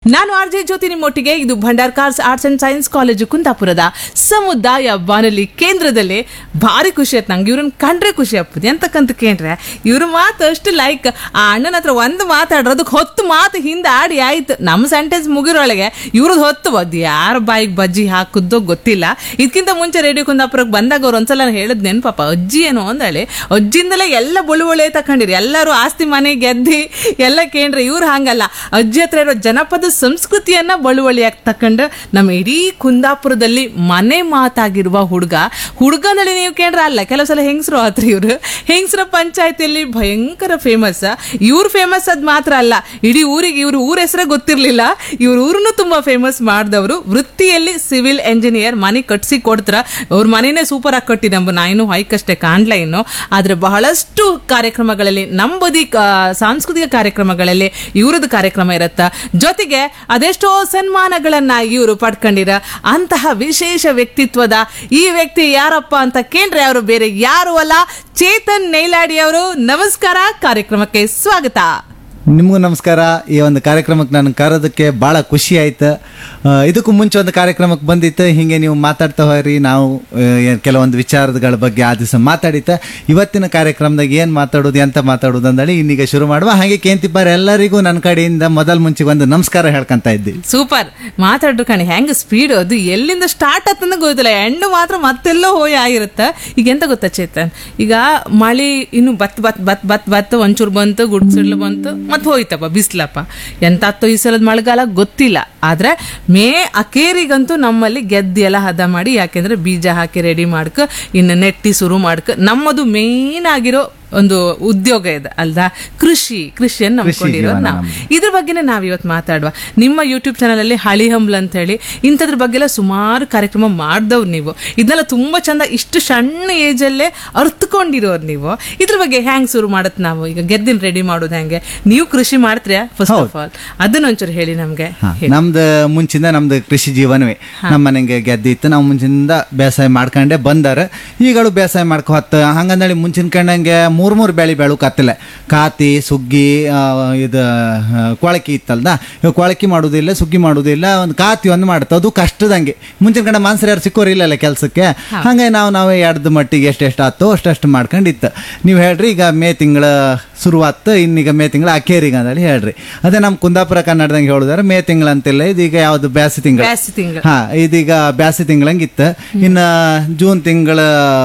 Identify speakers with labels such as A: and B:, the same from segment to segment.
A: ನಾನು R J Jyothi ನಿಮ್ಮೊಟ್ಟಿಗೆ ಇದು Bhandarkars arts and science college ಕುಂದಾಪುರದ ಸಮುದಾಯ ಬಾನುಲಿ ಕೇಂದ್ರದಲ್ಲಿ ಭಾರಿ ಖುಷಿ ಆಯ್ತು ನಂಗೆ ಇವ್ರನ್ನ ಕಂಡ್ರೆ ಖುಷಿ ಆಗ್ತದೆ ಎಂತಕ್ಕಂತ ಕೇಂದ್ರೆ ಇವ್ರ ಮಾತು ಅಷ್ಟು ಲೈಕ್ ಆ ಅಣ್ಣನ ಹತ್ರ ಒಂದು ಮಾತಾಡ್ರು ಅದಕ್ಕೆ ಹೊತ್ತು ಮಾತು ಹಿಂದೆ ಆಡಿ ಆಯ್ತು ನಮ್ಮ ಸೆಂಟೆನ್ಸ್ ಮುಗಿರೊಳಗೆ ಇವ್ರದ್ದು ಹೊತ್ತು ಅದು ಯಾರ ಬಾಯಿಗೆ ಬಜ್ಜಿ ಹಾಕುದೋ ಗೊತ್ತಿಲ್ಲ ಇದಕ್ಕಿಂತ ಮುಂಚೆ ರೇಡಿಯೋ ಕುಂದಾಪುರಕ್ಕೆ ಬಂದಾಗ ಅವ್ರು ಒಂದ್ಸಲ ನಾನು ಹೇಳಿದ್ ನೆನ್ಪಾಪ ಅಜ್ಜಿ ಏನೋ ಅಂದಳೆ ಅಜ್ಜಿಯಿಂದಲೇ ಎಲ್ಲ ಬಳುವಳೆ ತಕೊಂಡಿರಿ ಎಲ್ಲರೂ ಆಸ್ತಿ ಮನೆ ಗೆದ್ದಿ ಎಲ್ಲ ಕೇಂದ್ರ ಇವ್ರು ಹಂಗಲ್ಲ ಅಜ್ಜಿ ಹತ್ರ ಇರೋ ಜನಪದ ಸಂಸ್ಕೃತಿಯನ್ನ ಬಳುವಳಿಯಾಗಿ ತಕೊಂಡು ನಮ್ಮ ಇಡೀ ಕುಂದಾಪುರದಲ್ಲಿ ಮನೆ ಮಾತಾಗಿರುವ ಹುಡುಗ ಹುಡುಗನಲ್ಲಿ ನೀವು ಕೇಂದ್ರ ಅಲ್ಲ ಕೆಲವು ಸಲ ಹೆಂಗಸರು ಆತ್ರಿ ಇವ್ರು ಹೆಂಗಸರ ಪಂಚಾಯತಿಯಲ್ಲಿ ಭಯಂಕರ ಫೇಮಸ್ ಇವ್ರು ಫೇಮಸ್ ಅದ್ ಮಾತ್ರ ಅಲ್ಲ ಇಡೀ ಊರಿಗೆ ಇವ್ರ ಊರ ಹೆಸರೇ ಗೊತ್ತಿರ್ಲಿಲ್ಲ ಇವ್ರ ಊರನ್ನು ತುಂಬಾ ಫೇಮಸ್ ಮಾಡಿದವರು ವೃತ್ತಿಯಲ್ಲಿ ಸಿವಿಲ್ ಎಂಜಿನಿಯರ್ ಮನೆ ಕಟ್ಸಿ ಕೊಡ್ತಾರ ಅವ್ರ ಮನೆನೇ ಸೂಪರ್ ಆಗಿ ಕಟ್ಟಿದಂಬ ನಾ ಇನ್ನು ಹೈಕಷ್ಟೇ ಕಾಣ್ಲ ಇನ್ನು ಆದ್ರೆ ಬಹಳಷ್ಟು ಕಾರ್ಯಕ್ರಮಗಳಲ್ಲಿ ನಂಬದಿ ಸಾಂಸ್ಕೃತಿಕ ಕಾರ್ಯಕ್ರಮಗಳಲ್ಲಿ ಇವ್ರದ್ದು ಕಾರ್ಯಕ್ರಮ ಇರತ್ತ ಜೊತೆಗೆ ಅದೆಷ್ಟೋ ಸನ್ಮಾನಗಳನ್ನ ಇವರು ಪಡ್ಕೊಂಡಿರ ಅಂತಹ ವಿಶೇಷ ವ್ಯಕ್ತಿತ್ವದ ಈ ವ್ಯಕ್ತಿ ಯಾರಪ್ಪ ಅಂತ ಕೇಂದ್ರ ಅವರು ಬೇರೆ ಯಾರು ಅಲ್ಲ ಚೇತನ್ ನೈಲಾಡಿ ಅವರು ನಮಸ್ಕಾರ ಕಾರ್ಯಕ್ರಮಕ್ಕೆ ಸ್ವಾಗತ
B: ನಿಮಗೂ ನಮಸ್ಕಾರ ಈ ಒಂದು ಕಾರ್ಯಕ್ರಮಕ್ಕೆ ನಾನು ಕರೋದಕ್ಕೆ ಭಾಳ ಖುಷಿ ಆಯ್ತು ಆ, ಇದಕ್ಕೂ ಮುಂಚೆ ಒಂದು ಕಾರ್ಯಕ್ರಮಕ್ಕೆ ಬಂದಿತ್ತು ಹಿಂಗೆ ನೀವು ಮಾತಾಡ್ತಾ ಹೋಗ್ರಿ ನಾವು ಆ, ಏನ್ ಕೆಲವೊಂದು ವಿಚಾರಗಳ ಬಗ್ಗೆ ಆ ದಿವಸ ಮಾತಾಡಿತ್ತ ಇವತ್ತಿನ ಕಾರ್ಯಕ್ರಮದಾಗ ಏನು ಮಾತಾಡೋದು ಎಂತ ಮಾತಾಡೋದು ಅಂದೇಳಿ ಇನ್ನೀಗ ಶುರು ಮಾಡುವ ಹಾಗೆ ಕೇಂತಿಪ್ಪಾರ ಎಲ್ಲರಿಗೂ ನನ್ನ ಕಡೆಯಿಂದ ಮೊದಲ ಮುಂಚೆ ಒಂದು ನಮಸ್ಕಾರ ಹೇಳ್ಕೊಂತ ಇದ್ದಿ
A: ಸೂಪರ್ ಮಾತಾಡ್ರು ಕಣಿ ಹೆಂಗ್ ಸ್ಪೀಡ್ ಅದು ಎಲ್ಲಿಂದ ಸ್ಟಾರ್ಟ್ ಆತಂದ ಗೊತ್ತಿಲ್ಲ ಎಂಡು ಮಾತ್ರ ಮತ್ತೆಲ್ಲೋ ಹೋಗಿ ಆಗಿರುತ್ತ ಈಗ ಎಂತ ಗೊತ್ತಾ ಚೇತನ್ ಈಗ ಮಳಿ ಇನ್ನು ಬತ್ ಬತ್ ಬತ್ ಬತ್ ಬತ್ ಒಂಚೂರು ಬಂತು ಗುಡ್ಸಿಡ್ಲು ಬಂತು ಮತ್ತೆ ಹೋಯ್ತಪ್ಪ ಬಿಸ್ಲಪ್ಪ ಎಂತ ಹತ್ತೋ ಈ ಸಲದ ಮಳೆಗಾಲ ಗೊತ್ತಿಲ್ಲ ಆದ್ರೆ ಮೇ ಅಕೇರಿಗಂತೂ ನಮ್ಮಲ್ಲಿ ಗೆದ್ದಿ ಎಲ್ಲ ಹದ ಮಾಡಿ ಯಾಕೆಂದ್ರೆ ಬೀಜ ಹಾಕಿ ರೆಡಿ ಮಾಡ್ಕ ಇನ್ನು ನೆಟ್ಟಿ ಶುರು ಮಾಡ್ಕ ನಮ್ಮದು ಮೇನ್ ಆಗಿರೋ ಒಂದು ಉದ್ಯೋಗ ಇದೆ ಅಲ್ದಾ ಕೃಷಿ ಕೃಷಿಯನ್ನು ನಂಬ್ಕೊಂಡಿರೋ
B: ಜೀವನ
A: ನಾವು
B: ನಮ್ದು.
A: ಇದ್ರ ಬಗ್ಗೆನೇ ನಾವ್ ಇವತ್ತು ಮಾತಾಡುವ ನಿಮ್ಮ ಯೂಟ್ಯೂಬ್ ಚಾನಲ್ ಅಲ್ಲಿ ಹಳಿ ಹಂಬ್ಲ ಅಂತ ಹೇಳಿ ಇಂಥದ್ರ ಬಗ್ಗೆ ಎಲ್ಲ ಸುಮಾರು ಕಾರ್ಯಕ್ರಮ ಮಾಡ್ದವ್ರು ನೀವು ಇದನ್ನೆಲ್ಲ ತುಂಬಾ ಚಂದ ಇಷ್ಟು ಸಣ್ಣ ಏಜ್ ಅಲ್ಲೇ ಅರ್ಥಕೊಂಡಿರೋರು ನೀವು ಇದ್ರ ಬಗ್ಗೆ ಹ್ಯಾಂಗ್ ಶುರು ಮಾಡತ್ ನಾವು ಈಗ ಗೆದ್ದಿನ ರೆಡಿ ಮಾಡೋದು ಹೆಂಗೆ ನೀವು ಕೃಷಿ ಮಾಡ್ತೀರಾ ಫಸ್ಟ್ ಆಫ್ ಆಲ್ ಅದನ್ನ ಒಂಚೂರು ಹೇಳಿ ನಮ್ಗೆ
B: ಹಾ, ನಮ್ದು ಮುಂಚಿಂದ ನಮ್ದು ಕೃಷಿ ಜೀವನವೇ ನಮ್ಮ ಮನೆಗೆ ಗೆದ್ದಿ ಇತ್ತು ನಾವು ಮುಂಚಿನಿಂದ ಬೇಸಾಯ ಮಾಡ್ಕೊಂಡೆ ಬಂದಾರ ಈಗಳು ಬೇಸಾಯ ಮಾಡ್ಕೊ ಹತ್ತ ಹಂಗಂದೇಳಿ ಮುಂಚಿನ ಕಂಡಂಗೆ ಮೂರ್ ಮೂರ್ ಬೆಳಿ ಬೆಳು ಕತ್ತಲೆ ಕಾತಿ ಸುಗ್ಗಿ ಆ, ಇದು ಆ, ಕೊಳಕಿ ಇತ್ತಲ್ದ ಇವಾಗ ಕೊಳಕಿ ಮಾಡುದಿಲ್ಲ ಸುಗ್ಗಿ ಮಾಡುದಿಲ್ಲ ಒಂದು ಕಾತಿ ಒಂದು ಮಾಡುತ್ತೆ ಅದು ಕಷ್ಟದಂಗೆ ಮುಂಚಿನ ಕಡೆ ಮನ್ಸರು ಯಾರು ಸಿಕ್ಕೋರು ಇಲ್ಲಲ್ಲ ಕೆಲಸಕ್ಕೆ ಹಂಗೆ ನಾವು ನಾವೇ ಎಡ್ದ ಮಟ್ಟಿಗೆ ಎಷ್ಟೆಷ್ಟು ಆತೋ ಅಷ್ಟಷ್ಟು ಮಾಡ್ಕೊಂಡಿತ್ತು ನೀವು ಹೇಳ್ರಿ ಈಗ ಮೇ ತಿಂಗಳ ಶುರುವಾತ್ ಇನ್ನೀಗ ಮೇ ತಿಂಗಳ ಅಕೇರಿಗೆ ಅಂತೇಳಿ ಹೇಳ್ರಿ ಅದೇ ನಮ್ಮ ಕುಂದಾಪುರ ಕನ್ನಡದಂಗೆ ಹೇಳಿದ್ರೆ ಮೇ ತಿಂಗಳ ಅಂತಿಲ್ಲ ಇದೀಗ ಯಾವ್ದು ಬ್ಯಾಸಿ ತಿಂಗಳ
A: ಬ್ಯಾಸಿ ತಿಂಗಳು.
B: ಹಾ ಇದೀಗ ಬ್ಯಾಸಿ ತಿಂಗಳಂಗಿತ್ತು ಇನ್ನ ಜೂನ್ ತಿಂಗಳ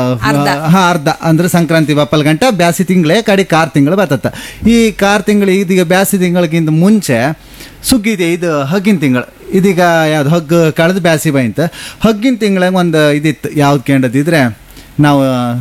B: ಹಾ ಅರ್ಧ ಅಂದ್ರೆ ಸಂಕ್ರಾಂತಿ ಬಪ್ಪಲ್ ಗಂಟ ಬ್ಯಾಸಿ ತಿಂಗಳೇ ಕಡಿ ಕಾರ್ ತಿಂಗಳು ಬರ್ತತ್ತ ಈ ಕಾರ್ ತಿಂಗಳು ಇದೀಗ ಬ್ಯಾಸಿ ತಿಂಗಳಿಗಿಂತ ಮುಂಚೆ ಸುಗ್ಗಿದೆ ಇದು ಹಗ್ಗಿನ ತಿಂಗಳು ಇದೀಗ ಯಾವ್ದು ಹಗ್ಗ ಕಳೆದು ಬ್ಯಾಸಿ ಬೈಂತ ಹಗ್ಗಿನ ತಿಂಗಳಂಗೆ ಒಂದು ಇದಿತ್ತು ಯಾವ್ದು ಕೇಂದ್ರದಿದ್ರೆ ನಾವು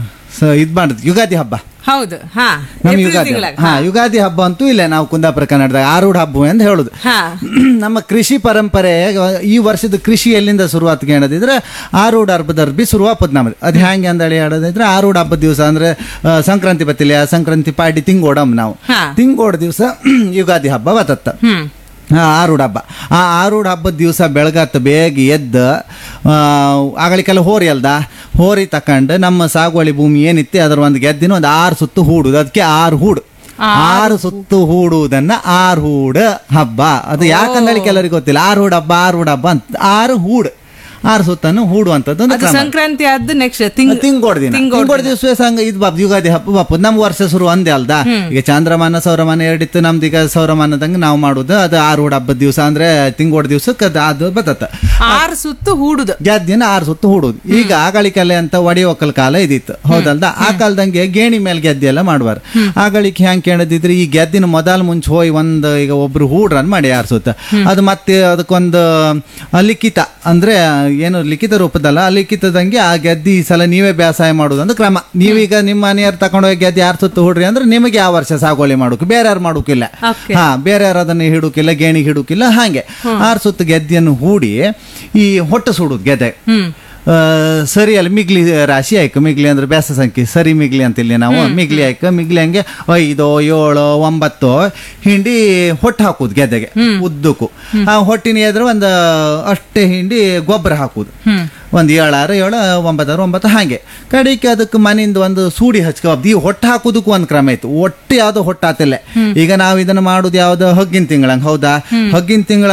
B: ಸ- ಇದ್ ಮಾಡಿದ್ವಿ ಯುಗಾದಿ ಹಬ್ಬ
A: ಹೌದು ಹಾ
B: ನಮ್ಮ
A: ಏಪ್ರಿಲ್
B: ಯುಗಾದಿ
A: ತಿಂಗ್ಳಾಗ.
B: ಹಾ ಯುಗಾದಿ ಹಬ್ಬ ಅಂತೂ ಇಲ್ಲ ನಾವು ಕುಂದಾಪುರ ಕನ್ನಡದಾಗ ಆರೂಢ ಹಬ್ಬ ಅಂತ ಹೇಳುದು
A: ಹಾ
B: ನಮ್ಮ ಕೃಷಿ ಪರಂಪರೆ ಈ ವರ್ಷದ ಕೃಷಿ ಎಲ್ಲಿಂದ ಶುರುವಾತ್ ಕೇಳದಿದ್ರೆ ಆರೂಢ ಹಬ್ಬದ ಅರ್ಬಿ ಶುರುವಾಪದ್ ನಮ್ಮದು ಅದು ಹೆಂಗೆ ಅಂದೇಳಿ ಹೇಳೋದಿದ್ರೆ ಆರೂಢ ಹಬ್ಬದ ದಿವಸ ಅಂದ್ರೆ ಆ, ಸಂಕ್ರಾಂತಿ ಬತ್ತಿಲ್ಲ ಸಂಕ್ರಾಂತಿ ಪಾಡಿ ತಿಂಗೋಡಮ್ ನಾವು
A: ಹಾ.
B: ತಿಂಗೋಡ ದಿವಸ ಯುಗಾದಿ ಹಬ್ಬ ಬತ್ತತ್ತ
A: ಹ್ಮ್
B: ಆ ಆರೂಢ ಹಬ್ಬ ಆ ಆರೂಢ ಹಬ್ಬದ ದಿವಸ ಬೆಳಗತ್ತ ಬೇಗ ಎದ್ದು ಆ, ಆಗಳಿಗೆಲ್ಲ ಹೋರಿ ಅಲ್ದ ಹೋರಿ ತಕೊಂಡು ನಮ್ಮ ಸಾಗುವಳಿ ಭೂಮಿ ಏನಿತ್ತು ಅದರ ಒಂದು ಗೆದ್ದಿನ ಒಂದು ಆರು ಸುತ್ತು ಹೂಡುದು ಅದಕ್ಕೆ ಆರು ಹೂಡು ಆರು ಸುತ್ತು ಹೂಡುವುದನ್ನ ಆರು ಹೂಡ ಹಬ್ಬ ಅದು ಯಾಕಂದೇಳಿ ಕೆಲವರಿಗೆ ಗೊತ್ತಿಲ್ಲ ಆರು ಹೂಡ ಹಬ್ಬ ಆರು ಹೂಡ ಹಬ್ಬ ಅಂತ ಆರು ಹೂಡು ಆರು ಸುತ್ತನ್ನು ಹೂಡುವಂಥದ್ದು ಒಂದು
A: ಅದು
B: ಕ್ರಮ
A: ಸಂಕ್ರಾಂತಿ ಆದ ನೆಕ್ಸ್ಟ್ ತಿಂಗ್
B: ತಿಂಗೋಡ್ ದಿನ ತಿಂಗೋಡ್ ದಿವಸ ಸಂಗ ಇದು ಬಾಪ್ ಯುಗಾದಿ ಹಬ್ಬ ಬಾಪು ನಮ್ಮ ವರ್ಷ ಶುರು ಅಂದೆ ಅಲ್ದ ಈಗ ಚಾಂದ್ರಮಾನ ಸೌರಮಾನ ಎರಡಿತ್ತು ನಮ್ದು ಈಗ ಸೌರಮಾನದಂಗ ನಾವು ಮಾಡುದು ಅದು ಆರೂಢ ಹಬ್ಬದ ದಿವಸ ಅಂದ್ರೆ ತಿಂಗೋಡ್ ದಿವಸಕ್ಕೆ ಅದು ಅದು ಬತ್ತತ್ತ
A: ಆರು ಸುತ್ತು ಹೂಡುದು
B: ಗೆದ್ದಿನ ಆರು ಸುತ್ತು ಹೂಡುದು ಈಗ ಆಗಳಿಕಲೆ ಅಂತ ಒಡಿ ಒಕ್ಕಲ್ ಕಾಲ ಇದಿತ್ತು ಹೌದಲ್ದ ಆ ಕಾಲದಂಗೆ ಗೇಣಿ ಮೇಲೆ ಗೆದ್ದಿ ಎಲ್ಲ ಮಾಡುವಾರ ಆಗಳಿಕೆ ಹೆಂಗ್ ಕೇಳದಿದ್ರೆ ಈ ಗೆದ್ದಿನ ಮೊದಲ ಮುಂಚೆ ಹೋಗಿ ಒಂದು ಈಗ ಒಬ್ರು ಹೂಡ್ರನ್ ಮಾಡಿ ಆರು ಸುತ್ತ ಅದು ಮತ್ತೆ ಅದಕ್ಕೊಂದು ಆ, ಲಿಖಿತ ಅಂದ್ರೆ ಏನು ಲಿಖಿತ ರೂಪದಲ್ಲ ಆ ಲಿಖಿತದಂಗೆ ಆ ಗೆದ್ದಿ ಈ ಸಲ ನೀವೇ ಬೇಸಾಯ ಮಾಡುದು ಅಂದ್ರೆ ಕ್ರಮ ನೀವೀಗ ನಿಮ್ಮ ಮನೆಯವ್ರು ತಗೊಂಡೋಗಿ ಗೆದ್ದಿ ಆರು ಸುತ್ತು ಹೂಡ್ರಿ ಅಂದ್ರೆ ನಿಮಗೆ ಯಾವ ವರ್ಷ ಸಾಗುವಳಿ ಮಾಡೋಕೆ ಬೇರೆ ಯಾರು ಮಾಡೋಕಿಲ್ಲ
A: Okay.
B: ಹಾ ಬೇರೆ ಯಾರು ಅದನ್ನ ಹಿಡುಕಿಲ್ಲ ಗೇಣಿ ಹಿಡುಕಿಲ್ಲ ಹಾಗೆ ಆರು ಸುತ್ತು ಗೆದ್ದಿಯನ್ನು ಹೂಡಿ ಈ ಹೊಟ್ಟೆ ಸುಡುದು ಗೆದೆ
A: ಹ್ಮ್
B: ಆ, ಸರಿ ಅಲ್ಲಿ ಮಿಗ್ಲಿ ರಾಶಿ ಆಯ್ತು ಮಿಗ್ಲಿ ಅಂದ್ರೆ ಬ್ಯಾಸ ಸಂಖ್ಯೆ ಸರಿ ಮಿಗ್ಲಿ ಅಂತಿಲ್ಲಿ ನಾವು ಮಿಗ್ಲಿ ಆಯ್ತು ಮಿಗ್ಲಿ ಹಂಗೆ ಐದು ಏಳು ಒಂಬತ್ತು ಹಿಂಡಿ ಹೊಟ್ಟು ಹಾಕುದು ಗೆದ್ದೆಗೆ ಉದ್ದಕ್ಕೂ ಆ ಹೊಟ್ಟಿನ ಎದುರು ಒಂದು ಅಷ್ಟೇ ಹಿಂಡಿ ಗೊಬ್ಬರ ಹಾಕುದು ಒಂದು ಏಳಾರು ಏಳು ಒಂಬತ್ತಾರು ಒಂಬತ್ತು ಹಾಗೆ ಕಡೆಗೆ ಅದಕ್ಕೆ ಮನೆಯಿಂದ ಒಂದು ಸೂಡಿ ಹಚ್ಕೋಬಾರ್ದು ಈ ಹೊಟ್ಟೆ ಹಾಕುದಕ್ಕೂ ಒಂದು ಕ್ರಮ ಇತ್ತು ಒಟ್ಟು ಯಾವ್ದು ಹೊಟ್ಟೆ ಆತಿಲ್ಲ ಈಗ ನಾವು ಇದನ್ನ ಮಾಡುದು ಯಾವ್ದು ಹಗ್ಗಿನ ತಿಂಗಳಂಗ್ ಹೌದಾ ಹಗ್ಗಿನ ತಿಂಗಳ ಅಂತ ಹೇಳಿದ್ರೆ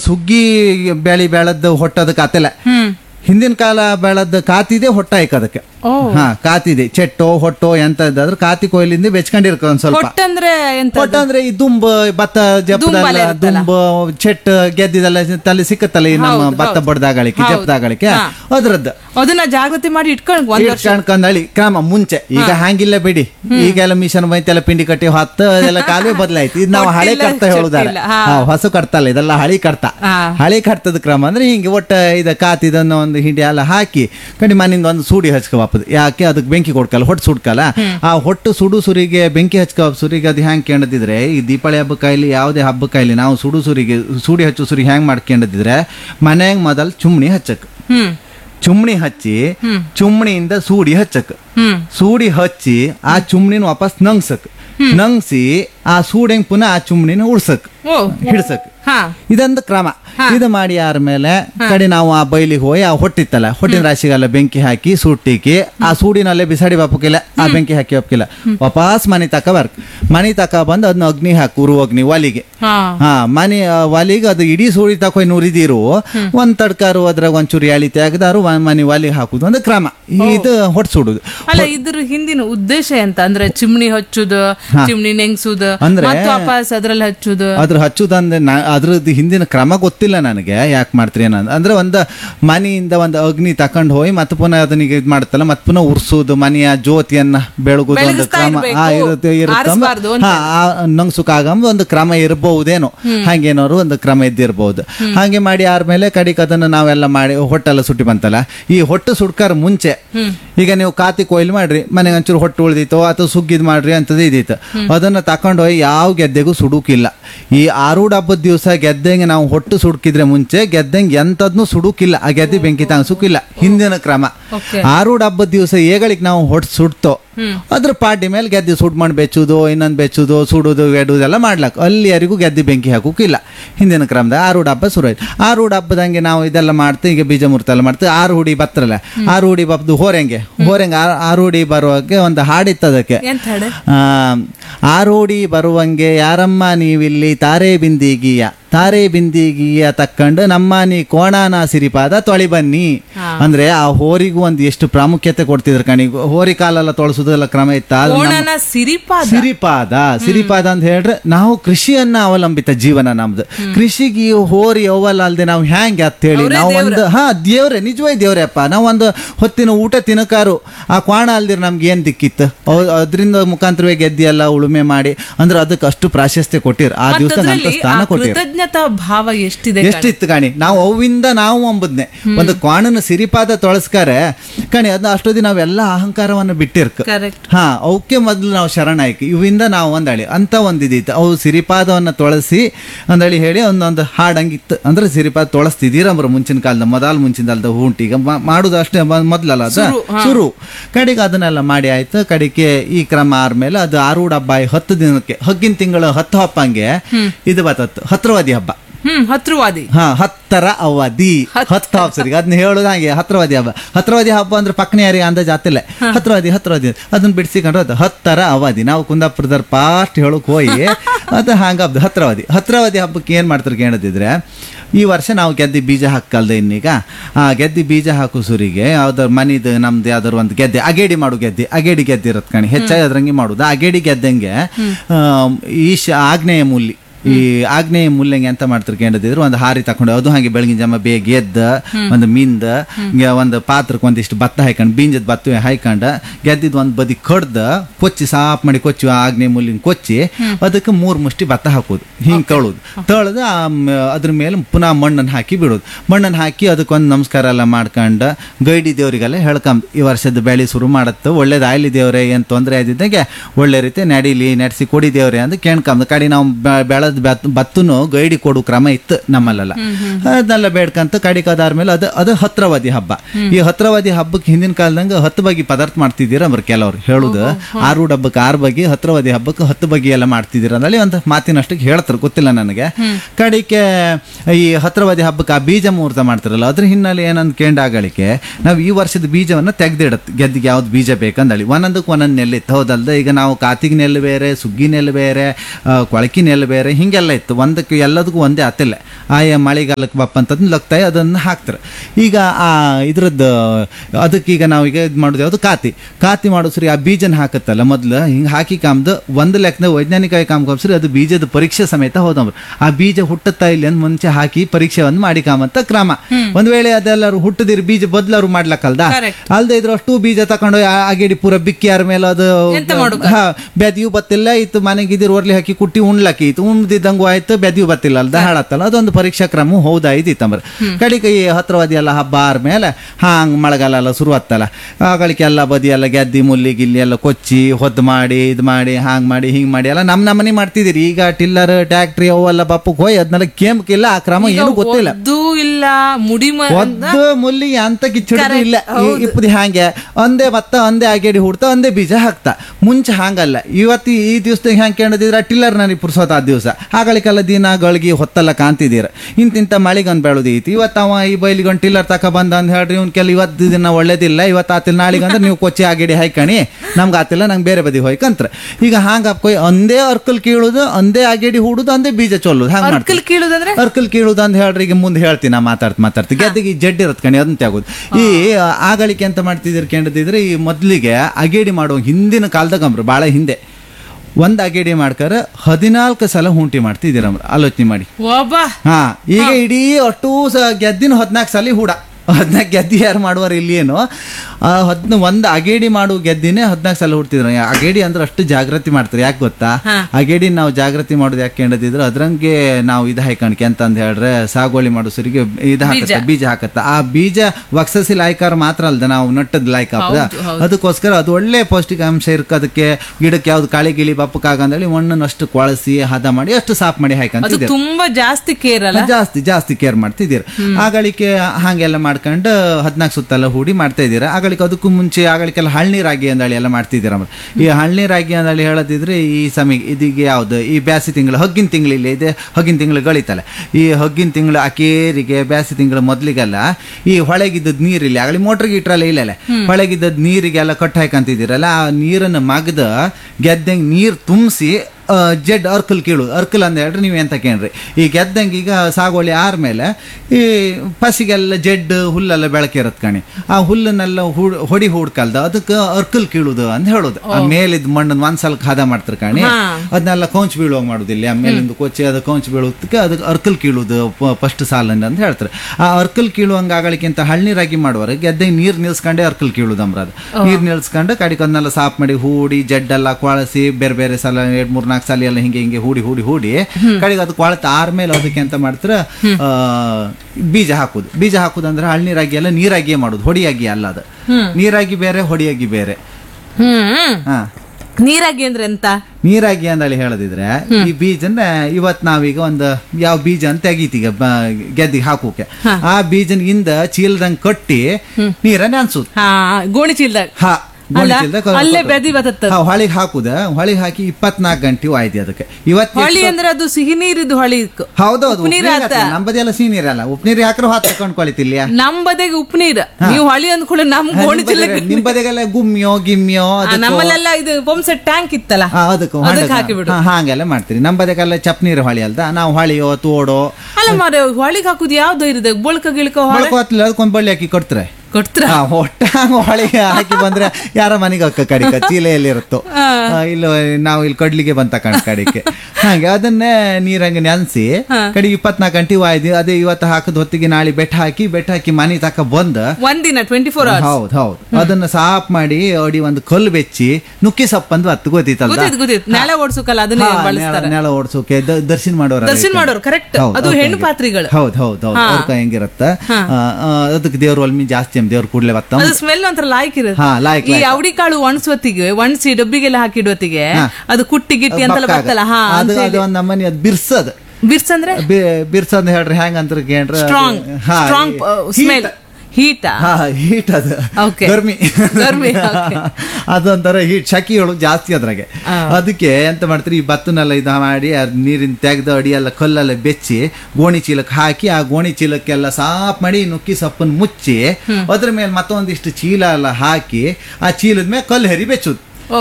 B: ಸುಗ್ಗಿ ಬೆಳಿ ಬೆಳದ್ ಹೊಟ್ಟದಕ್ಕೆ ಆತಿಲ್ಲ
A: ಹ್ಮ್
B: ಹಿಂದಿನ ಕಾಲ ಬೆಳದ್ ಕಾತಿದೆ ಹೊಟ್ಟ ಅದಕ್ಕೆ
A: ಓ
B: ಹಾ ಕಾತಿದೆ ಚೆಟ್ಟೋ ಹೊಟ್ಟೋ ಎಂತ ಇದ್ದಾದ್ರೆ ಕಾತಿ ಕೊಯ್ಲಿಂದ ಬೆಚ್ಕೊಂಡಿರ್ಕ ಒಂದ್ ಸ್ವಲ್ಪ
A: ಹೊಟ್ಟಂದ್ರೆ ಎಂತ
B: ಹೊಟ್ಟ ಅಂದ್ರೆ ಈ ದುಂಬ ಭತ್ತ
A: ದುಂಬಲ್ಲ
B: ಜಪ್ಪದಲ್ಲ
A: ಇರುತ್ತಲ್ಲ.
B: ದುಂಬ ಚೆಟ್ ಗೆದ್ದಿದೆಲ್ಲ ತಲೆ ಸಿಕ್ಕತ್ತಲ್ಲ ಈ ನಮ್ಮ
A: ಹೌದು,
B: ಭತ್ತ
A: ಹೌದು.
B: ಬಡ್ದಾಗಳಿಕೆ
A: ಹೌದು.
B: ಜಪ್ಪದಾಗಳಿಕೆ
A: ಹಾ.
B: ಅದ್ರದ್ದು
A: ಅದನ್ನ ಜಾಗೃತಿ ಮಾಡಿ ಇಟ್ಕೊಂಡು ಒಂದ್ ವರ್ಷ
B: ಕಣ್ಕಂದಳಿ ಕ್ರಮ ಮುಂಚೆ ಈಗ ಹಂಗಿಲ್ಲ ಬಿಡಿ ಈಗೆಲ್ಲ ಮಿಷನ್ ಮೈತೆಲ್ಲ ಪಿಂಡಿ ಕಟ್ಟಿ ಹೊತ್ತು ಅದೆಲ್ಲ ಕಾಲೇ ಬದಲಾಯ್ತು ಇದು ನಾವು ಹಳೆ
A: ಹೊಟ್ಟಿಲ್ಲ,
B: ಕಟ್ತ ಹೇಳುದಾರೆ
A: ಚೊಟ್ಟಿಲ್ಲ. ಹಾ.
B: ಹಾ, ಹೊಸ ಕಟ್ತಲ್ಲ ಇದೆಲ್ಲ ಹಳಿ ಕಟ್ತ
A: ಹಾ.
B: ಹಳಿ ಕಟ್ತದ ಕ್ರಮ ಅಂದ್ರೆ ಹಿಂಗೆ ಒಟ್ಟ ಇದ ಕಾತಿದನ್ನ ಒಂದು ಹಿಂಡಿ ಎಲ್ಲ ಹಾಕಿ ಕಡಿ ಮನೆಯಿಂದ ಒಂದು ಸೂಡಿ ಹಚ್ಕೋಬಾಪದು ಯಾಕೆ ಅದಕ್ಕೆ ಬೆಂಕಿ ಕೊಡ್ಕಲ್ಲ ಹೊಟ್ಟು ಸುಡ್ಕಲ್ಲ ಆ ಹೊಟ್ಟು ಸುಡು ಸುರಿಗೆ ಬೆಂಕಿ ಹಚ್ಕೋ ಸುರಿಗೆ ಅದು ಹ್ಯಾಂಗ್ ಕೇಳದಿದ್ರೆ ಈ ದೀಪಾವಳಿ ಹಬ್ಬಕ್ಕಾಯ್ಲಿ ಯಾವುದೇ ಹಬ್ಬಕ್ಕಾಯ್ಲಿ ನಾವು ಸುಡು ಸುರಿಗೆ ಸೂಡಿ ಹಚ್ಚು ಸುರಿಗೆ ಹ್ಯಾಂಗ್ ಮಾಡ್ಕೊಂಡಿದ್ರೆ ಮನ್ಯಾಗ ಮೊದಲ್ ಚುಮ್ನಿ ಹಚ್ಚಕ್
A: ಹ್ಮ್
B: ಚುಮ್ನಿ ಹಚ್ಚಿ ಚುಮ್ನಿಯಿಂದ ಸೂಡಿ ಹಚ್ಚಕ್
A: ಹ್ಮ್
B: ಸೂಡಿ ಹಚ್ಚಿ ಆ ಚುಮ್ನಿನ ವಾಪಸ್ ನಂಗ್ಸಕ್ ನಂಗ್ಸಿ ಆ ಸೂಡೆಂಗ್ ಪುನಃ ಆ ಚುಮ್ನಿನ ಉಡ್ಸಕ್
A: ಓ
B: ಹಿಡ್ಸಕ್
A: ಹಾ
B: ಇದೊಂದು ಕ್ರಮ ಇದು ಮಾಡಿ ಆದ್ಮೇಲೆ ಕಡೆ ನಾವು ಆ ಬೈಲಿಗೆ ಹೋಗಿ ಆ ಹೊಟ್ಟಿತ್ತಲ್ಲ ಹೊಟ್ಟಿನ ರಾಶಿಗೆಲ್ಲ ಬೆಂಕಿ ಹಾಕಿ ಸುಟ್ಟಿಕ್ಕಿ ಆ ಸೂಡಿನಲ್ಲೇ ಬಿಸಾಡಿ ಬಾಪಕ್ಕಿಲ್ಲ ಆ ಬೆಂಕಿ ಹಾಕಿ ಬಾಪಕ್ಕಿಲ್ಲ ವಾಪಸ್ ಮನೆ ತಕ ಬರ್ಕ್ ಮನೆ ತಕ ಬಂದು ಅದನ್ನ ಅಗ್ನಿ ಹಾಕು ಉರು ಅಗ್ನಿ ಒಲಿಗೆ
A: ಹಾ
B: ಹಾ ಮನೆ ಆ, ಒಲಿಗೆ ಅದು ಇಡೀ ಸೂಡಿ ತಕೊಂಡ್ ನುರಿದಿರು ಒಂದ್ ತಡ್ಕಾರು ಅದ್ರಾಗ ಒಂಚೂರು ಎಳಿ ತೆಗ್ದಾರು ಒಂದ್ ಮನೆ ಒಲಿಗೆ ಹಾಕುದು ಒಂದು ಕ್ರಮ ಇದು ಹೊಟ್ಟು ಸುಡುದು
A: ಅಲ್ಲ ಇದ್ರ ಹಿಂದಿನ ಉದ್ದೇಶ ಎಂತ ಅಂದ್ರೆ ಚಿಮ್ನಿ ಹಚ್ಚುದು ಚಿಮ್ನಿ ನೆಂಗ್ಸುದು
B: ಅಂದ್ರೆ-
A: ಮತ್ತೆ ವಾಪಸ್ ಅದ್ರಲ್ಲಿ ಹಚ್ಚುದು
B: ಅದ್ರ ಹಚ್ಚುದಂದ್ರೆ ನಾ ಅದ್ರದ್ದು ಹಿಂದಿನ ಕ್ರಮ ಗೊತ್ತಿಲ್ಲ ನನಗೆ ಯಾಕೆ ಮಾಡ್ತೀರಿ ಏನೋ ಅಂದ್ರೆ ಒಂದು ಮನೆಯಿಂದ ಒಂದು ಅಗ್ನಿ ತಕೊಂಡ್ ಹೋಗಿ ಮತ್ತೆ ಪುನಃ ಅದನ್ನ ಇದು ಮಾಡ್ತಲ್ಲ ಮತ್ತೆ ಪುನಃ ಉರ್ಸೋದು ಮನೆಯ ಜ್ಯೋತಿಯನ್ನ ಬೆಳಗುದು ಒಂದು
A: ಬೆಳಗಿಸ್ತಾ
B: ಕ್ರಮ
A: ಇರ್ಬೇಕು.
B: ಆ ಇರುತ್ತೆ ಇರುತ್ತಂಬ
A: ಆರಿಸ್ಬಾರ್ದು ಅಂತ.
B: ಹಾ ನಂಗೆ ಸುಖ ಆಗಂಬ ಒಂದು ಕ್ರಮ ಇರಬಹುದೇನೋ ಹಂಗೇನೋರು ಒಂದು ಕ್ರಮ ಇದ್ದಿರ್ಬಹುದು ಹಾಗೆ ಮಾಡಿ ಆದ್ಮೇಲೆ ಕಡಿಕ್ ಅದನ್ನ ನಾವೆಲ್ಲ ಮಾಡಿ ಹೊಟ್ಟೆಲ್ಲ ಸುಟ್ಟಿ ಬಂತಲ್ಲ ಈ ಹೊಟ್ಟು ಸುಡ್ಕಾರ ಮುಂಚೆ ಈಗ ನೀವು ಕಾತಿ ಕೊಯ್ಲು ಮಾಡ್ರಿ ಮನೆಗೆ ಒಂಚೂರು ಹೊಟ್ಟು ಉಳ್ದಿತ್ತೋ ಅಥವಾ ಸುಗ್ಗಿದ್ ಮಾಡ್ರಿ ಅಂತದ್ದು ಇದಿತ್ತು ಅದನ್ನ ತಕೊಂಡೋಗಿ ಯಾವ ಗೆದ್ದೆಗೂ ಸುಡುಕಿಲ್ಲ ಈ ಆರೂಢ ಹಬ್ಬದ ದಿವಸ ಗೆದ್ದಂಗೆ ನಾವು ಹೊಟ್ಟು ಸುಡುಕಿದ್ರೆ ಮುಂಚೆ ಗೆದ್ದಂಗೆ ಎಂಥದ್ನು ಸುಡುಕಿಲ್ಲ ಆ ಗೆದ್ದೆ ಬೆಂಕಿ ತಾಂಗ್ಸುಕಿಲ್ಲ ಹಿಂದಿನ ಕ್ರಮ
A: Okay.
B: ಆರೂಢ ಹಬ್ಬದ ದಿವಸ ಏಗಳಿಗೆ ನಾವು ಹೊಟ್ಟು ಸುಡ್ತೋ ಅದ್ರ ಪಾಟಿ ಮೇಲೆ ಗೆದ್ದೆ ಸುಡ್ ಮಾಡಿ ಬೆಚ್ಚುದು ಇನ್ನೊಂದು ಬೆಚ್ಚುದು ಸುಡುದು ಎಡುವುದೆಲ್ಲ ಮಾಡ್ಲಾಕ ಅಲ್ಲಿವರೆಗೂ ಗೆದ್ದೆ ಬೆಂಕಿ ಹಾಕೋಕಿಲ್ಲ ಹಿಂದಿನ ಕ್ರಮದ ಆರೂಢ ಹಬ್ಬ ಶುರು ಆಯ್ತು ಆರೂಢ ಹಬ್ಬದಂಗೆ ನಾವು ಇದೆಲ್ಲ ಮಾಡ್ತೀವಿ ಈಗ ಬೀಜ ಮುಹೂರ್ತ ಎಲ್ಲ ಮಾಡ್ತೀವಿ ಆರು ಹುಡಿ ಬತ್ರಲ್ಲ ಆರು ಹುಡಿ ಬಬ್ದು ಹೋರೆಂಗೆ ಹೋರೆಂಗೆ ಆ- ಆರು ಹುಡಿ ಬರುವಾಗೆ ಒಂದು ಹಾಡಿತ್ತು ಅದಕ್ಕೆ
A: ಎಂತ ಹಾಡು
B: ಆ, ಆರೋಡಿ ಬರುವಂಗೆ ಯಾರಮ್ಮ ನೀವಿಲ್ಲಿ ತಾರೆ ಬಿಂದಿಗಿಯ ತಾರೆ ಬಿಂದಿಗಿಯ ತಕ್ಕಂಡು ನಮ್ಮ ನೀ ಕೋಣಾನ ಸಿರಿಪಾದ ತೊಳಿ ಬನ್ನಿ ಅಂದ್ರೆ ಆ ಹೋರಿಗೂ ಒಂದು ಎಷ್ಟು ಪ್ರಾಮುಖ್ಯತೆ ಕೊಡ್ತಿದ್ರು ಕಣಿ ಹೋರಿ ಕಾಲೆಲ್ಲ ತೊಳಸೋದೆಲ್ಲ ಕ್ರಮ ಇತ್ತ ಆದ್ರೆ ನಮ್ಮ-
A: ಕೋಣನ ಸಿರಿಪಾದ
B: ಸಿರಿಪಾದ ಸಿರಿಪಾದ ಅಂತ ಹೇಳಿದ್ರೆ ನಾವು ಕೃಷಿಯನ್ನ ಅವಲಂಬಿತ ಜೀವನ ನಮ್ದು ಕೃಷಿಗೆ ಈ ಹೋರಿ ಅವಲ್ಲ ಅಲ್ದೆ ನಾವು ಹ್ಯಾಂಗೆ ಅಂತ ಹೇಳಿ
A: ಅವ್ರೇ
B: ನಾವು
A: ದೇವ್ರು.
B: ಒಂದು ಹಾ ದೇವ್ರೆ ನಿಜವೇ ದೇವ್ರಪ್ಪ ನಾವು ಒಂದು ಹೊತ್ತಿನ ಊಟ ತಿನ್ನಕಾರು ಆ ಕ್ವಾಣ ಅಲ್ದಿರ ನಮ್ಗೆ ಏನ್ ದಿಕ್ಕಿತ್ತು ಅವ್- ಅದ್ರಿಂದ ಮುಖಾಂತರವೇ ಗೆದ್ದಿ ಎಲ್ಲ ಉಳುಮೆ ಮಾಡಿ ಅಂದ್ರೆ ಅದಕ್ಕೆ ಅಷ್ಟು ಪ್ರಾಶಸ್ತ್ಯ ಕೊಟ್ಟಿರ್ ಆ ದಿವಸ ಅಂತ
A: ಮತ್ತದ್ರಲ್ಲಿ
B: ಸ್ಥಾನ
A: ಆ
B: ಕೊಟ್ಟಿರ್
A: ಕೃತಜ್ಞತಾ ಭಾವ ಎಷ್ಟಿದೆ ಕಣೆ.
B: ಎಷ್ಟಿತ್ತು ಕಣಿ ನಾವು ಅವಿಂದ ನಾವು ಅಂಬುದ್ನೆ ಒಂದು ಕ್ವಾಣನ ಸಿರಿಪಾದ ತೊಳಸ್ಕಾರೆ ಕಣಿ ಅದನ್ನ ಅಷ್ಟೊತ್ತಿ ನಾವೆಲ್ಲ ಅಹಂಕಾರವನ್ನು ಬಿಟ್ಟಿರ್ಕ
A: ಕರೆಕ್ಟ್
B: ಹಾ ಅವಕ್ಕೆ ಮೊದಲು ನಾವು ಶರಣಾಯ್ಕೆ ಇವಿಂದ ನಾವು ಒಂದಳಿ ಅಂತ ಒಂದಿದಿತ್ತು ಅವು ಸಿರಿಪಾದವನ್ನ ತೊಳಸಿ ಅಂದಳಿ ಹೇಳಿ ಒಂದೊಂದು ಹಾಡಂಗಿತ್ತು ಅಂದ್ರೆ ಸಿರಿಪಾದ ತೊಳಸ್ತಿದ್ದೀರಂಬ್ರ ಮುಂಚಿನ ಕಾಲದ ಮೊದಲು ಮುಂಚಿನ ಕಾಲದ ಹೂಂಟಿಗ ಮ- ಮಾಡುದು ಅಷ್ಟೇ ಮ- ಮೊದ್ಲಲ್ಲ ಅದು
A: ಶುರು, ಹಾ.
B: ಶುರು ಕಡೆಗೆ ಅದನ್ನೆಲ್ಲ ಮಾಡಿ ಆಯ್ತು ಕಡೆಗೆ ಈ ಕ್ರಮ ಆದ್ಮೇಲೆ ಅದು ಆರೂಢ ಹಬ್ಬ ಆಗಿ ಹತ್ತು ದಿನಕ್ಕೆ ಹಗ್ಗಿನ ತಿಂಗಳು ಹತ್ತು ಹಬ್ಬಂಗೆ ಇದು ಬತ್ತತ್ತು ಹತ್ರವಾದಿ ಹಬ್ಬ
A: ಹ್ಮ್ ಹತ್ರವಾದಿ
B: ಹಾ ಹತ್ತರ ಅವಧಿ
A: ಹತ್ತರ.
B: ಹತ್ತು ಹಬ್ಸರಿಗೆ ಅದನ್ನ ಹೇಳೋದು ಹಾಗೆ ಹತ್ರವಾದಿ ಹಬ್ಬ ಹತ್ರವಾದಿ ಹಬ್ಬ ಅಂದ್ರೆ ಪಕ್ಕನೆ ಯಾರಿಗೆ ಅಂದಾಜ್ ಆತಿಲ್ಲ ಹತ್ರವಾದಿ ಹತ್ರವಾದಿ ಅದನ್ನ ಬಿಡಿಸಿಕೊಂಡ್ರೆ ಅದು ಹತ್ತರ ಅವಧಿ ನಾವು ಕುಂದಾಪುರದವ್ರ ಪಾಸ್ಟ್ ಹೇಳಕ್ ಹೋಗಿ ಅದು ಹಂಗ ಹಬ್ಬ ಹತ್ರವಾದಿ ಹತ್ರವಾದಿ ಹಬ್ಬಕ್ಕೆ ಏನ್ ಮಾಡ್ತಾರೆ ಕೇಳದಿದ್ರೆ ಈ ವರ್ಷ ನಾವು ಗೆದ್ದಿ ಬೀಜ ಹಾಕಲ್ದೆ ಇನ್ನೀಗ ಆ ಗೆದ್ದಿ ಬೀಜ ಹಾಕು ಸುರಿಗೆ ಯಾವ್ದಾರು ಮನಿದು ನಮ್ದು ಯಾವ್ದಾರು ಒಂದು ಗೆದ್ದೆ ಅಗೇಡಿ ಮಾಡು ಗೆದ್ದೆ ಅಗೇಡಿ ಗೆದ್ದೆ ಇರತ್ ಕಣಿ ಹೆಚ್ಚಾಗಿ ಅದ್ರಂಗೆ ಮಾಡುದು ಅಗೇಡಿ ಗೆದ್ದಂಗೆ ಆ, ಈಶ ಆಗ್ನೇಯ ಮೂಲಿ ಈ ಆಗ್ನೇಯ ಮುಲ್ಲಂಗೆ ಅಂತ ಮಾಡ್ತಾರೆ ಕೇಳಿದ್ರು ಒಂದು ಹಾರಿ ತಕೊಂಡು ಅದು ಹಾಗೆ ಬೆಳಗಿನ ಜಮ ಬೇಗ ಎದ್ದ ಒಂದು ಮಿಂದ ಹಿಂಗೆ ಒಂದು ಪಾತ್ರಕ್ಕೆ ಒಂದಿಷ್ಟು ಭತ್ತ ಹಾಕೊಂಡು ಬೀಂಜದ ಭತ್ತ ಹಾಯ್ಕೊಂಡು ಗೆದ್ದಿದ್ ಒಂದು ಬದಿ ಕಡ್ದ ಕೊಚ್ಚಿ ಸಾಫ್ ಮಾಡಿ ಕೊಚ್ಚಿ ಆ ಆಗ್ನೇಯ ಮುಲ್ಲಿನ ಕೊಚ್ಚಿ ಅದಕ್ಕೆ ಮೂರು ಮುಷ್ಟಿ ಭತ್ತ ಹಾಕೋದು ಹಿಂಗೆ ತಳೋದು ತಳದು ಆ ಮ- ಅದ್ರ ಮೇಲೆ ಪುನಃ ಮಣ್ಣನ್ನು ಹಾಕಿ ಬಿಡೋದು ಮಣ್ಣನ್ನು ಹಾಕಿ ಅದಕ್ಕೊಂದು ನಮಸ್ಕಾರ ಎಲ್ಲ ಮಾಡ್ಕೊಂಡು ಗೈಡಿ ದೇವರಿಗೆಲ್ಲ ಹೇಳ್ಕೊಂಬ ಈ ವರ್ಷದ ಬೆಳೆ ಶುರು ಮಾಡತ್ತು ಒಳ್ಳೇದಾಯ್ಲಿ ದೇವ್ರೆ ಏನು ತೊಂದರೆ ಆದಿದ್ದಂಗೆ ಒಳ್ಳೆ ರೀತಿ ನಡೀಲಿ ನಡೆಸಿ ಕೊಡಿ ದೇವ್ರೆ ಅಂತ ಕೇಳ್ಕೊಂಬ ಕಡೆ ನಾವು ಬೆ- ಬೆಳೆದ ಬತ್- ಭತ್ತನು ಗೈಡಿ ಕೊಡು ಕ್ರಮ ಇತ್ತು ನಮ್ಮಲ್ಲೆಲ್ಲ ಅದನ್ನೆಲ್ಲ ಬೇಡ್ಕಂತ ಕಡಿಗೆ ಅದಾದ್ಮೇಲೆ ಅದು ಅದು ಹತ್ರವಾದಿ ಹಬ್ಬ ಈ ಹತ್ರವಾದಿ ಹಬ್ಬಕ್ಕೆ ಹಿಂದಿನ ಕಾಲದಂಗ ಹತ್ತು ಬಗೆ ಪದಾರ್ಥ ಮಾಡ್ತಿದ್ದೀರ ಅಂಬ್ರ ಕೆಲವ್ರು ಹೇಳುದು ಆರೂಢ ಹಬ್ಬಕ್ಕೆ ಆರು ಬಗೆ ಹತ್ರವಾದಿ ಹಬ್ಬಕ್ಕೆ ಹತ್ತು ಬಗೆ ಎಲ್ಲ ಮಾಡ್ತಿದ್ದೀರ ಅಂದಲ್ಲಿ ಒಂದು ಮಾತಿನಷ್ಟಕ್ಕೆ ಹೇಳ್ತಾರೆ ಗೊತ್ತಿಲ್ಲ ನನಗೆ ಕಡಿಕೆ ಈ ಹತ್ರವಾದಿ ಹಬ್ಬಕ್ಕೆ ಆ ಬೀಜ ಮುಹೂರ್ತ ಮಾಡ್ತಾರಲ್ಲ ಅದ್ರ ಹಿನ್ನೆಲೆ ಏನಂತ ಕೇಂಡಾಗಳಿಕೆ ನಾವು ಈ ವರ್ಷದ ಬೀಜವನ್ನ ತೆಗ್ದಿಡತ್ ಗೆದ್ದಿಗೆ ಯಾವ್ದು ಬೀಜ ಬೇಕಂದಳಿ ಒಂದೊಂದಕ್ಕೆ ಒಂದೊಂದು ನೆಲ್ಲಿತ್ತು ಹೌದಲ್ದ ಈಗ ನಾವು ಕಾತಿಗೆ ನೆಲ್ಲು ಬೇರೆ ಸುಗ್ಗಿ ನೆಲ್ಲು ಬೇರೆ ಆ, ಕೊಳಕಿ ನೆಲ್ಲು ಬೇರೆ ಹಿಂಗೆಲ್ಲ ಇತ್ತು ಒಂದಕ್ಕೆ ಎಲ್ಲದಕ್ಕೂ ಒಂದೇ ಆತಿಲ್ಲ ಆಯಾ ಮಳೆಗಾಲಕ್ಕೆ ಬಪ್ಪ ಅಂತಂದು ಲಗ್ತಾಯಿ ಅದನ್ನು ಹಾಕ್ತಾರೆ ಈಗ ಆ ಇದ್ರದ್ದು ಅದಕ್ಕೆ ಈಗ ನಾವು ಈಗ ಇದು ಮಾಡೋದು ಯಾವುದು ಕಾತಿ ಕಾತಿ ಮಾಡೋ ಸರಿ ಆ ಬೀಜನ ಹಾಕತ್ತಲ್ಲ ಮೊದಲು ಹಿಂಗೆ ಹಾಕಿ ಕಾಮ್ದು ಒಂದು ಲೆಕ್ಕದ ವೈಜ್ಞಾನಿಕ ಕಾಮ್ ಸರಿ ಅದು ಬೀಜದ ಪರೀಕ್ಷೆ ಸಮೇತ ಹೋದವ್ರು ಆ ಬೀಜ ಹುಟ್ಟುತ್ತಾ ಇಲ್ಲಿ ಅಂತ ಮುಂಚೆ ಹಾಕಿ ಪರೀಕ್ಷೆಯನ್ನು ಮಾಡಿ ಕಾಮಂತ ಕ್ರಮ ಒಂದ್ ವೇಳೆ ಅದೆಲ್ಲರೂ ಹುಟ್ಟದಿರಿ ಬೀಜ ಬದ್ಲವ್ರು ಮಾಡ್ಲಕ್ಕಲ್ದ
A: Correct.
B: ಅಲ್ದೇ ಇದ್ರೆ ಅಷ್ಟು ಬೀಜ ತಕೊಂಡು ಅಗೇಡಿ ಪೂರ ಬಿಕ್ಕಿ ಯಾರ ಮೇಲೆ ಅದು
A: ಎಂತ ಮಾಡುಕ?
B: ಹಾ ಬೆದಿಯು ಬತ್ತಿಲ್ಲ ಇತ್ತು ಮನೆಗೆ ಇದಿರ್ ಒರ್ಲಿ ಹಾಕಿ ಕುಟ್ಟಿ ಉಣ್ಲಕ್ಕಿ ಇತ್ತು ಉಣ್ದಿದ್ದಂಗು ಆಯ್ತು ಬೆದಿಯು ಬತ್ತಿಲ್ಲ ಅಲ್ದ ಹಾಳತ್ತಲ್ಲ ಅದೊಂದು ಪರೀಕ್ಷಾ ಕ್ರಮ ಹೌದಾಯ್ತಿತ್ತಂಬ್ರ ಕಡಿಕೆ ಈ ಹತ್ರವಾದಿ ಎಲ್ಲ ಹಬ್ಬ ಆದ್ಮೇಲೆ ಹಾಂಗ್ ಮಳೆಗಾಲ ಎಲ್ಲ ಶುರು ಆತ್ತಲ್ಲ ಆಗಳಿಕೆ ಎಲ್ಲ ಬದಿ ಎಲ್ಲ ಗೆದ್ದಿ ಮುಲ್ಲಿ ಗಿಲ್ಲಿ ಎಲ್ಲ ಕೊಚ್ಚಿ ಹೊದ್ದು ಮಾಡಿ ಇದು ಮಾಡಿ ಹಾಂಗ್ ಮಾಡಿ ಹಿಂಗ್ ಮಾಡಿ ಎಲ್ಲ ನಮ್ ನಮ್ಮನೆ ಮಾಡ್ತಿದ್ದೀರಿ ಈಗ ಟಿಲ್ಲರ್ ಟ್ಯಾಕ್ಟ್ರಿ ಅವೆಲ್ಲ ಬಪ್ಪಕ್ಕೆ ಹೋಯ್ ಅದನ್ನೆಲ್ಲ ಕೇಮ್ಕಿಲ್ಲ ಆ ಕ್ರಮ ಏನು ಗೊತ್ತಿಲ್ಲ
A: ಒದ್ದು ಇಲ್ಲ ಮುಡಿ ಮ-
B: ಒದ್ದು ಮುಲ್ಲಿಗೆ ಅಂತ ಕಿಚ್ಚುಡ್ದು ಇಲ್ಲ ಈ- ಇಪ್ಪದಿ ಹಾಂಗೆ ಒಂದೇ ಭತ್ತ ಒಂದೇ ಆಗೇಡಿ ಹುಡ್ತಾ ಒಂದೇ ಬೀಜ ಹಾಕ್ತಾ ಮುಂಚೆ ಹಾಂಗಲ್ಲ ಇವತ್ತು ಈ ದಿವಸದಾಗ ಹ್ಯಾಂಗೆ ಕೇಳಿದ್ರೆ ಟಿಲ್ಲರ್ ನನಗೆ ಪುರ್ಸೋತ ಆ ದಿವಸ ಆಗಳಿಗೆಲ್ಲ ದಿನ ಗಳಿಗೆ ಹೊತ್ತಲ್ಲ ಕಾಂತಿದ್ದೀರ ಇಂತಿಂತ ಮಳೆಗೊಂದು ಬೆಳೆದೈತಿ ಇವತ್ತು ಅವ ಈ ಬೈಲಿಗೆ ಒಂದು ಟಿಲ್ಲರ್ ತಕ ಬಂದ ಅಂತ ಹೇಳ್ರಿ ಇವ್ನ ಕೆಲ ಇವತ್ತು ದಿನ ಒಳ್ಳೇದಿಲ್ಲ ಇವತ್ತು ಆತಿಲ್ಲ ನಾಳೆಗೆ ಅಂದ್ರೆ ನೀವು ಕೊಚ್ಚಿ ಆಗೇಡಿ ಹಾಯ್ಕಣಿ ನಮ್ಗೆ ಆತಿಲ್ಲ ನಂಗೆ ಬೇರೆ ಬದಿ ಹೋಯ್ಕಂತ್ರ ಈಗ ಹಾಂಗ ಕೊಯ್ ಒಂದೇ ಅರ್ಕಲ್ ಕೀಳುದು ಒಂದೇ ಆಗೇಡಿ ಹೂಡುದು ಒಂದೇ ಬೀಜ ಚೊಲ್ಲುದು ಹಂಗೆ ಮಾಡ್ತಾರೆ
A: ಅರ್ಕಲ್ ಕೀಳುದಂದ್ರೆ
B: ಅರ್ಕಲ್ ಕೀಳುದು ಅಂತ ಹೇಳ್ರಿ ಈಗ ಮುಂದೆ ಹೇಳ್ತೀನಿ ನಾ ಮಾತಾಡ್ತ ಮಾತಾಡ್ತಿ ಗೆದ್ದಿಗೆ ಈ ಜಡ್ಡಿ ಇರತ್ ಕಣಿ ಅದನ್ನ ತೆಗೋದು ಈ ಆಗಳಿಕೆ ಅಂತ ಮಾಡ್ತಿದ್ರು ಕೇಳಿದ್ರೆ ಈ ಮೊದಲಿಗೆ ಅಗೇಡಿ ಮಾಡುವ ಹಿಂದಿನ ಕಾಲದಾಗಂಬ್ರು ಭಾಳ ಹಿಂದೆ ಒಂದ್ ಅಗೇಡಿ ಮಾಡ್ಕರ ಹದಿನಾಲ್ಕು ಸಲ ಹುಂಟಿ ಮಾಡ್ತಿದ್ದೀರಮ್ರ ಆಲೋಚನೆ ಮಾಡಿ
A: ಒಬ್ಬ
B: ಹಾ ಈಗ ಇಡೀ ಅಷ್ಟು ಸ ಗೆದ್ದಿನ ಹದಿನಾಲ್ಕು ಸಲ ಹೂಡ ಹದಿನಾಲ್ಕು ಗೆದ್ದಿ ಯಾರು ಮಾಡುವಾರ ಇಲ್ಲಿ ಏನು ಆ ಹದ್ನ ಒಂದು ಅಗೇಡಿ ಮಾಡುವ ಗೆದ್ದಿನೇ ಹದಿನಾಲ್ಕು ಸಲ ಹುಡ್ತಿದ್ರು ಅಗೇಡಿ ಅಂದ್ರೆ ಅಷ್ಟು ಜಾಗೃತಿ ಮಾಡ್ತಾರೆ ಯಾಕೆ ಗೊತ್ತಾ
A: ಹಾ.
B: ಅಗೇಡಿ ನಾವು ಜಾಗೃತಿ ಮಾಡೋದು ಯಾಕೆ ಹೇಳಿದ್ರೆ ಅದ್ರಂಗೆ ನಾವು ಇದು ಹಾಯ್ಕಣ್ಕೆ ಅಂತ ಅಂದ್ ಹೇಳ್ರೆ ಸಾಗುವಳಿ ಮಾಡೋ ಸರಿಗೆ ಇದು ಹಾಕತ್ತ ಬೀಜ ಹಾಕತ್ತ ಆ ಬೀಜ ವಕ್ಸಸಿ ಲಾಯ್ಕಾರ ಮಾತ್ರ ಅಲ್ದ ನಾವು ನಟ್ಟದ್ ಲಾಯ್ಕ
A: ಹೌದು, ಹೌದು.
B: ಅದಕ್ಕೋಸ್ಕರ ಅದು ಒಳ್ಳೆ ಪೌಷ್ಟಿಕಾಂಶ ಇರ್ಕ ಅದಕ್ಕೆ ಗಿಡಕ್ಕೆ ಯಾವ್ದು ಕಾಳಿ ಗಿಳಿ ಬಪ್ಪಕ್ಕಾಗಂದೇಳಿ ಮಣ್ಣನ್ನು ಅಷ್ಟು ಕೊಳಸಿ ಹದ ಮಾಡಿ ಅಷ್ಟು ಸಾಫ್ ಮಾಡಿ
A: ಅದು
B: ಹಾಯ್ಕಂತಿದ್ದೀರ
A: ತುಂಬಾ ಜಾಸ್ತಿ ಕೇರ್ ಅಲ್ಲ
B: ಜಾಸ್ತಿ ಜಾಸ್ತಿ ಕೇರ್ ಮಾಡ್ತಿದ್ದೀರ ಆಗಳಿಕೆ ಹಾಗೆಲ್ಲ ಮಾಡ್ಕೊಂಡು ಹದಿನಾಲ್ಕು ಸುತ್ತೆಲ್ಲ ಹೂಡಿ ಮಾಡ್ತಾ ಇದ್ದೀರಾ ಆಗಳಿಕೆ ಅದಕ್ಕೂ ಮುಂಚೆ ಆಗಳಿಕೆಲ್ಲ ಹಳ್ಳಿ ರಾಗಿ ಅಂದಳಿ ಎಲ್ಲ ಮಾಡ್ತಿದ್ದೀರ ಈ ಹಳ್ಳಿ ರಾಗಿ ಅಂದಳಿ ಹೇಳೋದಿದ್ರೆ ಈ ಸಮಯ ಇದೀಗ ಯಾವ್ದು ಈ ಬ್ಯಾಸಿ ತಿಂಗಳು ಹಗ್ಗಿನ ತಿಂಗಳಿಲ್ಲ ಇದೆ ಹಗ್ಗಿನ ತಿಂಗಳು ಗಳಿತಲ್ಲ ಈ ಹಗ್ಗಿನ ತಿಂಗಳು ಅಕೇರಿಗೆ ಬ್ಯಾಸಿ ತಿಂಗಳು ಮೊದ್ಲಿಗೆಲ್ಲ ಈ ಹೊಳೆಗಿದ್ದದ್ ನೀರಿಲ್ಲ ಆಗಲಿ ಮೋಟ್ರ್ ಗೀಟ್ರಲ್ಲ ಇಲ್ಲಲ್ಲ ಹೊಳೆಗಿದ್ದದ್ ನೀರಿಗೆಲ್ಲ ಕಟ್ಟು ಹಾಕಂತಿದ್ದೀರಲ್ಲ ಆ ನೀರನ್ನು ಮಗ್ದ ಗೆದ್ದಂಗೆ ನೀರು ತುಂಬಿಸಿ ಜಡ್ ಅರ್ಕಲ್ ಕೀಳು ಅರ್ಕಲ್ ಅಂತ ಹೇಳ್ರಿ ನೀವು ಎಂತ ಕೇಳ್ರಿ ಈ ಗೆದ್ದಂಗೆ ಈಗ ಸಾಗುವಳಿ ಆದ್ಮೇಲೆ ಈ ಫಸಿಗೆಲ್ಲ ಜಡ್ ಹುಲ್ಲೆಲ್ಲ ಬೆಳಕಿರತ್ ಕಣಿ ಆ ಹುಲ್ಲನ್ನೆಲ್ಲ ಹುಡ್ ಹೊಡಿ ಹುಡ್ಕಲ್ದ ಅದಕ್ಕೆ ಅರ್ಕಲ್ ಕೀಳುದು ಅಂತ ಹೇಳೋದು ಆ ಮೇಲಿದ್ ಮಣ್ಣನ್ನು ಒಂದ್ಸಲ ಹದ ಮಾಡ್ತಾರೆ ಕಣಿ
A: ಹಾ.
B: ಅದನ್ನೆಲ್ಲ ಕೌಂಚ್ ಬೀಳುವಾಗ ಮಾಡುದಿಲ್ಲ ಆ ಮೇಲಿಂದ ಕೊಚ್ಚಿ ಅದು ಕೌಂಚ್ ಬೀಳೋದಕ್ಕೆ ಅದಕ್ಕೆ ಅರ್ಕಲ್ ಕೀಳುದು ಫಸ್ಟ್ ಸಾಲನ್ನ ಅಂತ ಹೇಳ್ತಾರೆ ಆ ಅರ್ಕಲ್ ಕೀಳುವಂಗ ಆಗಲಿಕ್ಕಿಂತ ಹಳ್ನೀರಾಗಿ ಮಾಡುವಾಗ ಗೆದ್ದೆ ನೀರ್ ನಿಲ್ಸ್ಕೊಂಡೆ ಅರ್ಕಲ್ ಕೀಳುದಂಬ್ರ ಅದು ನೀರ್ ನಿಲ್ಸ್ಕೊಂಡು ಕಡಿಗೆ ಅದನ್ನೆಲ್ಲ ಸಾಫ್ ಮಾಡಿ ಹೂಡಿ ಜಡ್ಡೆಲ್ಲ ಕೊಳಸಿ ಬೇರೆ ಬೇರೆ ಸಲ ಎರಡ್ ಮೂರ್ ನಾಲ್ಕು ಸಲ ಎಲ್ಲ ಹಿಂಗೆ ಹಿಂಗೆ ಹೂಡಿ ಹೂಡಿ ಹೂಡಿ ಕಡೆಗೆ ಅದು ಕೊಳತ ಆರ್ಮೇಲೆ ಅದಕ್ಕೆ ಅಂತ ಮಾಡ್ತಾರೆ ಆ, ಬೀಜ ಹಾಕುದು ಬೀಜ ಹಾಕುದಂದ್ರೆ ಹಳ್ನೀರಾಗಿ ಎಲ್ಲ ನೀರಾಗಿಯೇ ಮಾಡುದು ಹೊಡಿಯಾಗಿ ಅಲ್ಲ ಅದು ನೀರಾಗಿ ಬೇರೆ ಹೊಡಿಯಾಗಿ ಬೇರೆ
A: ಹ್ಮ್
B: ಹಾ
A: ನೀರಾಗಿ ಅಂದ್ರೆ ಎಂತ
B: ನೀರಾಗಿ ಅಂದಳಿ ಹೇಳದಿದ್ರೆ ಈ ಬೀಜನ ಇವತ್ ನಾವೀಗ ಒಂದು ಯಾವ ಬೀಜ ಅಂತ ತೆಗೀತೀಗ ಗೆದ್ದಿಗೆ ಹಾಕೋಕೆ ಆ ಬೀಜನ ಇಂದ ಚೀಲದಂಗ್ ಕಟ್ಟಿ ನೀರ ನೆನ್ಸುದು
A: ಹಾ ಗೋಣಿ ಚೀಲ್ದಾಗ
B: ಹಾ ಗೋಣಿ
A: ಅಲ್ಲ,
B: ಚೀಲ್ದಾಗ ಕೊ-
A: ಅಲ್ಲೇ
B: ಕೊಟ್ಟು.
A: ಬೆದಿ ಬತ್ತದ
B: ಹಾ, ಹೊಳಿಗೆ ಹಾಕುದ ಹೊಳಿಗೆ ಹಾಕಿ ಇಪ್ಪತ್ನಾಲ್ಕು ಗಂಟೆ ಆಯ್ತು ಅದಕ್ಕೆ ಇವತ್ತು
A: ಹೊಳಿ ಅಂದ್ರೆ ಅದು ಸಿಹಿ ನೀರಿದ್ದು ಹೊಳಿ ಇಕ್ಕು.
B: ಹೌದೌದು
A: ಉಪ್ಪು ನೀರ್ ಆತ.
B: ನಮ್ಮದೆಲ್ಲ ಸಿಹಿ ನೀರಲ್ಲ ಉಪ್ಪು ನೀರು ಹಾಕ್ರೆ ಹೊತ್ತು ಕೊಂಡ್ಕೊಳಿತಿಲ್ಲ
A: ನಮ್ ಬದಿಗೆ ಉಪ್ಪು ನೀರ್ ನೀವು ಹೊಳಿ ಅಂದ್ಕೊಳ್ಳಿ ನಮ್ ಗೋಣಿ ಚೀಲಕ್ಕೆ
B: ನಿಮ್ ಬದಿಗೆಲ್ಲ ಗುಮ್ಮಿಯೋ ಗಿಮ್ಮಿಯೋ
A: ಆ,
B: ಅದಕ್ಕೋ-
A: ನಮ್ಮಲ್ಲೆಲ್ಲ ಇದು ಪಂಪ್ಸೆಟ್ ಟ್ಯಾಂಕ್ ಇತ್ತಲ್ಲ
B: ಹಾ, ಅದಕ್ಕೂ
A: ಅದಕ್ಕೆ
B: ಹೊಂಡಕ್ಕೆ-
A: ಹಾಕಿಬಿಡು
B: ಹಾ, ಹಾಗೆಲ್ಲ ಮಾಡ್ತೀರಿ ನಮ್ಮ ಬದಿಗೆಲ್ಲ ಚಪ್ ನೀರು ಹೊಳಿ ಅಲ್ದ ನಾವು ಹೊಳಿಯೋ ತೋಡೋ
A: ಅಲ್ಲ ಮಾರೆ ಹೊಳಿಗೆ ಹಾಕುದು ಯಾವ್ದು ಇರುತ್ತೆ ಬೊಳ್ಕ ಗಿಳ್ಕ ಹೊಳೆ
B: ಮೊಳಕು ಹತ್ತಲ ಅದಕ್ಕೊಂದು ಬಳ್ಳಿ ಹಾಕಿ ಕೊಡ್ತಾರೆ
A: ಕೊಡ್ತ್ರ
B: ಹಾ ಒಟ್ಟ ಹೊಳಿಗೆ ಹಾಕಿ ಬಂದ್ರೆ ಯಾರ ಮನೆಗೆ ಅಕ್ಕ ಕಡಿಕ ಚೀಲೆಯಲ್ಲಿ ಇರುತ್ತೋ ಇಲ್ಲ ನಾವು ಇಲ್ಲಿ ಕಡ್ಲಿಗೆ ಬಂತ ಕಣ್ ಕಡಿಕೆ ಹಾಗೆ ಅದನ್ನೇ ನೀರಂಗೆ ನೆನ್ಸಿ ಕಡೆಗೆ ಇಪ್ಪತ್ನಾಲ್ಕು ಗಂಟೆ ವಾಯ್ದು ಅದೇ ಇವತ್ತು ಹಾಕದ ಹೊತ್ತಿಗೆ ನಾಳೆ ಬೆಟ್ಟ ಹಾಕಿ ಬೆಟ್ಟ ಹಾಕಿ ಮನೆ ತಕ ಬಂದ
A: ಒಂದಿನ ಟ್ವೆಂಟಿ ಫೋರ್ ಅವರ್ಸ್
B: ಹೌದ್ ಹೌದ್ ಅದನ್ನ ಸಾಫ್ ಮಾಡಿ ಅಡಿ ಒಂದು ಕಲ್ಲು ಬೆಚ್ಚಿ ನುಕ್ಕಿ ಸೊಪ್ಪು ಅಂದು ಹತ್ತು ಗೊತ್ತಿತ್ತಲ್ಲ
A: ಗೊತ್ತಿತ್ತು ಗೊತ್ತಿತ್ತು ನೆಲ ಓಡಿಸೋಕಲ್ಲ ಅದನ್ನೇ ಬಳಸ್ತಾರೆ
B: ನೆಲ ಓಡಿಸೋಕೆ ದರ್ಶನ ಮಾಡೋರ
A: ದರ್ಶನ ಮಾಡೋರು ಕರೆಕ್ಟ್ ಅದು ಹೆಣ್ಣು ಪಾತ್ರಿಗಳು
B: ಹೌದ್ ಹೌದ್ ಹೌದ್ ಅವ್ರ ಕೈ ಹೆಂಗಿರತ್ತ ಆ, ಆ, ಅದಕ್ಕೆ ದೇವ್ರ ಒಲ್ಮಿ ಜಾಸ್ತಿ ದೇವ್ರ ಕೂಡ್ಲೆ ಬತ್ತ
A: ಅದು ಸ್ಮೆಲ್ ಒಂಥರ ಲಾಯ್ಕ್ ಇರುತ್ತೆ
B: ಹಾ ಲಾಯ್ಕ್
A: ಈ ಅವಡಿ ಕಾಳು ಒಣಸುವತ್ತಿಗೆ ಒಣಸಿ ಡಬ್ಬಿಗೆಲ್ಲ ಹಾಕಿಡುವತ್ತಿಗೆ ಅದು ಕುಟ್ಟಿ ಗಿಟ್ಟಿ ಅಂತೆಲ್ಲ ಬರ್ತಲ್ಲ ಹಾ
B: ಅದು ಅದು ಒಂದ್ ನಮ್ಮನೆ ಅದು ಬಿರ್ಸದ್
A: ಬಿರ್ಸ್ ಅಂದ್ರೆ
B: ಬಿರ್ಸದ್ ಹೇಳ್ರಿ ಹೆಂಗ್ ಅಂತ ಕೇಳ್ರ
A: ಸ್ಟ್ರಾಂಗ್ ಸ್ಟ್ರಾಂಗ್ ಸ್ಮೆಲ್ ಹೀಟ್
B: ಹಾ ಹೀಟ್ ಅದು
A: Okay.
B: ಗರ್ಮಿ
A: ಗರ್ಮಿ, okay.
B: ಅದೊಂಥರ ಹೀಟ್ ಶಕಿಗಳು ಜಾಸ್ತಿ ಅದ್ರಾಗೆ ಅದಕ್ಕೆ ಎಂತ ಮಾಡ್ತೀರಿ ಈ ಭತ್ತನೆಲ್ಲ ಇದು ಮಾಡಿ ಅದ್ ನೀರಿನ ತೆಗ್ದು ಅಡಿ ಎಲ್ಲ ಕಲ್ಲೆಲ್ಲ ಬೆಚ್ಚಿ ಗೋಣಿ ಚೀಲಕ್ಕೆ ಹಾಕಿ ಆ ಗೋಣಿ ಚೀಲಕ್ಕೆಲ್ಲ ಸಾಫ್ ಮಾಡಿ ನುಕ್ಕಿ ಸೊಪ್ಪನ್ನು ಮುಚ್ಚಿ ಅದ್ರ ಮೇಲೆ ಮತ್ತೊಂದಿಷ್ಟು ಚೀಲ ಎಲ್ಲ ಹಾಕಿ ಆ ಚೀಲದ ಮೇಲೆ ಕಲ್ಲು ಹರಿ ಬೆಚ್ಚುದು
A: ಓ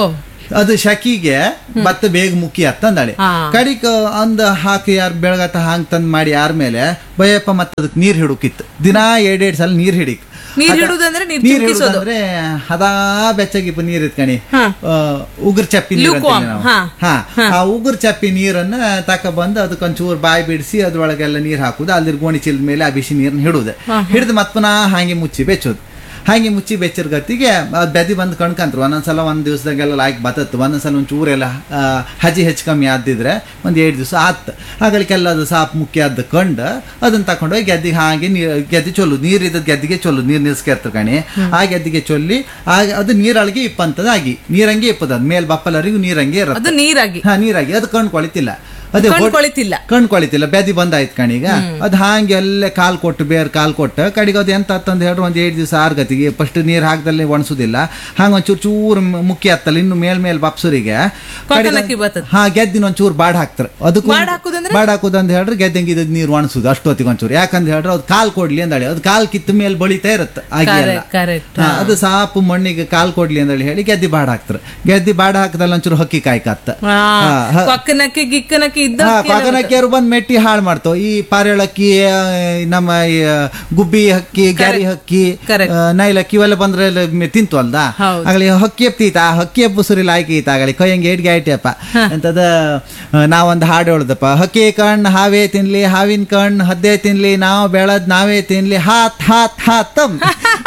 B: ಅದು ಶಕಿಗೆ ಭತ್ತ ಬೇಗ ಮುಖ್ಯ ಅಂತಂದಾಳೆ
A: ಹಾ.
B: ಕಡಿಕ ಅಂದ ಹಾಕಿ ಯಾರು ಬೆಳಗತ್ತ ಹಾಂಗ್ ತಂದ್ ಮಾಡಿ ಯಾರ ಮೇಲೆ ಬಯಪ್ಪ ಮತ್ತೆ ಅದಕ್ಕೆ ನೀರ್ ಹಿಡುಕಿತ್ತು ದಿನಾ ಎರಡೆರಡು ಸಲ ನೀರ್ ಹಿಡಿಕ್
A: ನೀರ್
B: ಅದ-
A: ಹಿಡುದಂದ್ರೆ ನೀರ್
B: ನೀರ್
A: ಚಿಮ್ಕಿಸೋದು.
B: ಹಿಡುದಂದ್ರೆ ಹದಾ ಬೆಚ್ಚಗಿ ನೀರ್ ಇತ್ಕಣಿ
A: ಹಾ.
B: ಉಗುರ್ ಚಪ್ಪಿ ನೀರ್
A: Lukewarm,
B: ಅಂತೀವಿ ನಾವು.
A: ಹಾ.
B: ಹಾ ಆ ಉಗುರ್ ಚಪ್ಪಿ ನೀರನ್ನ ತಕ ಬಂದು ಅದಕ್ಕೊಂಚೂರು ಬಾಯಿ ಬಿಡಿಸಿ ಅದ್ರೊಳಗೆಲ್ಲ ನೀರ್ ಹಾಕುದು ಅಲ್ಲಿ ಗೋಣಿ ಚೀಲದ ಮೇಲೆ ಆ ಬಿಸಿ ನೀರನ್ನ ಹಿಡುದು ಹಿಡಿದು ಮತ್ ಪುನಃ ಹಾಗೆ ಮುಚ್ಚಿ ಬೆಚ್ಚೋದು ಹಾಗೆ ಮುಚ್ಚಿ ಬೆಚ್ಚರ್ ಗತಿಗೆ ಅದ್ ಬೆದಿ ಬಂದು ಕಣ್ಕಂತ್ರು ಒಂದೊಂದ್ಸಲ ಒಂದ್ ದಿವಸದಾಗೆಲ್ಲ ಲಾಯ್ಕ್ ಬತ್ತತ್ತು ಒಂದೊಂದ್ಸಲ ಒಂದ್ ಚೂರೆಲ್ಲ ಆ, ಹಜಿ ಹೆಚ್ಚು ಕಮ್ಮಿ ಆದಿದ್ರೆ ಒಂದ್ ಎರಡು ದಿವಸ ಆತ್ ಆಗಲಿಕ್ಕೆಲ್ಲ ಅದು ಸಾಪ್ ಮುಖ್ಯ ಆದ ಕಂಡು ಅದನ್ನ ತಕೊಂಡೋಗಿ ಗೆದ್ದಿಗೆ ಹಾಗೆ ನೀರ್ ಗೆದ್ದಿ ಚೊಲ್ಲು ನೀರ್ ಇದ್ದದ್ ಗೆದ್ದಿಗೆ ಚೊಲ್ಲು ನೀರ್ ನಿಲ್ಸ್ಕಿರ್ತಾರೆ ಕಣಿ ಆ ಗೆದ್ದಿಗೆ ಚೊಲ್ಲಿ ಆಗ ಅದು ನೀರೊಳಗೆ ಇಪ್ಪಂತದಾಗಿ ನೀರಂಗೆ ಇಪ್ಪದ ಮೇಲ್ ಬಪ್ಪಲರಿಗೂ ನೀರಂಗೆ ಇರುತ್ತೆ
A: ಅದು ನೀರಾಗಿ
B: ಹಾ ನೀರಾಗಿ ಅದು ಕಣ್ ಕೊಳಿತಿಲ್ಲ ಅದೇ
A: ಕಣ್
B: ಹೊಡ್-
A: ಕೊಳಿತಿಲ್ಲ.
B: ಕಣ್ ಕೊಳಿತಿಲ್ಲ ಬೆದಿ ಬಂದಾಯ್ತು ಕಣೀಗ ಅದು ಹಾಂಗೆ ಅಲ್ಲೇ ಕಾಲ್ ಕೊಟ್ಟು ಬೇರೆ ಕಾಲ್ ಕೊಟ್ಟು ಕಡೆಗೆ ಅದು ಎಂತ ಅಂತಂದು ಹೇಳ್ರಿ ಒಂದ್ ಏಳು ದಿವಸ ಆರು ಗತಿಗೆ ಫಸ್ಟ್ ನೀರ್ ಹಾಕ್ದಲ್ಲಿ ಒಣಸುದಿಲ್ಲ ಹಂಗ ಒಂಚೂರು ಚೂರು ಮ್- ಮುಖ್ಯ ಹತ್ತಲ್ಲ ಇನ್ನು ಮೇಲ್ ಮೇಲ್ ಬಪ್ಸರಿಗೆ
A: ಕೊಕ್ಕನಕ್ಕಿ ಬರ್ತದೆ.
B: ಹಾ ಗೆದ್ದಿನ ಒಂಚೂರು ಬಾಡ್ ಹಾಕ್ತಾರೆ ಅದಕ್ಕೂ
A: ಬಾಡ್ ಹಾಕುದಂದ್ರೆ?
B: ಬಾಡ್ ಹಾಕುದಂತ ಹೇಳ್ರಿ ಗೆದ್ದಂಗೆ ಇದ್ ನೀರು ಒಣಸುದು ಅಷ್ಟೊತ್ತಿಗೆ ಒಂಚೂರು ಯಾಕಂತ ಹೇಳ್ರಿ ಅದು ಕಾಲ್ ಕೊಡ್ಲಿ ಅಂದಳಿ ಅದು ಕಾಲ್ ಕಿತ್ತ ಮೇಲೆ ಬಳಿತಾ ಇರುತ್ತೆ ಹಾಗೆ ಎಲ್ಲ.
A: Correct, correct.
B: ಹಾ, ಅದು ಸಾಪು ಮಣ್ಣಿಗೆ ಕಾಲ್ ಕೊಡ್ಲಿ ಅಂದೇಳಿ ಹೇಳಿ ಗೆದ್ದಿ ಬಾಡ್ ಹಾಕ್ತಾರೆ ಗೆದ್ದಿ ಬಾಡ್ ಹಾಕದಲ್ಲಿ ಒಂಚೂರು ಹಕ್ಕಿ ಕಾಯ್ಕತ್ತ
A: ಹಾ,
B: ಹಾ, ಹಾ.
A: ಕೊಕ್ಕನಕ್ಕಿ ಗಿಕ್ಕನಕ್ಕಿ ಇದ್ದ
B: ಹಾ
A: ಹಕ್ಕಿ ಎಲ್ಲ
B: ಕೊಗನಕ್ಕಿಯರು ಬಂದ್ ಮೆಟ್ಟಿ ಹಾಳು ಮಾಡ್ತಾವ ಈ ಪಾರೇಳಕ್ಕಿ ಆ, ನಮ್ಮ ಈ, ಆ, ಗುಬ್ಬಿ ಹಕ್ಕಿ ಗ್ಯಾರಿ ಹಕ್ಕಿ
A: Correct.
B: ಆ, ನೈಲಕ್ಕಿ ಇವೆಲ್ಲ ಬಂದ್ರೆ ಎಲ್ಲ ಮೆ- ತಿಂತು ಅಲ್ದ
A: ಹೌದು.
B: ಆಗಲಿ ಹಕ್ಕಿ ಎಪ್ತೀತ ಆ ಹಕ್ಕಿ ಎಪ್ಪು ಸುರಿಲ ಆಯ್ಕೆ ಈತ ಆಗಲಿ ಕೈಯಂಗೆ ಏಟ್ಗೆ ಆಯ್ತಪ್ಪ ಅಂತದ ಆ, ನಾವೊಂದು ಹಾಡು ಹೇಳುದಪ್ಪ ಹಕ್ಕಿ ಕಣ್ ಹಾವೇ ತಿನ್ಲಿ ಹಾವಿನ ಕಣ್ ಹದ್ದೆ ತಿನ್ಲಿ ನಾವು ಬೆಳದ್ ನಾವೇ ತಿನ್ಲಿ ಹಾತ್ ಹಾತ್ ಹಾತಮ್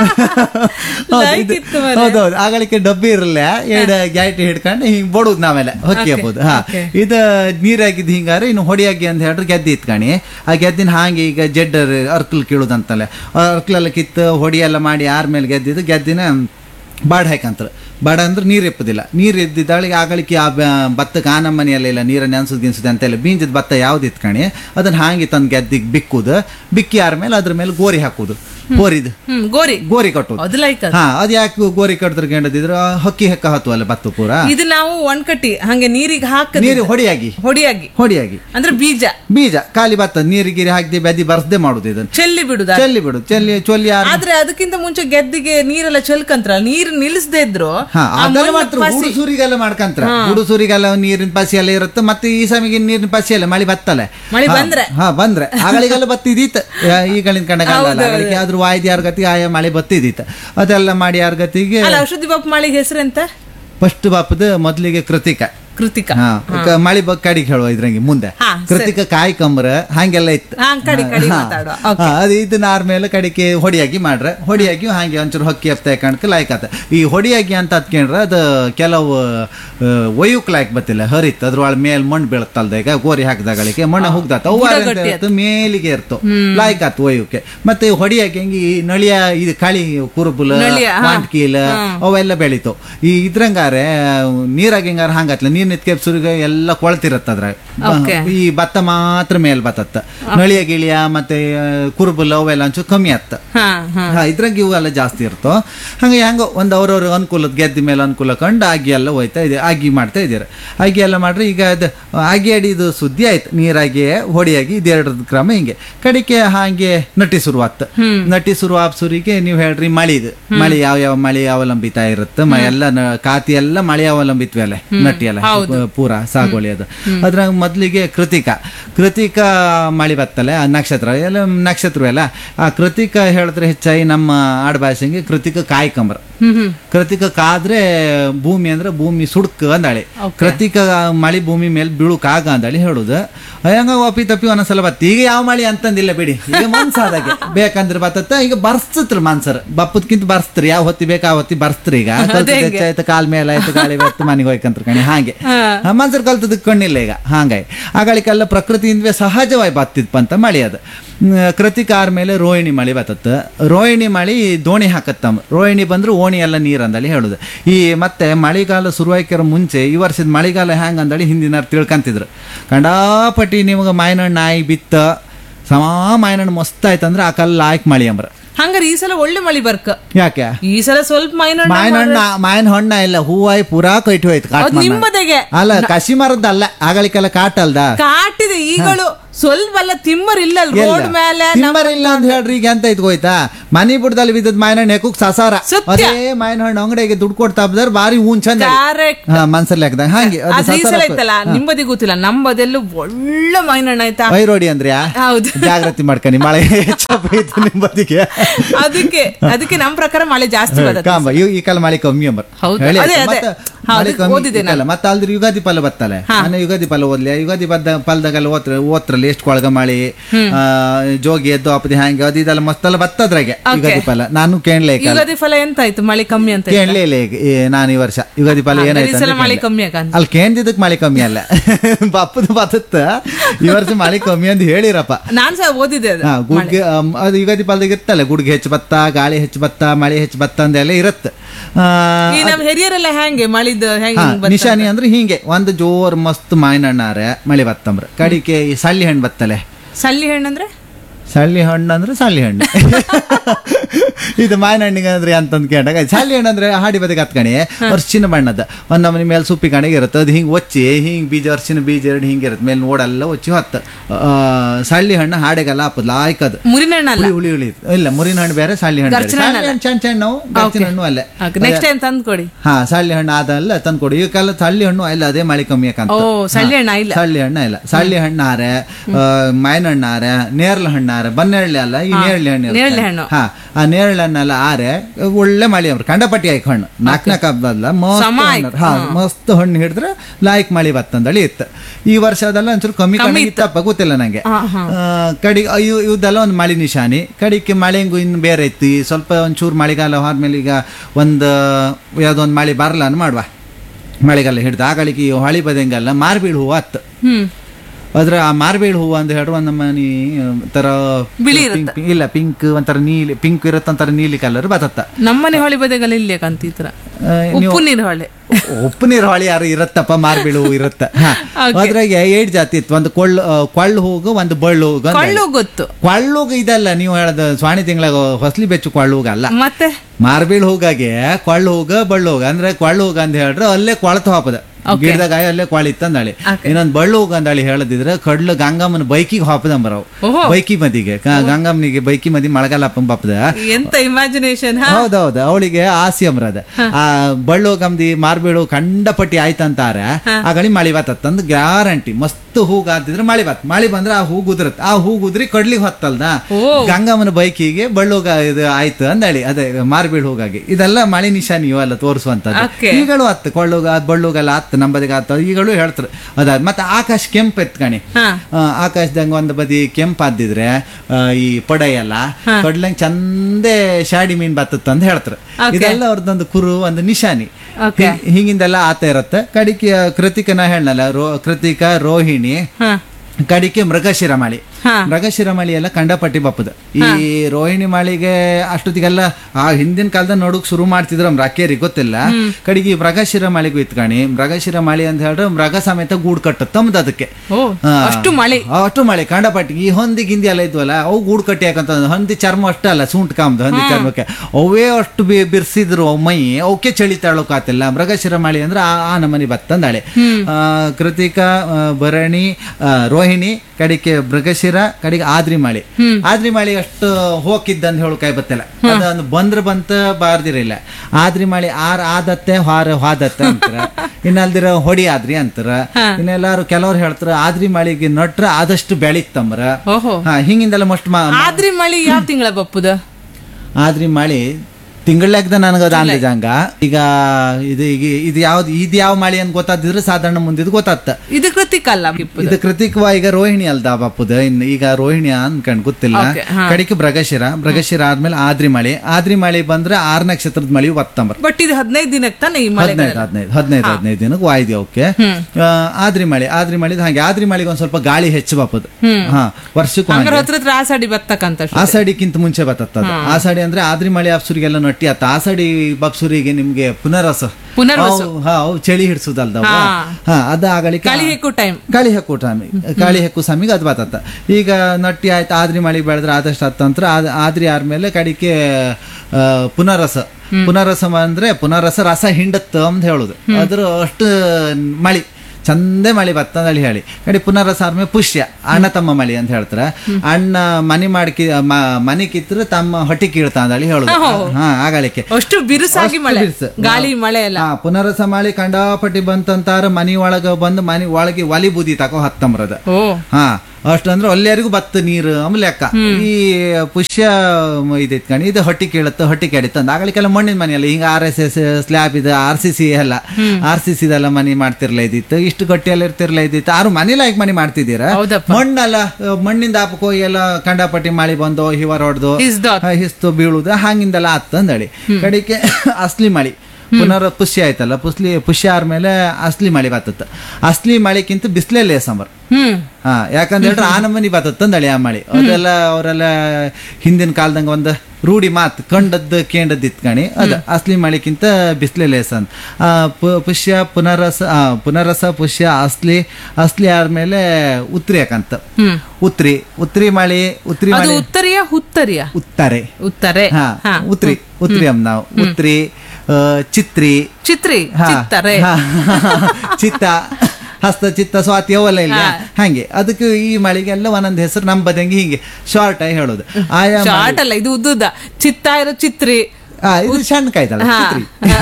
A: Like ಇತ್ತು ಮಾರ್ರೆ.
B: ಹೌದೌದು ಆಗಲಿಕ್ಕೆ ಡಬ್ಬಿ ಇರಲ್ಲ ಎರಡು ಗ್ಯಾಟಿ ಹಿಡ್ಕೊಂಡು ಹಿಂಗ್ ಬಡುದು ನಾವೆಲ್ಲ ಹೊಕ್ಕಿ ಹಬ್ಬದು ಹಾ
A: okay.
B: ಇದು ನೀರಾಗಿದ್ದು ಹಿಂಗಾರೆ ಇನ್ನು ಹೊಡಿಯಾಗಿ ಅಂತ ಹೇಳ್ರಿ ಗೆದ್ದಿ ಇತ್ಕಣಿ ಆ ಗೆದ್ದಿನ ಹಾಂಗೆ ಈಗ ಜಡ್ಡರ್ ಅರ್ಕಲ್ ಕೀಳುದಂತಲ್ಲ ಅರ್ಕಲೆಲ್ಲ ಕಿತ್ತು ಹೊಡಿ ಎಲ್ಲ ಮಾಡಿ ಆರ್ ಮೇಲೆ ಗೆದ್ದಿದ್ದು ಗೆದ್ದಿನ ಬಾಡ್ ಹಾಕಂತಾರೆ ಬಾಡ ಅಂದ್ರೆ ನೀರು ಎಪ್ಪದಿಲ್ಲ ನೀರು ಎದ್ದಿದ್ದಾಳಿಗೆ ಆಗಳಿಕೆ ಆ ಬ- ಭತ್ತಕ್ಕೆ ಆನ ಮನೆಯಲ್ಲ ಇಲ್ಲ ನೀರನ್ನು ನೆನ್ಸದ್ ಗಿನ್ಸದ್ ಅಂತೆಲ್ಲ ಬೀಂಜದ ಭತ್ತ ಯಾವ್ದು ಇತ್ಕಣಿ ಅದನ್ನ ಹಾಂಗೆ ತಂದು ಗೆದ್ದಿಗೆ ಬಿಕ್ಕುದು ಬಿಕ್ಕಿ ಆದ್ಮೇಲೆ ಅದ್ರ ಮೇಲೆ ಗೋರಿ ಹಾಕುದು ಗೋರಿದು
A: ಹ್ಮ್ ಗೋರಿ
B: ಗೋರಿ ಕಟ್ಟುದು
A: ಅದು ಲೈಕ್
B: ಹಾ ಅದ್ ಯಾಕೆ ಗೋರಿ ಕಟ್ಟಿದ್ರೆ ಗಂಡದಿದ್ರು ಹಕ್ಕಿ ಹೆಕ್ಕ ಹತ್ತು ಅಲ್ಲ ಭತ್ತ ಪೂರ
A: ಇದು ನಾವು ಒಣ್ಕಟ್ಟಿ ಹಂಗೆ ನೀರಿಗೆ ಹಾಕ
B: ನೀರು ಹೊಡಿಯಾಗಿ
A: ಹೊಡಿಯಾಗಿ
B: ಹೊಡಿಯಾಗಿ
A: ಅಂದ್ರೆ ಬೀಜ
B: ಬೀಜ ಖಾಲಿ ಭತ್ತ ನೀರು ಗೀರಿ ಹಾಕಿ ಬೆದಿ ಬರ್ಸ್ದೆ ಮಾಡುದು ಇದನ್ನ
A: ಚೆಲ್ಲಿ ಬಿಡುದ
B: ಚೆಲ್ಲಿ ಬಿಡು ಚೆಲ್ಲಿ ಚೊಲ್ಲಿ ಯಾರು
A: ಆದ್ರೆ ಅದಕ್ಕಿಂತ ಮುಂಚೆ ಗೆದ್ದಿಗೆ ನೀರೆಲ್ಲ ಚೆಲ್ಕಂತ್ರ ನೀರು ನಿಲ್ಲಿಸದೇ ಇದ್ರು
B: ಹಾ
A: ಆ
B: ಅದೆಲ್ಲ
A: ಮಣ್ಣು
B: ಮಾತ್ರ
A: ಪಸಿ-
B: ಹುಡುಸೂರಿಗೆಲ್ಲ ಮಾಡ್ಕಂತ್ರ ಹುಡುಸೂರಿಗೆಲ್ಲ ನೀರಿನ ಪಸಿ ಎಲ್ಲ ಇರುತ್ತೆ ಮತ್ತೆ ಈ ಸಮಯಕ್ಕೆ ನೀರಿನ ಪಸಿ ಎಲ್ಲ ಮಳಿ ಬತ್ತಲೆ
A: ಮಳಿ
B: ಹಾ,
A: ಬಂದ್ರೆ?
B: ಹಾ ಬಂದ್ರೆ ಆಗಳಿಗೆಲ್ಲ ಬತ್ತಿದೀತ ಈಗಳಿನ ಕಂಡಗಲ್ಲ ಆಗಳಿಗೆ ಆದ್ರೂ ವಾಯ್ದು ಯಾರ ಗತಿಗೆ ಆಯಾ ಮಳೆ ಬತ್ತಿದೀತ ಅದೆಲ್ಲ ಮಾಡಿ ಯಾರ ಗತಿಗೆ
A: ಅಲ್ಲ ಔಷಧಿ ಬಾಪ್ ಮಾಳಿಗೆ ಹೆಸರೆಂತ
B: ಫಸ್ಟ್ ಬಾಪದ ಮೊದ್ಲಿಗೆ ಕೃತಿಕ
A: ಕೃತಿಕಾ
B: ಹಾ ಕ- ಮಳಿ ಬಗ್ಗೆ ಕಡಿಗೆ ಹೇಳುವ ಇದ್ರಂಗೆ ಮುಂದೆ
A: ಹಾ,
B: ಕೃತಿಕ ಕಾಯಿ ಕಂಬ್ರ ಹಂಗೆಲ್ಲ ಇತ್ತು
A: ಹಾ ಕಡಿ ಕಡಿ
B: ಹಾ.
A: ಮಾತಾಡುವ
B: ಹಾ, ಅದು ಇದನ್ನ ಆದ್ಮೇಲೆ ಕಡಿಕೆ ಹೊಡಿಯಾಗಿ ಮಾಡ್ರೆ ಹೊಡಿಯಾಗಿ ಹಾಗೆ ಒಂಚೂರು ಹೊಕ್ಕಿ ಎಪ್ತ ಕಣಕ್ ಲಾಯ್ಕ್ ಆತ ಈ ಹೊಡಿಯಾಗಿ ಅಂತ ಹತ್ಕೊಂಡ್ರೆ ಅದು ಕೆಲವು ಒಯ್ಯುಕ್ ಲಾಯ್ಕ್ ಬತ್ತಿಲ್ಲ ಹರಿತ್ ಅದ್ರೊಳಗೆ ಮೇಲ್ ಮಣ್ಣು ಬೀಳತ್ತಲ್ದ ಈಗ ಗೋರಿ ಹಾಕಿದಾಗಳಿಗೆ ಮಣ್ಣು ಹೋಗ್ದಾತ ಅವು
A: ಬುಡ
B: ಅಂತ
A: ಗಟ್ಟಿ
B: ಇರುತ್ತೆ, ಮೇಲಿಗೆ ಇರ್ತು ಲಾಯ್ಕ್ ಆತು ಒಯ್ಯುಕ್ಕೆ ಮತ್ತೆ ಹೊಡಿಯಾಗಿ ಹೆಂಗೆ ಈ ನಳಿಯ ಇದು ಕಾಳಿ ಕುರುಬುಲ
A: ನಳಿಯ, ಹಾ.
B: ವಾಂಟ್ಕೀಲ ಅವೆಲ್ಲ ಬೆಳೀತು ಈ ಇದ್ರಂಗಾರೆ ನೀರಾಗ ಹಿಂಗಾರ ಹಂಗತ್ಲ ನೀರ್ ನಿತ್ಕೆ ಸುರಿಗ ಎಲ್ಲ ಕೊಳ್ತಿರತ್ತ ಅದ್ರ
A: Okay.
B: ಈ ಭತ್ತ ಮಾತ್ರ ಮೇಲ್ ಬತ್ತತ್ತ ನಳಿಯ ಗಿಳಿಯ ಮತ್ತೆ ಆ, ಕುರುಬುಲ ಅವೆಲ್ಲ ಒಂಚೂರು ಕಮ್ಮಿ ಆತ್ತ
A: ಹಾ ಹಾ
B: ಹಾ ಇದ್ರಾಗ ಇವು ಎಲ್ಲ ಜಾಸ್ತಿ ಇರ್ತೋ ಹಂಗೆ ಹೆಂಗೋ ಒಂದು ಅವ್ರವ್ರ ಅನುಕೂಲದ ಗೆದ್ದ ಮೇಲೆ ಅನುಕೂಲ ಕಂಡು ಆಗಿ ಎಲ್ಲ ಹೋಯ್ತಾ ಇದೆ ಆಗಿ ಮಾಡ್ತಾ ಇದ್ದೀರ ಆಗಿ ಎಲ್ಲ ಮಾಡ್ರಿ ಈಗ ಅದು ಆಗಿ ಅಡಿದು ಸುದ್ದಿ ಆಯ್ತು ನೀರಾಗಿ ಹೊಡಿಯಾಗಿ ಇದೆರಡರದ ಕ್ರಮ ಹಿಂಗೆ ಕಡಿಕೆ ಹಾಗೆ ನಟಿ ಶುರುವಾತ್ ನಟಿ ಶುರುವಾಪ್ ಸುರಿಗೆ ನೀವು ಹೇಳ್ರಿ ಮಳಿದು ಮಳಿ ಯಾವ ಯಾವ ಮಳಿ ಅವಲಂಬಿತ ಇರುತ್ತೆ ಮ- ಎಲ್ಲ ನ- ಕಾತಿ ಎಲ್ಲ ಮಳೆ ಅವಲಂಬಿತ್ವೆ ಅಲ್ಲ ನಟಿ ಎಲ್ಲ ಪೂ- ಪೂರ ಸಾಗೋಳಿ ಅದು ಅದ್ರಾಗ ಮೊದಲಿಗೆ ಕೃತಿಕ ಕೃತಿಕ ಮಳಿ ಬತ್ತಲ್ಲ ಆ ನಕ್ಷತ್ರ ಎಲ್ಲ ನಕ್ಷತ್ರವೆಲ್ಲ ಆ ಕೃತಿಕ ಹೇಳಿದ್ರೆ ಹೆಚ್ಚಾಗಿ ನಮ್ಮ ಆಡ್ಭಾಷೆಗೆ ಕೃತಿಕ ಕಾಯ್ಕಂಬ್ರ
A: ಹ್ಮ್ ಹ್ಮ್
B: ಕೃತಿಕ ಕಾದ್ರೆ ಭೂಮಿ ಅಂದ್ರೆ ಭೂಮಿ ಸುಡ್ಕ ಅಂದಾಳಿ ಕೃತಿಕ ಮಳಿ ಭೂಮಿ ಮೇಲೆ ಬೀಳುಕಾಗ ಅಂದಾಳಿ ಹೇಳುದು ಹಂಗ ಒಪ್ಪಿ ತಪ್ಪಿ ಒಂದೊಂದ್ಸಲ ಬತ್ತ ಈಗ ಯಾವ ಮಳಿ ಅಂತಂದಿಲ್ಲ ಬಿಡಿ ಈಗ ಮನ್ಸಾದಾಗೆ ಬೇಕಂದ್ರೆ ಬತ್ತತ್ತ ಈಗ ಬರ್ಸ್ತತ್ರಿ ಮನ್ಸರ್ ಬಪ್ಪದ್ಕಿಂತ ಬರ್ಸ್ತ್ರಿ ಯಾವ ಹೊತ್ತಿ ಬೇಕು ಆ ಹೊತ್ತಿ ಬರ್ಸ್ತ್ರಿ ಈಗ ಕಲ್ತದ್ ಹೆಚ್ಚಾಯ್ತು ಕಾಲ್ ಮೇಲೆ ಆಯ್ತು ಗಾಳಿ ಬತ್ತು ಮನೆಗೆ ಹೋಯ್ಕಂತ್ರ ಕಣಿ ಹಾಗೆ ಮನ್ಸರ್ ಕಲ್ತದಕ್ಕೆ ಕಣ್ಣಿಲ್ಲ ಈಗ ಹಾಂಗಾಗಿ ಆಗಳಿಗೆಲ್ಲ ಪ್ರಕೃತಿಯಿಂದವೇ ಸಹಜವಾಗಿ ಬತ್ತಿದ್ಪ ಅಂತ ಮಳಿ ಅದು ಹ್ಮ್, ಕೃತಿಕ ಆದ್ಮೇಲೆ ರೋಹಿಣಿ ಮಳಿ ಬತ್ತತ್ತ ರೋಹಿಣಿ ಮಳಿ ದೋಣಿ ಹಾಕತ್ತಮ್ಮ ರೋಹಿಣಿ ಬಂದ್ರೆ ಓಣಿ ಎಲ್ಲ ನೀರು ಅಂದಳಿ ಹೇಳುದು ಈ ಮತ್ತೆ ಮಳೆಗಾಲ ಶುರುವಾಯ್ಕಿರೋ ಮುಂಚೆ ಈ ವರ್ಷದ ಮಳೆಗಾಲ ಹ್ಯಾಂಗ ಅಂದಳಿ ಹಿಂದಿನ ತಿಳ್ಕಂತಿದ್ರು ಕಂಡಾಪಟ್ಟಿ ನಿಮಗೆ ಮಾಯನಣ್ಣು ನಾಯಿ ಬಿತ್ತ ಸಮಾ ಮಾಯನಣ್ಣು ಮಸ್ತ್ ಆಯ್ತಂದ್ರೆ ಆ ಕಲ್ಲ ಆಯ್ಕೆ ಮಳಿ ಅಂಬ್ರ
A: ಹಂಗಾರೆ ಈ ಸಲ ಒಳ್ಳೆ ಮಳಿ ಬರ್ಕ
B: ಯಾಕೆ
A: ಈ ಸಲ ಸ್ವಲ್ಪ ಮೈನಣ್ಣ
B: ಮಾಯನ ಹಣ್ಣ ಮಾಯನ ಹಣ್ಣ ಇಲ್ಲ ಹೂವಾಯಿ ಪೂರಾ ಕೈಟು ಹೋಯ್ತು ಕಾಟ್
A: ಅದು
B: ಮಣ್ಣು.
A: ನಿಮ್ಮದೆಗೆ
B: ಅಲ್ಲ ಕಸಿ ಮರದ್ದಲ್ಲ ಆಗಳಿಗೆಲ್ಲ ಕಾಟ್ ಅಲ್ದ
A: ಕಾಟಿದೆ ಈಗಳು ಸ್ವಲ್ಪ ಎಲ್ಲ ತಿಮ್ಮರ್ ಇಲ್ಲ ರೋಡ್ ಮೇಲೆ
B: ತಿಮ್ಮರ್ ಇಲ್ಲ ಅಂತ ಹೇಳ್ರಿ ಈಗ ಎಂತ ಇದ್ ಹೋಯ್ತಾ ಮನಿ ಬುಡದಲ್ಲಿ ಬಿದ್ದದ್ ಮಾವಿನ ಹಣ್ಣು ಹೆಕ್ಕುಕ್ ಸಸಾರ
A: ಸತ್ಯ.
B: ಅದೇ ಮಾವಿನ ಹಣ್ಣು ಅಂಗಡಿಗೆ ದುಡ್ಡು ಕೊಡ್ತಾ ಇದ್ದಾರೆ ಬಾರಿ ಹೂನ್ ಚಂದ
A: Correct.
B: ಹಾ ಮನ್ಸಲ್ಲಿ ಹಾಕ್ದಂಗ ಹಾಗೆ ಅದು
A: ಅದ್ ಈ
B: ಸಸಾರ
A: ಸಲ ಐತಲ್ಲ ನಿಮ್ಮದಿ ಗೊತ್ತಿಲ್ಲ ನಮ್ಮದೆಲ್ಲ ಒಳ್ಳೆ ಮೈನಣ್ಣ ಆಯ್ತಾ
B: ವೈರೋಡಿ ಅಂದ್ರಿ
A: ಹೌದು
B: ಜಾಗ್ರತೆ ಮಾಡ್ಕನಿ ಮಳೆ ಹೆಚ್ಚಾಯ್ತು ನಿಮ್ ಬದಿಗೆ
A: ಅದಕ್ಕೆ ಅದಕ್ಕೆ ನಮ್ ಪ್ರಕಾರ ಮಳೆ ಜಾಸ್ತಿ ಬರ್ತದೆ
B: ಕಾಂಬ ಈ ಈ ಕಾಲ ಮಳೆ ಕಮ್ಮಿ ಅಂಬರ್
A: ಹೌದು.
B: ಹೇಳಿ
A: ಅದೇ,
B: ಆಯ್ತು.
A: ಅದೇ.
B: ಮತ್ತೆ
A: ಹೌದು,
B: ಮಳೆ ಕಮ್ಮಿ
A: ಓದಿದೆ
B: ಈ ಕಾಲ. ಮತ್ತೆ ಅಲ್ದ್ರ ಯುಗಾದಿ ಫಲ ಬತ್ತಲೆ ನಾನು ಯುಗಾದಿ ಫಲ ಓದ್ಲಿ ಯುಗಾದಿ ಬದ್ದ ಫಲದಾಗೆಲ್ಲ ಓದ್ರ ಓದ್ರಲ್ಲಿ ಎಷ್ಟು ಕೊಳಗ ಮಳೆ ಆ, ಜೋಗಿ ಎದ್ದು ಅಪದಿ ಹ್ಯಾಂಗೆ ಅದು ಇದೆಲ್ಲ ಮಸ್ತೆಲ್ಲ ಬತ್ತದ್ರಾಗೆ ಯುಗಾದಿ ಫಲ ನಾನು ಕೇಳಲೇ ಈ ಕಾಲ
A: ಯುಗಾದಿ ಫಲ ಎಂತ ಆಯ್ತು ಮಳೆ ಕಮ್ಮಿ ಅಂತ
B: ಕೇಳಲೇ ಇಲ್ಲ ಈಗ ಈ ನಾನು ಈ ವರ್ಷ ಯುಗಾದಿ ಫಲ
A: ಈ
B: ಏನಾಯ್ತು
A: ಸಲ
B: ಅಂತ
A: ಮಳೆ
B: ಕೇಳ್ದೆ.
A: ಕಮ್ಮಿ ಆಗಂತ
B: ಅಲ್ಲಿ ಕೇಂದಿದ್ದಕ್ಕೆ ಮಳೆ ಕಮ್ಮಿ ಅಲ್ಲ ಬಪ್ಪದ ಬತ್ತತ್ತ ಈ ವರ್ಷ ಮಳೆ ಕಮ್ಮಿ ಅಂತ ಹೇಳಿರಪ್ಪ
A: ನಾನ್ ಸಹ ಓದಿದೆ ಅದು
B: ಹಾ ಗುಡ್ಗೆ ಅಮ್, ಅದು ಯುಗಾದಿ ಫಲದಾಗ ಇರ್ತಲ್ಲ ಗುಡ್ಗೆ ಹೆಚ್ಚು ಬತ್ತ ಗಾಳಿ ಹೆಚ್ಚು ಬತ್ತ ಮಳೆ ಹೆಚ್ಚು ಬತ್ತ ಅಂದೆಲ್ಲ ಇರತ್ತೆ ಆ,
A: ಈ ನಮ್ ಹಿರಿಯರೆಲ್ಲ ಹೆಂಗೆ ಮಳಿದ್ ಹೆಂಗ್
B: ಹಾ,
A: ಹಿಂಗ್ ಬರ್ತದೆ?
B: ನಿಶಾನಿ ಅಂದ್ರೆ ಹಿಂಗೆ ಒಂದು ಜೋರ್ ಮಸ್ತ್ ಮಾವಿನ ಹಣ್ಣಾರೆ ಮಳೆ ಬತ್ತಂಬ್ರ ಕಡಿಕೆ ಈ ಸಳ್ಳಿ ಹಣ್ಣು ಬತ್ತಲೆ
A: ಸಳ್ಳಿ ಹಣ್ಣಂದ್ರೆ
B: ಸಳ್ಳಿ ಹಣ್ಣು ಅಂದ್ರೆ ಸಳ್ಳಿ ಹಣ್ಣು ಇದು ಮಾವಿನ ಹಣ್ಣಿಗೆ ಅಂದ್ರೆ ಅಂತಂದ್ ಕೇಳಾಗ ಸಳ್ಳಿ ಹಣ್ಣು ಅಂದ್ರೆ ಹಾಡಿ ಬದಿಗೆ ಹತ್ಕಣಿ ಅರ್ಶಿನ ಬಣ್ಣದ ಒಂದ್ ನಮ್ಮನೆ ಮೇಲೆ ಸುಪ್ಪಿ ಕಣಿಗೆ ಇರುತ್ತೆ ಅದು ಹಿಂಗೆ ಒಚ್ಚಿ ಹಿಂಗೆ ಬೀಜ ಅರ್ಶಿನ ಬೀಜ ಎರಡು ಹಿಂಗೆ ಇರುತ್ತೆ ಮೇಲೆ ನೋಡೆಲ್ಲ ಒಚ್ಚಿ ಹೊತ್ತ ಆ, ಸಳ್ಳಿ ಹಣ್ಣು ಹಾಡೆಗೆಲ್ಲ ಹಾಪದ್ ಲಾಯ್ಕ್ ಅದು
A: ಮುರಿನ ಹಣ್ಣ ಅಲ್ಲ
B: ಹುಳಿ ಹುಳಿ ಹುಳಿ ಇಲ್ಲ ಮುರಿನ ಹಣ್ಣು ಬೇರೆ ಸಳ್ಳಿ ಹಣ್ಣು ಬೇರೆ.
A: ಗರ್ಚಿನ ಹಣ್ಣು
B: ಸಳ್ಳಿ ಹಣ್ಣು ಸಣ್ಣ ಸಣ್ಣ ನಾವು ಗರ್ಚಿನ ಹಣ್ಣು ಅಲ್ಲೇ
A: ನೆಕ್ಸ್ಟ್ ಟೈಮ್ ತಂದ್ ಕೊಡಿ
B: ಹಾ ಸಳ್ಳಿ ಹಣ್ಣು ಅದಲ್ಲ ತಂದ್ಕೊಡಿ ಈ ಕಾಲ ಸಳ್ಳಿ ಹಣ್ಣು ಇಲ್ಲ ಅದೇ ಮಳೆ ಕಮ್ಮಿ ಯಾಕಂತ
A: ಓ ಸಳ್ಳಿ ಹಣ್ಣ ಇಲ್ಲ
B: ಸಳ್ಳಿ ಹಣ್ಣ ಇಲ್ಲ ಸಳ್ಳಿ ಹಣ್ಣಾರೆ ಮಾವಿನ ಹಣ್ಣಾರೆ ನೇರ್ಲ ಹಣ್ಣಾರೆ ಬನ್ನೇರಳೆ ಅಲ್ಲ ಈ ನೇರಳೆ ಹಣ್ಣು ಇರುತ್ತೆ.
A: ನೇರಳೆ ಹಣ್ಣು.
B: ಹಾ ಆ ನೇರಳೆ ಹಣ್ಣೆಲ್ಲ ಆರೆ ಒಳ್ಳೆ ಮಳಿ ಅವ್ರು ಕಂಡಪಟ್ಟಿ ಆಯ್ಕೆ ಹಣ್ಣು ನಾಲ್ಕು ನಾಲ್ಕು ಹಬ್ಬದಲ್ಲ ಮಸ್ತ್
A: ಸಮ
B: ಹಣ್ಣು. ಹಾ ಮಸ್ತ್ ಹಣ್ಣು ಹಿಡಿದ್ರೆ ಲಾಯ್ಕ್ ಮಳಿ ಬತ್ತಂದಳಿ ಇತ್ತು ಈ ವರ್ಷ ಅದೆಲ್ಲ ಒಂಚೂರು ಕಮ್ಮಿ ಕಮ್ಮಿ ಇತ್ತಪ್ಪ ಗೊತ್ತಿಲ್ಲ ನಂಗೆ
A: ಹಾ, ಹಾ.
B: ಕಡಿ ಇವ್ ಇವ್ದೆಲ್ಲ ಒಂದು ಮಳಿ ನಿಶಾನಿ ಕಡಿಗೆ ಮಳೆಂಗು ಇನ್ನು ಬೇರೆ ಇತ್ತು ಈ ಸ್ವಲ್ಪ ಒಂಚೂರು ಮಳೆಗಾಲ ಹೋದ್ಮೇಲೆ ಈಗ ಒಂದು ಯಾವುದೋ ಒಂದು ಮಳೆ ಬರಲ್ಲ ಅನ್ ಮಾಡುವ ಮಳೆಗಾಲ ಹಿಡ್ದು ಆಗಳಿಗೆ ಈ ಹೊಳಿ ಬದಂಗೆಲ್ಲ ಮಾರ್ಬೀಳು ಹೂವು ಹತ್ತು
A: ಹ್ಮ್
B: ಅದ್ರ ಆ ಮಾರ್ಬೇಳು ಹೂವು ಅಂತ ಹೇಳಿ ಒಂದು ನಮ್ಮನಿ ತರ
A: ಬಿಳಿ
B: pink- ಇಲ್ಲ ಪಿಂಕ್ ಒಂಥರ ನೀಲಿ ಪಿಂಕ್ ಇರುತ್ತೆ ಒಂಥರ ನೀಲಿ ಕಲರ್ ಬತ್ತತ್ತ
A: ನಮ್ಮನೆ ಹೊಳಿ ಬದಿಗೆಲ್ಲ ಇಲ್ಲಿ ಕಂತ ಈ ತರ
B: ಆ, ನೀವು
A: ಉಪ್ಪು ನೀರು ಹೊಳೆ
B: ಉಪ್ಪು ನೀರು ಹೊಳಿ ಯಾರು ಇರತ್ತಪ್ಪ ಮಾರ್ಬೇಳು ಹೂವು ಇರತ್ತ ಹಾ.
A: Okay.
B: ಅದ್ರಾಗೆ ಏಟ್ ಜಾತಿ ಇತ್ತು ಒಂದು ಕೊಳ್ಳು ಆ, ಕೊಳ್ಳು ಹೂಗು ಒಂದು ಬಳ್ಳು ಹೂಗು ಅಂತ
A: ಕೊಳ್ಳು ಗೊತ್ತು
B: ಕೊಳ್ಳುಗ ಇದಲ್ಲ ನೀವು ಹೇಳದ ಸ್ವಾಣಿ ತಿಂಗಳಾಗ ಹೊಸ್ಲಿ ಬೆಚ್ಚು ಕೊಳ್ಳುಗ ಅಲ್ಲ
A: ಮತ್ತೆ
B: ಮಾರ್ಬೀಳ್ ಹೂಗಾಗೆ ಕೊಳ್ಳು ಹೂಗ ಬಳ್ಳು ಹೂಗ ಅಂದ್ರೆ ಕೊಳ್ಳು ಹೂಗ ಅಂತ ಹೇಳಿದ್ರೆ ಅಲ್ಲೇ ಕೊಳತು ಹಾಪದ ಗಿಡದಾಗ ಅಲ್ಲೇ ಕೊಳಿತ್ತು ಅಂದಳಿ ಇನ್ನೊಂದ್ ಬಳ್ಳು ಹೂಗ ಅಂದಳಿ ಹೇಳದಿದ್ರೆ ಕಡ್ಲು ಗಂಗಮ್ಮನ ಬೈಕಿಗೆ ಹಾಪದಂಬರವು
A: ಓಹೋ.
B: ಬೈಕಿ ಮದಿಗೆ ಗ- ಗಂಗಮ್ಮನಿಗೆ ಬೈಕಿ ಮದಿ ಮಳೆಗಾಲ ಅಪ್ಪನ್ ಬಾಪದ
A: ಎಂತ ಇಮ್ಯಾಜಿನೇಷನ್
B: ಹೌದೌದು ಅವಳಿಗೆ ಆಸಿ ಅಂಬ್ರದ ಆ ಬಳ್ಳು ಗಮ್ದಿ ಮಾರ್ಬೀಳು ಕಂಡಪಟ್ಟಿ ಆಯ್ತಂತಾರೆ ಆ ಗಳಿ ಮಳಿ ಬತ್ತಂದ್ ಗ್ಯಾರಂಟಿ ಮಸ್ತ್ ಹೂಗ ಅಂತಿದ್ರೆ ಮಳಿ ಬತ್ ಮಳಿ ಬಂದ್ರೆ ಆ ಹೂ ಗುದ್ರತ್ ಆ ಹೂ ಗುದ್ರಿ ಕಡ್ಲಿಗೆ ಹೊತ್ತಲ್ದ ಗಂಗಮ್ಮನ ಬೈಕಿಗೆ ಬಳ್ಳುಗ ಇದು ಆಯ್ತು ಅಂದಳಿ ಅದೇ ಮಾರ್ಬೀಳು ಹೂಗಾಗಿ ಇದೆಲ್ಲ ಮಳಿ ನಿಶಾನಿ ಇವೆಲ್ಲ ತೋರಿಸುವಂತದ್ದು
A: Okay.
B: ಈಗಳು ಹತ್ತು ಕೊಳ್ಳುಗ ಬಳ್ಳುಗೆಲ್ಲ ಹತ್ತು ನಂಬದಿಗೆ ಆತ ಈಗಳು ಹೇಳ್ತಾರೆ ಅದಾದ್ ಮತ್ತೆ ಆಕಾಶ ಕೆಂಪು ಎತ್ಕಣಿ
A: ಹಾ.
B: ಆ, ಆಕಾಶದಂಗ ಒಂದು ಬದಿ ಕೆಂಪಾದಿದ್ರೆ ಆ, ಈ ಪೊಡೆ ಎಲ್ಲ ಕಡ್ಲಂಗ್ ಚಂದೇ ಶಾಡಿ ಮೀನ್ ಬತ್ತತ್ತ ಅಂತ ಹೇಳ್ತಾರೆ ಇದೆಲ್ಲ ಅವ್ರದ್ದೊಂದು ಕುರು ಒಂದು ನಿಶಾನಿ
A: Okay.
B: ಹಿ- ಹಿಂಗಿಂದೆಲ್ಲ ಆತ ಇರುತ್ತೆ ಕಡಿಕೆ ಕೃತಿಕನ ಹೇಳಲ್ಲ ರೋ ಕೃತಿಕ ರೋಹಿಣಿ
A: ಹಾ
B: ಕಡಿಕೆ ಮೃಗಶಿರ ಮಾಳಿ
A: ಹಾ.
B: ಮೃಗಶಿರ ಮಾಳಿ ಎಲ್ಲ ಕಂಡಪಟ್ಟಿ ಬಪ್ಪದ ಈ ರೋಹಿಣಿ ಮಾಳಿಗೆ ಅಷ್ಟೊತ್ತಿಗೆಲ್ಲ ಆ ಹಿಂದಿನ ಕಾಲದ ನೋಡಕ್ ಶುರು ಮಾಡ್ತಿದ್ರು ರಾಕೇರಿ ಗೊತ್ತಿಲ್ಲ ಕಡಿಗೆ ಈ ಮೃಗಶಿರ ಮಾಳಿಗೂ ಇತ್ಕಣಿ ಮೃಗಶಿರ ಮಾಳಿ ಅಂತ ಹೇಳಿದ್ರೆ ಮೃಗ ಸಮೇತ ಗೂಡ್ ಕಟ್ಟುತ್ತೆ ತಮ್ಮದು ಅದಕ್ಕೆ
A: ಓ
B: ಹಾ.
A: ಅಷ್ಟು ಮಳೆ
B: ಅಷ್ಟು ಮಳೆ ಕಂಡಪಟ್ಟಿ ಈ ಹೊಂದಿ ಗಿಂದಿ ಎಲ್ಲ ಇದ್ವಲ್ಲ ಅವು ಗೂಡು ಕಟ್ಟಿ ಯಾಕಂತ ಹಂದಿ ಚರ್ಮ ಅಷ್ಟೇ ಅಲ್ಲ ಸುಂಟ್ ಕಾಮ್ದು ಹಂದಿ ಚರ್ಮಕ್ಕೆ ಅವೇ ಅಷ್ಟು ಬಿ- ಬಿರ್ಸಿದ್ರು ಅವ್ ಮೈ ಅವಕ್ಕೆ ಚಳಿ ತಾಳೋಕಾತಿಲ್ಲ ಮೃಗಶಿರ ಮಳಿ ಅಂದ್ರೆ ಆ ಆ ನಮನಿ ಬತ್ತಂದಾಳೆ ಆ, ಕೃತಿಕಾ ಆ, ಭರಣಿ ಆ, ರೋಹಿಣಿ ಕಡಿಕೆ ಮೃಗಶಿರ ಕಡಿಗೆ ಆದ್ರಿ ಮಳಿ ಆದ್ರಿ ಮಳಿ ಅಷ್ಟು ಹೋಗಿದ್ದಂತ ಹೇಳು ಕೈ ಬತ್ತಿಲ್ಲ ಅದೊಂದು ಬಂದ್ರ ಬಂತ ಬಾರ್ದಿರಿಲ್ಲ ಆದ್ರಿ ಮಳಿ ಆರ್ ಆದತ್ತೆ ಹಾರ ಹಾದತ್ತೆ ಅಂತಾರ ಇನ್ನಲ್ದಿರ ಹೊಡಿ ಆದ್ರಿ ಅಂತಾರ ಇನ್ನೆಲ್ಲಾರು ಕೆಲವ್ರು ಹೇಳ್ತಾರ ಆದ್ರಿ ಮಳಿಗೆ ನಟ್ರ ಆದಷ್ಟು ಬೆಳಿತಂಬ್ರ
A: ಓಹೋ
B: ಹಾ ಹಿಂಗಿಂದೆಲ್ಲ ಮಸ್ಟ್ ಮಾ
A: ಆದ್ರಿ ಮಳಿ ಯಾವ ತಿಂಗಳ ಬಪ್ಪುದ
B: ಆದ್ರಿ ಮಳಿ ತಿಂಗಳಾಗ್ದ ನನಗದ ಅಂದಿದಂಗ ಈಗ ಇದು ಈಗ ಇದು ಯಾವ್ದು ಇದು ಯಾವ ಮಳಿ ಅಂತ ಗೊತ್ತಾದಿದ್ರೆ ಸಾಧಾರಣ ಮುಂದಿದ್ ಗೊತ್ತಾತ್ತ
A: ಇದು ಕೃತಿಕ ಅಲ್ಲ ಇಪ್ಪುದು.
B: ಇದು ಕೃತಿಕವ ಈಗ ರೋಹಿಣಿ ಅಲ್ದ ಬಾಪುದ ಇನ್ನು ಈಗ ರೋಹಿಣಿ ಅನ್ಕಂಡ್ ಗೊತ್ತಿಲ್ಲ
A: Okay, ಹಾ.
B: ಕಡಿಕೆ ಮೃಗಶಿರ ಮೃಗಶಿರ ಆದ್ಮೇಲೆ ಆದ್ರಿ ಮಳಿ ಆದ್ರಿ ಮಳಿ ಬಂದ್ರೆ ಆರ್ ನಕ್ಷತ್ರದ ಮಳಿ ಒತ್ತಂಬರ್
A: ಬಟ್ ಇದು ಹದಿನೈದು ದಿನಕ್ಕೆ ತಾನೆ ಈ ಮಳೆ
B: ಹದಿನೈದು ಹದಿನೈದು ಹದಿನೈದು ಹದಿನೈದು ದಿನಕ್ಕೆ ವಾಯ್ದೆ ಅವಕ್ಕೆ ಆದ್ರಿ ಮಳಿ ಆದ್ರಿ ಮಳಿ ಹಾಗೆ ಆದ್ರಿ ಮಳಿಗೆ ಒಂದ್ ಸ್ವಲ್ಪ ಗಾಳಿ ಹೆಚ್ಚು ಬಾಪದು ಹಾ ವರ್ಷಕ್ಕೂ
A: ಹಂಗಾರ
B: ಹಾಗೆ.
A: ಹತ್ರ ಹತ್ರ ಆಸಾಡಿ ಬರ್ತಕ್ಕಂತ
B: ಆಸಾಡಿಕ್ಕಿಂತ ಮುಂಚೆ ಬತ್ತದ ಆಸಾಡಿ ಅಂದ್ರೆ ಆದ್ರಿ ಮಳಿ ಅಪ್ಸುರಿಗೆಲ್ಲ ನಟ್ಟಿ ಆತ ಆಸಾಡಿ ಬಪ್ಸುರಿಗೆ ನಿಮ್ಗೆ ಪುನರಸ
A: ಪುನರ್ವಸು.
B: ಅವು- ಹಾ ಅವು ಚಳಿ ಹಿಡ್ಸುದಲ್ದವ
A: ಹಾ.
B: ಹಾ ಅದ ಆಗಲಿಕ್ಕೆ
A: ಕಾಳಿ ಹೆಕ್ಕು ಟೈಮ್
B: ಕಾಳಿ ಹೆಕ್ಕು ಸ್ವಾಮಿ ಕಾಳಿ ಹೆಕ್ಕು ಸ್ವಾಮಿಗೆ ಅದು ಬತ್ತತ್ತ ಈಗ ನಟ್ಟಿ ಆಯ್ತು ಆದ್ರಿ ಮಳಿ ಬೆಳೆದ್ರೆ ಆದಷ್ಟು ಹತ್ತಂತ್ರ ಆದ್- ಆದ್ರಿ ಆದ್ಮೇಲೆ ಕಡಿಕೆ ಆ, ಪುನರಸ ಪುನರಸ ಅಂದ್ರೆ ಪುನರಸ ರಸ ಹಿಂಡತ್ತ ಅಂತ ಹೇಳುದು ಅದ್ರ ಅಷ್ಟು ಮಳಿ ಚಂದೆ ಮಳಿ ಬತ್ತ ಹೇಳಿ ಹೇಳಿ ಕಡೆ ಪುನರಸ ಆದ್ಮೇಲೆ ಪುಷ್ಯ ಅಣ್ಣ ತಮ್ಮ ಮಳಿ ಅಂತ ಹೇಳ್ತಾರೆ ಅಣ್ಣ ಮನಿ ಮಾಡ್ಕಿ ಮ- ಮನಿ ಕಿತ್ರ ತಮ್ಮ ಹೊಟ್ಟಿ ಕೀಳ್ತಾ ಅಂದಳಿ ಹೇಳುದು ಹಾ ಆಗಳಿಕೆ
A: ಅಷ್ಟು ಬಿರುಸಾಗಿ
B: ಅಷ್ಟು
A: ಮಳೆ
B: ಬಿರ್ಸು.
A: ಗಾಳಿ ಮಳೆ ಎಲ್ಲ
B: ಹಾ ಪುನರಸ ಮಳಿ ಕಂಡಾಪಟ್ಟಿ ಬಂತಂತಾರ ಮನಿ ಒಳಗ ಬಂದು ಮನಿ ಒಳಗೆ ಒಲಿ ಬೂದಿ ತಕೋ ಹತ್ತಂಬ್ರದ
A: ಓ
B: ಹಾ ಅಷ್ಟು ಅಂದ್ರೆ ಅಲ್ಲಿವರೆಗೂ ಬತ್ತ ನೀರು ಆಮೇಲೆ ಲೆಕ್ಕ ಈ ಪುಷ್ಯ ಇದೈತ್ ಕಣಿ ಇದು ಹೊಟ್ಟಿ ಕೇಳುತ್ತೆ ಹೊಟ್ಟಿ ಕೆಡಿತ್ತು ಅಂದ ಆಗಳಿಗೆಲ್ಲ ಮಣ್ಣಿನ ಮನೆ ಅಲ್ಲ ಹಿಂಗ ಆರ್ ಎಸ್ ಎಸ್ ಸ್ಲ್ಯಾಬ್ ಇದು ಆರ್ ಸಿ ಸಿ ಎಲ್ಲ ಆರ್ ಸಿ ಸಿದೆಲ್ಲ ಮನೆ ಮಾಡ್ತಿರ್ಲ ಇದ್ದಿತ್ತು ಇಷ್ಟು ಗಟ್ಟಿಯಲ್ಲಿ ಇರ್ತಿರ್ಲ ಇದ್ದಿತ್ತು ಆರು ಮನೆ ಲೈಕ್ ಮನೆ ಮಾಡ್ತಿದ್ದೀರಾ
A: ಹೌದಪ್ಪ.
B: ಮಣ್ಣಲ್ಲ ಮಣ್ಣಿಂದ ಹಾಪಕ್ ಹೋಗಿ ಎಲ್ಲ ಕಂಡಾಪಟ್ಟಿ ಮಳಿ ಬಂದು ಹಿವರ್ ಹೊಡೆದು
A: ಹಿಸ್ದಾತ್.
B: ಹಿಸ್ತು ಬೀಳುದು ಹಂಗಿಂದೆಲ್ಲ ಆತ್ ಅಂದಳಿ ಕಡೆಗೆ ಅಸ್ಲಿ ಮಳಿ ಪುನರ್ ಪುಷ್ಯ ಆಯ್ತಲ್ಲ ಪುಸ್ಲಿ ಪುಷ್ಯ ಆದ್ಮೇಲೆ ಅಸ್ಲಿ ಮಳಿ ಬತ್ತತ್ತ ಅಸ್ಲಿ ಮಳಿಕ್ಕಿಂತ ಬಿಸ್ಲೇ ಲೇಸಂಬರ್
A: ಹ್ಮ್
B: ಹಾ ಯಾಕಂತ ಹೇಳಿದ್ರೆ ಆ ನಮ್ಮನಿ ಬತ್ತಂದಳಿ ಆ ಮಳಿ ಅದೆಲ್ಲ ಅವರೆಲ್ಲ ಹಿಂದಿನ ಕಾಲದಂಗ ಒಂದು ರೂಢಿ ಮಾತು ಕಂಡದ್ದು ಕೇಂಡದ್ದು ಇತ್ಕಣಿ ಅದ ಅಸ್ಲಿ ಮಳಿಕ್ಕಿಂತ ಬಿಸ್ಲೆ ಲೇಸ ಅಂತ ಆ, ಪು- ಪುಷ್ಯ ಪುನರಸ ಆ, ಪುನರಸ ಪುಷ್ಯ ಅಸ್ಲಿ ಅಸ್ಲಿ ಆದ್ಮೇಲೆ ಉತ್ರಿ ಯಾಕಂತ
A: ಹ್ಮ್
B: ಉತ್ರಿ ಉತ್ರಿ ಮಳಿ ಉತ್ರಿ
A: ಅದು
B: ಮಳಿ
A: ಉತ್ತರಿಯ ಹುತ್ತರಿಯ
B: ಉತ್ತಾರೆ
A: ಉತ್ತರೆ
B: ಹಾ
A: ಹಾ
B: ಉತ್ರಿ ಉತ್ರಿ ಅಮ್ ನಾವು ಉತ್ರಿ ಆ, ಚಿತ್ರಿ
A: ಚಿತ್ರಿ
B: ಹಾ,
A: ಚಿತ್ತರೆ
B: ಹಾ, ಚಿತ್ತ ಹಸ್ತ ಚಿತ್ತ ಸ್ವಾತಿ ಅವೆಲ್ಲ ಇಲ್ಲ ಹಂಗೆ ಅದಕ್ಕೆ ಈ ಮಳಿಗೆಲ್ಲ ಒಂದೊಂದು ಹೆಸರು ನಮ್ಮ ಬದಂಗೆ ಹೀಗೆ ಶಾರ್ಟ್ ಆಗಿ ಹೇಳೋದು ಆಯಾ ಮಳಿ-
A: ಶಾರ್ಟ್ ಅಲ್ಲ ಇದು ಉದ್ದುದ ಚಿತ್ತ ಇರೋ ಚಿತ್ರಿ
B: ಆ, ಇದು ಸಣ್ಣ ಕಾಯ್ತಲ್ಲ
A: ಹಾ.
B: ಉತ್ರಿ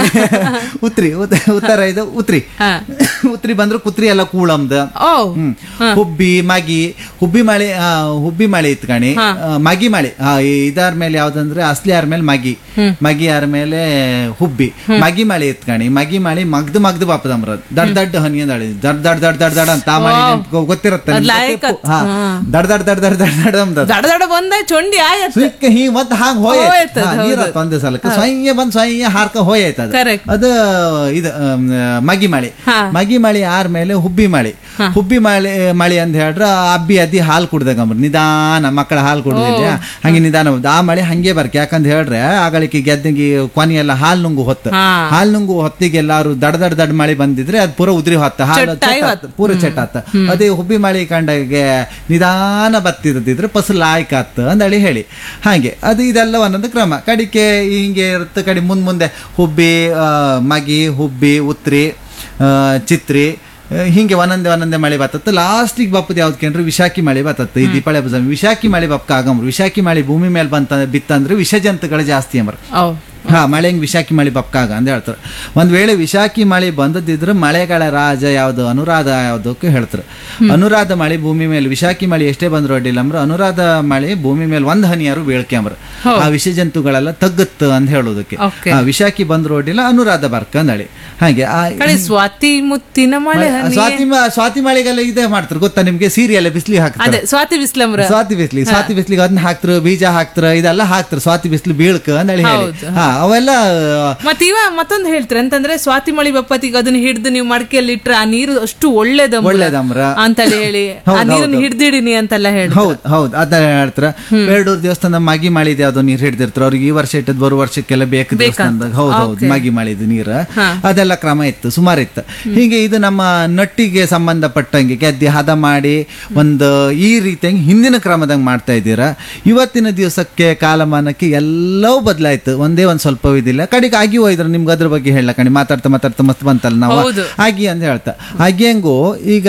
B: ಉತ್ರಿ ಉತ್- ಉತ್ತರ ಇದು ಉತ್ರಿ
A: ಹಾ.
B: ಉತ್ರಿ ಬಂದ್ರೆ ಕುತ್ರಿ ಎಲ್ಲ ಕೂಳಮ್ದ
A: ಓ
B: ಹ್ಮ್ ಹುಬ್ಬಿ ಮಗಿ ಹುಬ್ಬಿ ಮಳೆ ಆ, ಹುಬ್ಬಿ ಮಳೆ ಇತ್ತು ಕಣಿ ಆ, ಮಗಿ ಮಳೆ ಆ, ಇದಾರ ಮೇಲೆ ಯಾವ್ದಂದ್ರೆ ಅಸ್ಲಿ ಆರ್ ಮೇಲೆ ಮಗಿ ಮಗಿ ಆರ್ ಮೇಲೆ ಹುಬ್ಬಿ ಮಗಿ ಮಳೆ ಇತ್ತು ಕಣಿ ಮಗಿ ಮಳೆ ಮಗ್ದು ಮಗ್ದು ಬಾಪದಮ್ರ ದಡ್ ದಡ್ ಹನಿ ಅಂದಳಿ ದಡ್ ದಡ್ ದಡ್ ದಡ್ ದಡ್ ಅಂತ ಆ ಮಳೆ ನೆನ್ಪು ಗೊತ್ತಿರುತ್ತೆ
A: ಅದ್
B: ನಿಮ್ಗೆ
A: ಲಾಯಕ್
B: ಗೊತ್ತಿಪ್ಪು. ಹಾ. ದಡ್ ದಡ್ ದಡ್ ದಡ್ ದಡ್ ದಡ್ ಅಂದದ
A: ದಡ ದಡ ಬಂದ ಚೊಂಡಿ ಆಯತ್
B: ಸಿಕ್ಕ ಹೀ ಮತ್ ಹಾಂಗ್ ಹೋಯ್
A: ಹೋಯ್ತದ್ ಹೌದು.
B: ನೀರತ್ತ ಒಂದೇ ಸಲಕ್ಕೆ ಸ್ವಯ್ಯ ಬಂದ್ ಸ್ವಯ್ಯ ಹಾರ್ಕ ಹೋಯ್ತು ಅದು
A: Correct.
B: ಅದು ಇದು ಅಮ್, ಮಗಿ ಮಳಿ
A: ಹಾ.
B: ಮಗಿ ಮಳಿ ಆರ್ ಮೇಲೆ ಹುಬ್ಬಿ ಮಳಿ ಹುಬ್ಬಿ ಮಳಿ ಮಳಿ ಅಂತ ಹೇಳ್ರ ಅಬ್ಬಿ ಅದ್ದಿ ಹಾಲು ಕುಡ್ದಾಗಂಬ್ರ ನಿಧಾನ ಮಕ್ಕಳ ಹಾಲು ಕುಡ್ದಿಲ್ಲ ಹಂಗೆ ನಿಧಾನ ಹೋದ್. ಆ ಮಳಿ ಹಂಗೆ ಬರ್ಕೆ ಯಾಕಂತ ಹೇಳ್ರೆ ಆಗಳಿಕೆ ಗೆದ್ದಂಗಿ ಕೊನೆ ಎಲ್ಲ ಹಾಲು ನುಂಗು ಹೊತ್ತು
A: ಹಾ.
B: ಹಾಲು ನುಂಗು ಹೊತ್ತಿಗೆ ಎಲ್ಲಾರು ದಡ್ ದಡ್ ದಡ್ ಮಳಿ ಬಂದಿದ್ರೆ ಅದು ಪೂರ ಉದ್ರಿ ಹೊತ್ತ ಹಾಲು
A: ಚಟ್ಟಾಗಿ
B: ಚೆಟ್ ಆತ್, ಪೂರ ಚೆಟ್ ಆತ ಅದೇ ಹುಬ್ಬಿ ಮಳಿ ಕಂಡಾಗೆ ನಿಧಾನ ಬತ್ತಿರದಿದ್ರೆ ಫಸಲ್ ಲಾಯ್ಕ್ ಆತ್ ಅಂದಳಿ ಹೇಳಿ ಹಾಗೆ ಅದು ಇದೆಲ್ಲ ಒಂದೊಂದು ಕ್ರಮ ಕಡಿಕೆ ಹಿಂಗೆ ಇರುತ್ತೆ ಕಡಿ ಮುಂದ್ ಮುಂದೆ ಹುಬ್ಬಿ ಆ, ಮಗಿ ಹುಬ್ಬಿ ಉತ್ರಿ ಆ, ಚಿತ್ರಿ ಆ, ಹಿಂಗೆ ಒಂದೊಂದೇ ಒಂದೊಂದೇ ಮಳೆ ಬತ್ತತ್ತು ಲಾಸ್ಟಿಗೆ ಬಪ್ಪದು ಯಾವ್ದು ಕೇಂದ್ರ ವಿಶಾಖಿ ಮಳೆ ಬತ್ತತ್ತು ಈ ದೀಪಾವಳಿ ಹಬ್ಬದ ಸಮಯ ವಿಶಾಖಿ ಮಳೆ ಬಪ್ಕ ಆಗಂಬ್ರು ವಿಶಾಖಿ ಮಳೆ ಭೂಮಿ ಮೇಲೆ ಬಂತ ಬಿತ್ತಂದ್ರೆ ವಿಷ ಜಂತುಗಳು ಜಾಸ್ತಿ ಅಂಬ್ರ
A: ಓ
B: ಹಾ ಮಳೆ ಹಿಂಗ್ ವಿಶಾಖಿ ಮಳೆ ಬಪ್ಕಾಗ ಅಂತ ಹೇಳ್ತಾರೆ ಒಂದ್ ವೇಳೆ ವಿಶಾಖಿ ಮಳೆ ಬಂದದಿದ್ರೆ ಮಳೆಗಳ ರಾಜ ಯಾವ್ದು ಅನುರಾಧ ಯಾವ್ದಕ್ಕೆ ಹೇಳ್ತಾರೆ ಅನುರಾಧ ಮಳೆ ಭೂಮಿ ಮೇಲೆ ವಿಶಾಖಿ ಮಳೆ ಎಷ್ಟೇ ಬಂದ್ರು ಅಡ್ಡಿಲ್ಲ ಅಂದ್ರ ಅನುರಾಧ ಮಳೆ ಭೂಮಿ ಮೇಲೆ ಒಂದ್ ಹನಿಯಾರು ಬೀಳ್ಕ್ಯಾಂಬ್ರ ಆ ವಿಷ ಜಂತುಗಳೆಲ್ಲ ತಗ್ಗತ್ತು ಅಂತ ಹೇಳೋದಕ್ಕೆ
A: Okay.
B: ಆ ವಿಶಾಖಿ ಬಂದ್ರು ಅಡ್ಡಿಲ್ಲ ಅನುರಾಧ ಬರ್ಕ ಅಂದಳಿ ಹಾಗೆ ಆ
A: ಕಡೆ ಸ್ವಾತಿ ಮುತ್ತಿನ ಮಳೆ ಹನಿ
B: ಸ್ವಾತಿ ಮ- ಸ್ವಾತಿ ಮಳೆಗೆಲ್ಲ ಇದೇ ಮಾಡ್ತಾರೆ ಗೊತ್ತಾ ನಿಮ್ಗೆ ಸೀರಿಯಲ್ ಬಿಸ್ಲಿ ಹಾಕ್ತಾರೆ
A: ಅದೇ ಸ್ವಾತಿ ಬಿಸ್ಲಮ್ರ
B: ಸ್ವಾತಿ ಬಿಸ್ಲಿ ಸ್ವಾತಿ ಬಿಸ್ಲಿಗೆ ಅದನ್ನ ಹಾಕ್ತಾರೆ ಬೀಜ ಹಾಕ್ತಾರೆ ಇದೆಲ್ಲ ಹಾಕ್ತಾರೆ ಸ್ವಾತಿ ಬಿಸ್ಲು ಬೀಳ್ಕ ಅಂದೇಳಿ ಹೇಳಿ
A: ಹೌದು.
B: ಹಾ ಅವೆಲ್ಲ
A: ಮತ್ ಇವ ಮತ್ತೊಂದು ಹೇಳ್ತಾರೆ ಅಂತಂದ್ರೆ ಸ್ವಾತಿ ಮಳಿ ಬಪ್ಪತ್ತಿಗೆ ಅದನ್ನ ಹಿಡ್ದು ನೀವು ಮಡಕೆಯಲ್ಲಿ ಇಟ್ರೆ ಆ ನೀರು ಅಷ್ಟು ಒಳ್ಳೇದಮ್ರ
B: ಒಳ್ಳೇದಮ್ರ.
A: ಅಂತಲ್ಲಿ ಹೇಳಿ ಆ
B: ಹೌದು,
A: ನೀರನ್ನ
B: ಹೌದು.
A: ಹಿಡ್ದಿಡಿನಿ ಅಂತೆಲ್ಲ ಹೇಳಿ
B: ಹೌದ್ ಹೌದ್ ಅದ ಹೇಳ್ತಾರ ಬೇಡೂರ್ ದೇವಸ್ಥಾನ ಮಗಿ ಮಾಡಿದೆ ಅದು ನೀರ್ ಹಿಡ್ದಿರ್ತಾರ ಅವ್ರಿಗೆ ಈ ವರ್ಷ ಇಟ್ಟದ್ ಬರೋ ವರ್ಷಕ್ಕೆಲ್ಲ ಬೇಕು ದೇವಸ್ಥಾನದಾಗ ಹೌದ್ ಹೌದ್ ಮಗಿ ಮಾಡಿದ ನೀರ್ ಅದೆಲ್ಲ ಕ್ರಮ ಇತ್ತು ಸುಮಾರು ಇತ್ತು ಹೀಗೆ ಇದು ನಮ್ಮ ನಟ್ಟಿಗೆ ಸಂಬಂಧಪಟ್ಟಂಗೆ ಗೆದ್ದಿ ಹದ ಮಾಡಿ ಒಂದು ಈ ರೀತಿಯಾಗಿ ಹಿಂದಿನ ಕ್ರಮದಂಗ ಮಾಡ್ತಾ ಇದ್ದೀರಾ ಇವತ್ತಿನ ದಿವಸಕ್ಕೆ ಕಾಲಮಾನಕ್ಕೆ ಎಲ್ಲವೂ ಬದಲಾಯ್ತು ಒಂದೇ ಒಂದ್ ಸ್ವಲ್ಪ ಇದಿಲ್ಲ ಕಡೆಗೆ ಆಗಿ ಹೋಯ್ದ್ರು ನಿಮ್ಗೆ ಅದ್ರ ಬಗ್ಗೆ ಹೇಳ ಕಣಿ ಮಾತಾಡ್ತಾ ಮಾತಾಡ್ತಾ ಮಸ್ತ್ ಬಂತಲ್ಲ ನಾವು
A: ಹೌದು.
B: ಆಗಿ ಅಂತ ಹೇಳ್ತಾ ಅಗ್ಯಂಗು ಈಗ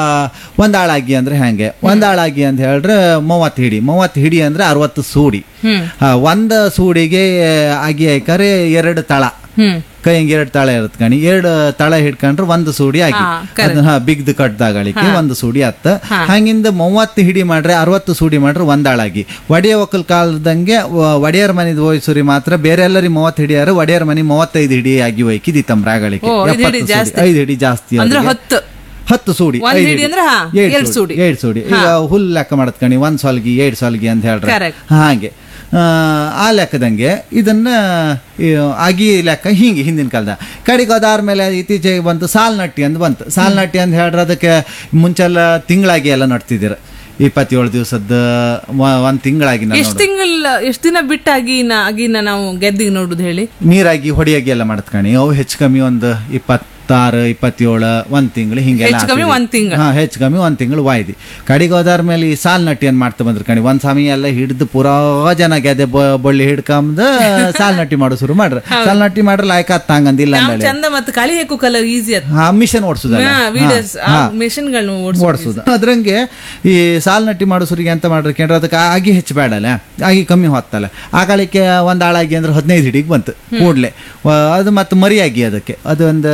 B: ಒಂದ್ ಆಳಾಗಿ ಅಂದ್ರೆ ಹೆಂಗೆ ಒಂದ್ ಆಳಾಗಿ ಅಂತ ಹೇಳ್ರೆ ಮೂವತ್ತು ಹಿಡಿ ಮೂವತ್ತು ಹಿಡಿ ಅಂದ್ರೆ ಅರವತ್ತು ಸೂಡಿ ಆ, ಒಂದ್ ಸೂಡಿಗೆ ಆಗಿ ಹಾಕರೆ ಎರಡು ತಳ
A: ಹ್ಮ್
B: ಕೈ ಹಿಂಗೆ ಎರಡು ತಳ ಇರುತ್ತೆ ಕಣಿ ಎರಡು ತಳ ಹಿಡ್ಕೊಂಡ್ರೆ ಒಂದು ಸೂಡಿ ಆಗಿ
A: ಹಾ, correct.
B: ಅದನ್ನ ಬಿಗ್ದು ಕಟ್ದಾಗಳಿಕೆ ಒಂದು ಸೂಡಿ ಹತ್ತ ಹಂಗಿಂದ ಮೂವತ್ತು ಹಿಡಿ ಮಾಡ್ರೆ ಅರವತ್ತು ಸೂಡಿ ಮಾಡ್ರೆ ಒಂದಾಳಾಗಿ ಒಡೆಯ ಒಕ್ಕಲ್ ಕಾಲದಂಗೆ ವ- ಒಡೆಯರ್ ಮನಿದ್ ಹೋಯ್ಸುರಿ ಮಾತ್ರ ಬೇರೆ ಎಲ್ಲರಿ ಮೂವತ್ತು ಹಿಡಿಯಾರ ಒಡೆಯರ್ ಮನಿ ಮೂವತ್ತೈದು ಹಿಡಿ ಆಗಿ ಹೋಯ್ಕಿದಿ ತಮ್ರಾಗಳಿಕೆ
A: ಓ, ಐದ್ ಹಿಡಿ ಜಾಸ್ತಿ.
B: ಐದು ಹಿಡಿ ಜಾಸ್ತಿ
A: ಅಂದ್ರೆ
B: ಅವ್ರಿಗೆ.
A: ಹತ್ತು
B: ಹತ್ತು ಸೂಡಿ
A: ಒಂದ್
B: ಐದ್
A: ಹಿಡಿ ಅಂದ್ರೆ ಹಾ,
B: ಏಳ್
A: ಎರಡ್ ಸೂಡಿ.
B: ಏಳ್ ಸೂಡಿ ಈಗ ಹುಲ್ ಲೆಕ್ಕ ಮಾಡತ್ಕಣಿ ಒಂದ್ ಸೊಲ್ಗಿ ಏಡ್ ಸೊಲ್ಗಿ ಅಂತ ಹೇಳ್ರೆ
A: Correct.
B: ಹಾಗೆ ಆ, ಆ ಲೆಕ್ಕದಂಗೆ ಇದನ್ನ ಈ, ಆಗಿ ಲೆಕ್ಕ ಹಿಂಗೆ ಹಿಂದಿನ ಕಾಲದ ಕಡೆಗೆ ಅದಾದ್ಮೇಲೆ ಇತ್ತೀಚೆಗೆ ಬಂತು ಸಾಲ್ ನಟ್ಟಿ ಅಂತ ಬಂತು ಸಾಲ್ ನಟ್ಟಿ ಅಂತ ಹೇಳ್ರೆ ಅದಕ್ಕೆ ಮುಂಚೆಲ್ಲ ತಿಂಗಳಾಗಿ ಎಲ್ಲ ನಡ್ತಿದ್ದೀರ ಇಪ್ಪತ್ತೇಳು ದಿವಸದ ಒಂದ್ ತಿಂಗಳಾಗಿ ನಾನು
A: ಎಷ್ಟ್ ತಿಂಗಳ ಎಷ್ಟ್ ದಿನ ಬಿಟ್ಟು ಅಗಿನ ಅಗಿನ ನಾವು ಗೆದ್ದಿಗೆ ನೋಡುದು ಹೇಳಿ
B: ನೀರಾಗಿ ಹೊಡಿಯಾಗಿ ಎಲ್ಲ ಮಾಡ್ತ್ಕಣಿ ಅವು ಹೆಚ್ಚು ಕಮ್ಮಿ ಒಂದು ಇಪ್ಪತ್ ಇಪ್ಪತ್ತಾರು ಇಪ್ಪತ್ತೇಳು ಒಂದ್ ತಿಂಗಳು ಹಿಂಗೆಲ್ಲ
A: ಹೆಚ್ಚು ಕಮ್ಮಿ
B: ಹಾಕಿದ್ವಿ.
A: ಒಂದ್ ತಿಂಗ್ಳು.
B: ಹಾ ಹೆಚ್ಚು ಕಮ್ಮಿ ಒಂದ್ ತಿಂಗಳು ವಾಯ್ದಿ ಕಡೆಗೆ ಹೋದಾರ ಮೇಲೆ ಈ ಸಾಲ್ ನಟ್ಟಿ ಏನ್ ಮಾಡ್ತಾ ಬಂದ್ರು ಕಣಿ ಒಂದ್ ಸಮಯ ಎಲ್ಲ ಹಿಡಿದು ಪೂರಾ ಜನ ಗೆದೆ ಬ- ಬಳ್ಳಿ ಹಿಡ್ಕೊಂಡ್ ಸಾಲ್ ನಟ್ಟಿ ಮಾಡೋ ಶುರು ಮಾಡ್ರ ಸಾಲ್ ನಟ್ಟಿ ಮಾಡ್ರ ಲಾಯ್ಕ ಹಂಗಂದಿಲ್ಲ
A: ನಾವು
B: ಅಂದೇಳಿ
A: ಚಂದ ಮತ್ತೆ ಕಳಿ ಹಾಕು ಕಲರ್ ಈಸಿ ಅದ
B: ಹಾ ಮಿಷನ್ ಓಡಿಸುದಲ್ಲ
A: ವಿಡಿಯೋಸ್ ಮೆಷಿನ್ಗಳನ್ನ
B: ಓಡಿಸೋದು ಅದ್ರಂಗೆ ಈ ಸಾಲ್ ನಟ್ಟಿ ಮಾಡೋ ಸುರಿಗೆ ಎಂತ ಮಾಡ್ರಿ ಕೇಂದ್ರ ಅದಕ್ಕೆ ಆಗಿ ಹೆಚ್ಚು ಬೇಡಲ್ಲ ಆಗಿ ಕಮ್ಮಿ ಹೊತ್ತಲ್ಲ ಆ ಕಾಲಕ್ಕೆ ಒಂದ್ ಆಳಾಗಿ ಅಂದ್ರೆ ಹದಿನೈದು ಹಿಡಿಗೆ ಬಂತು ಕೂಡ್ಲೆ ವ- ಅದು ಮತ್ತೆ ಮರಿಯಾಗಿ ಅದಕ್ಕೆ ಅದು ಒಂದು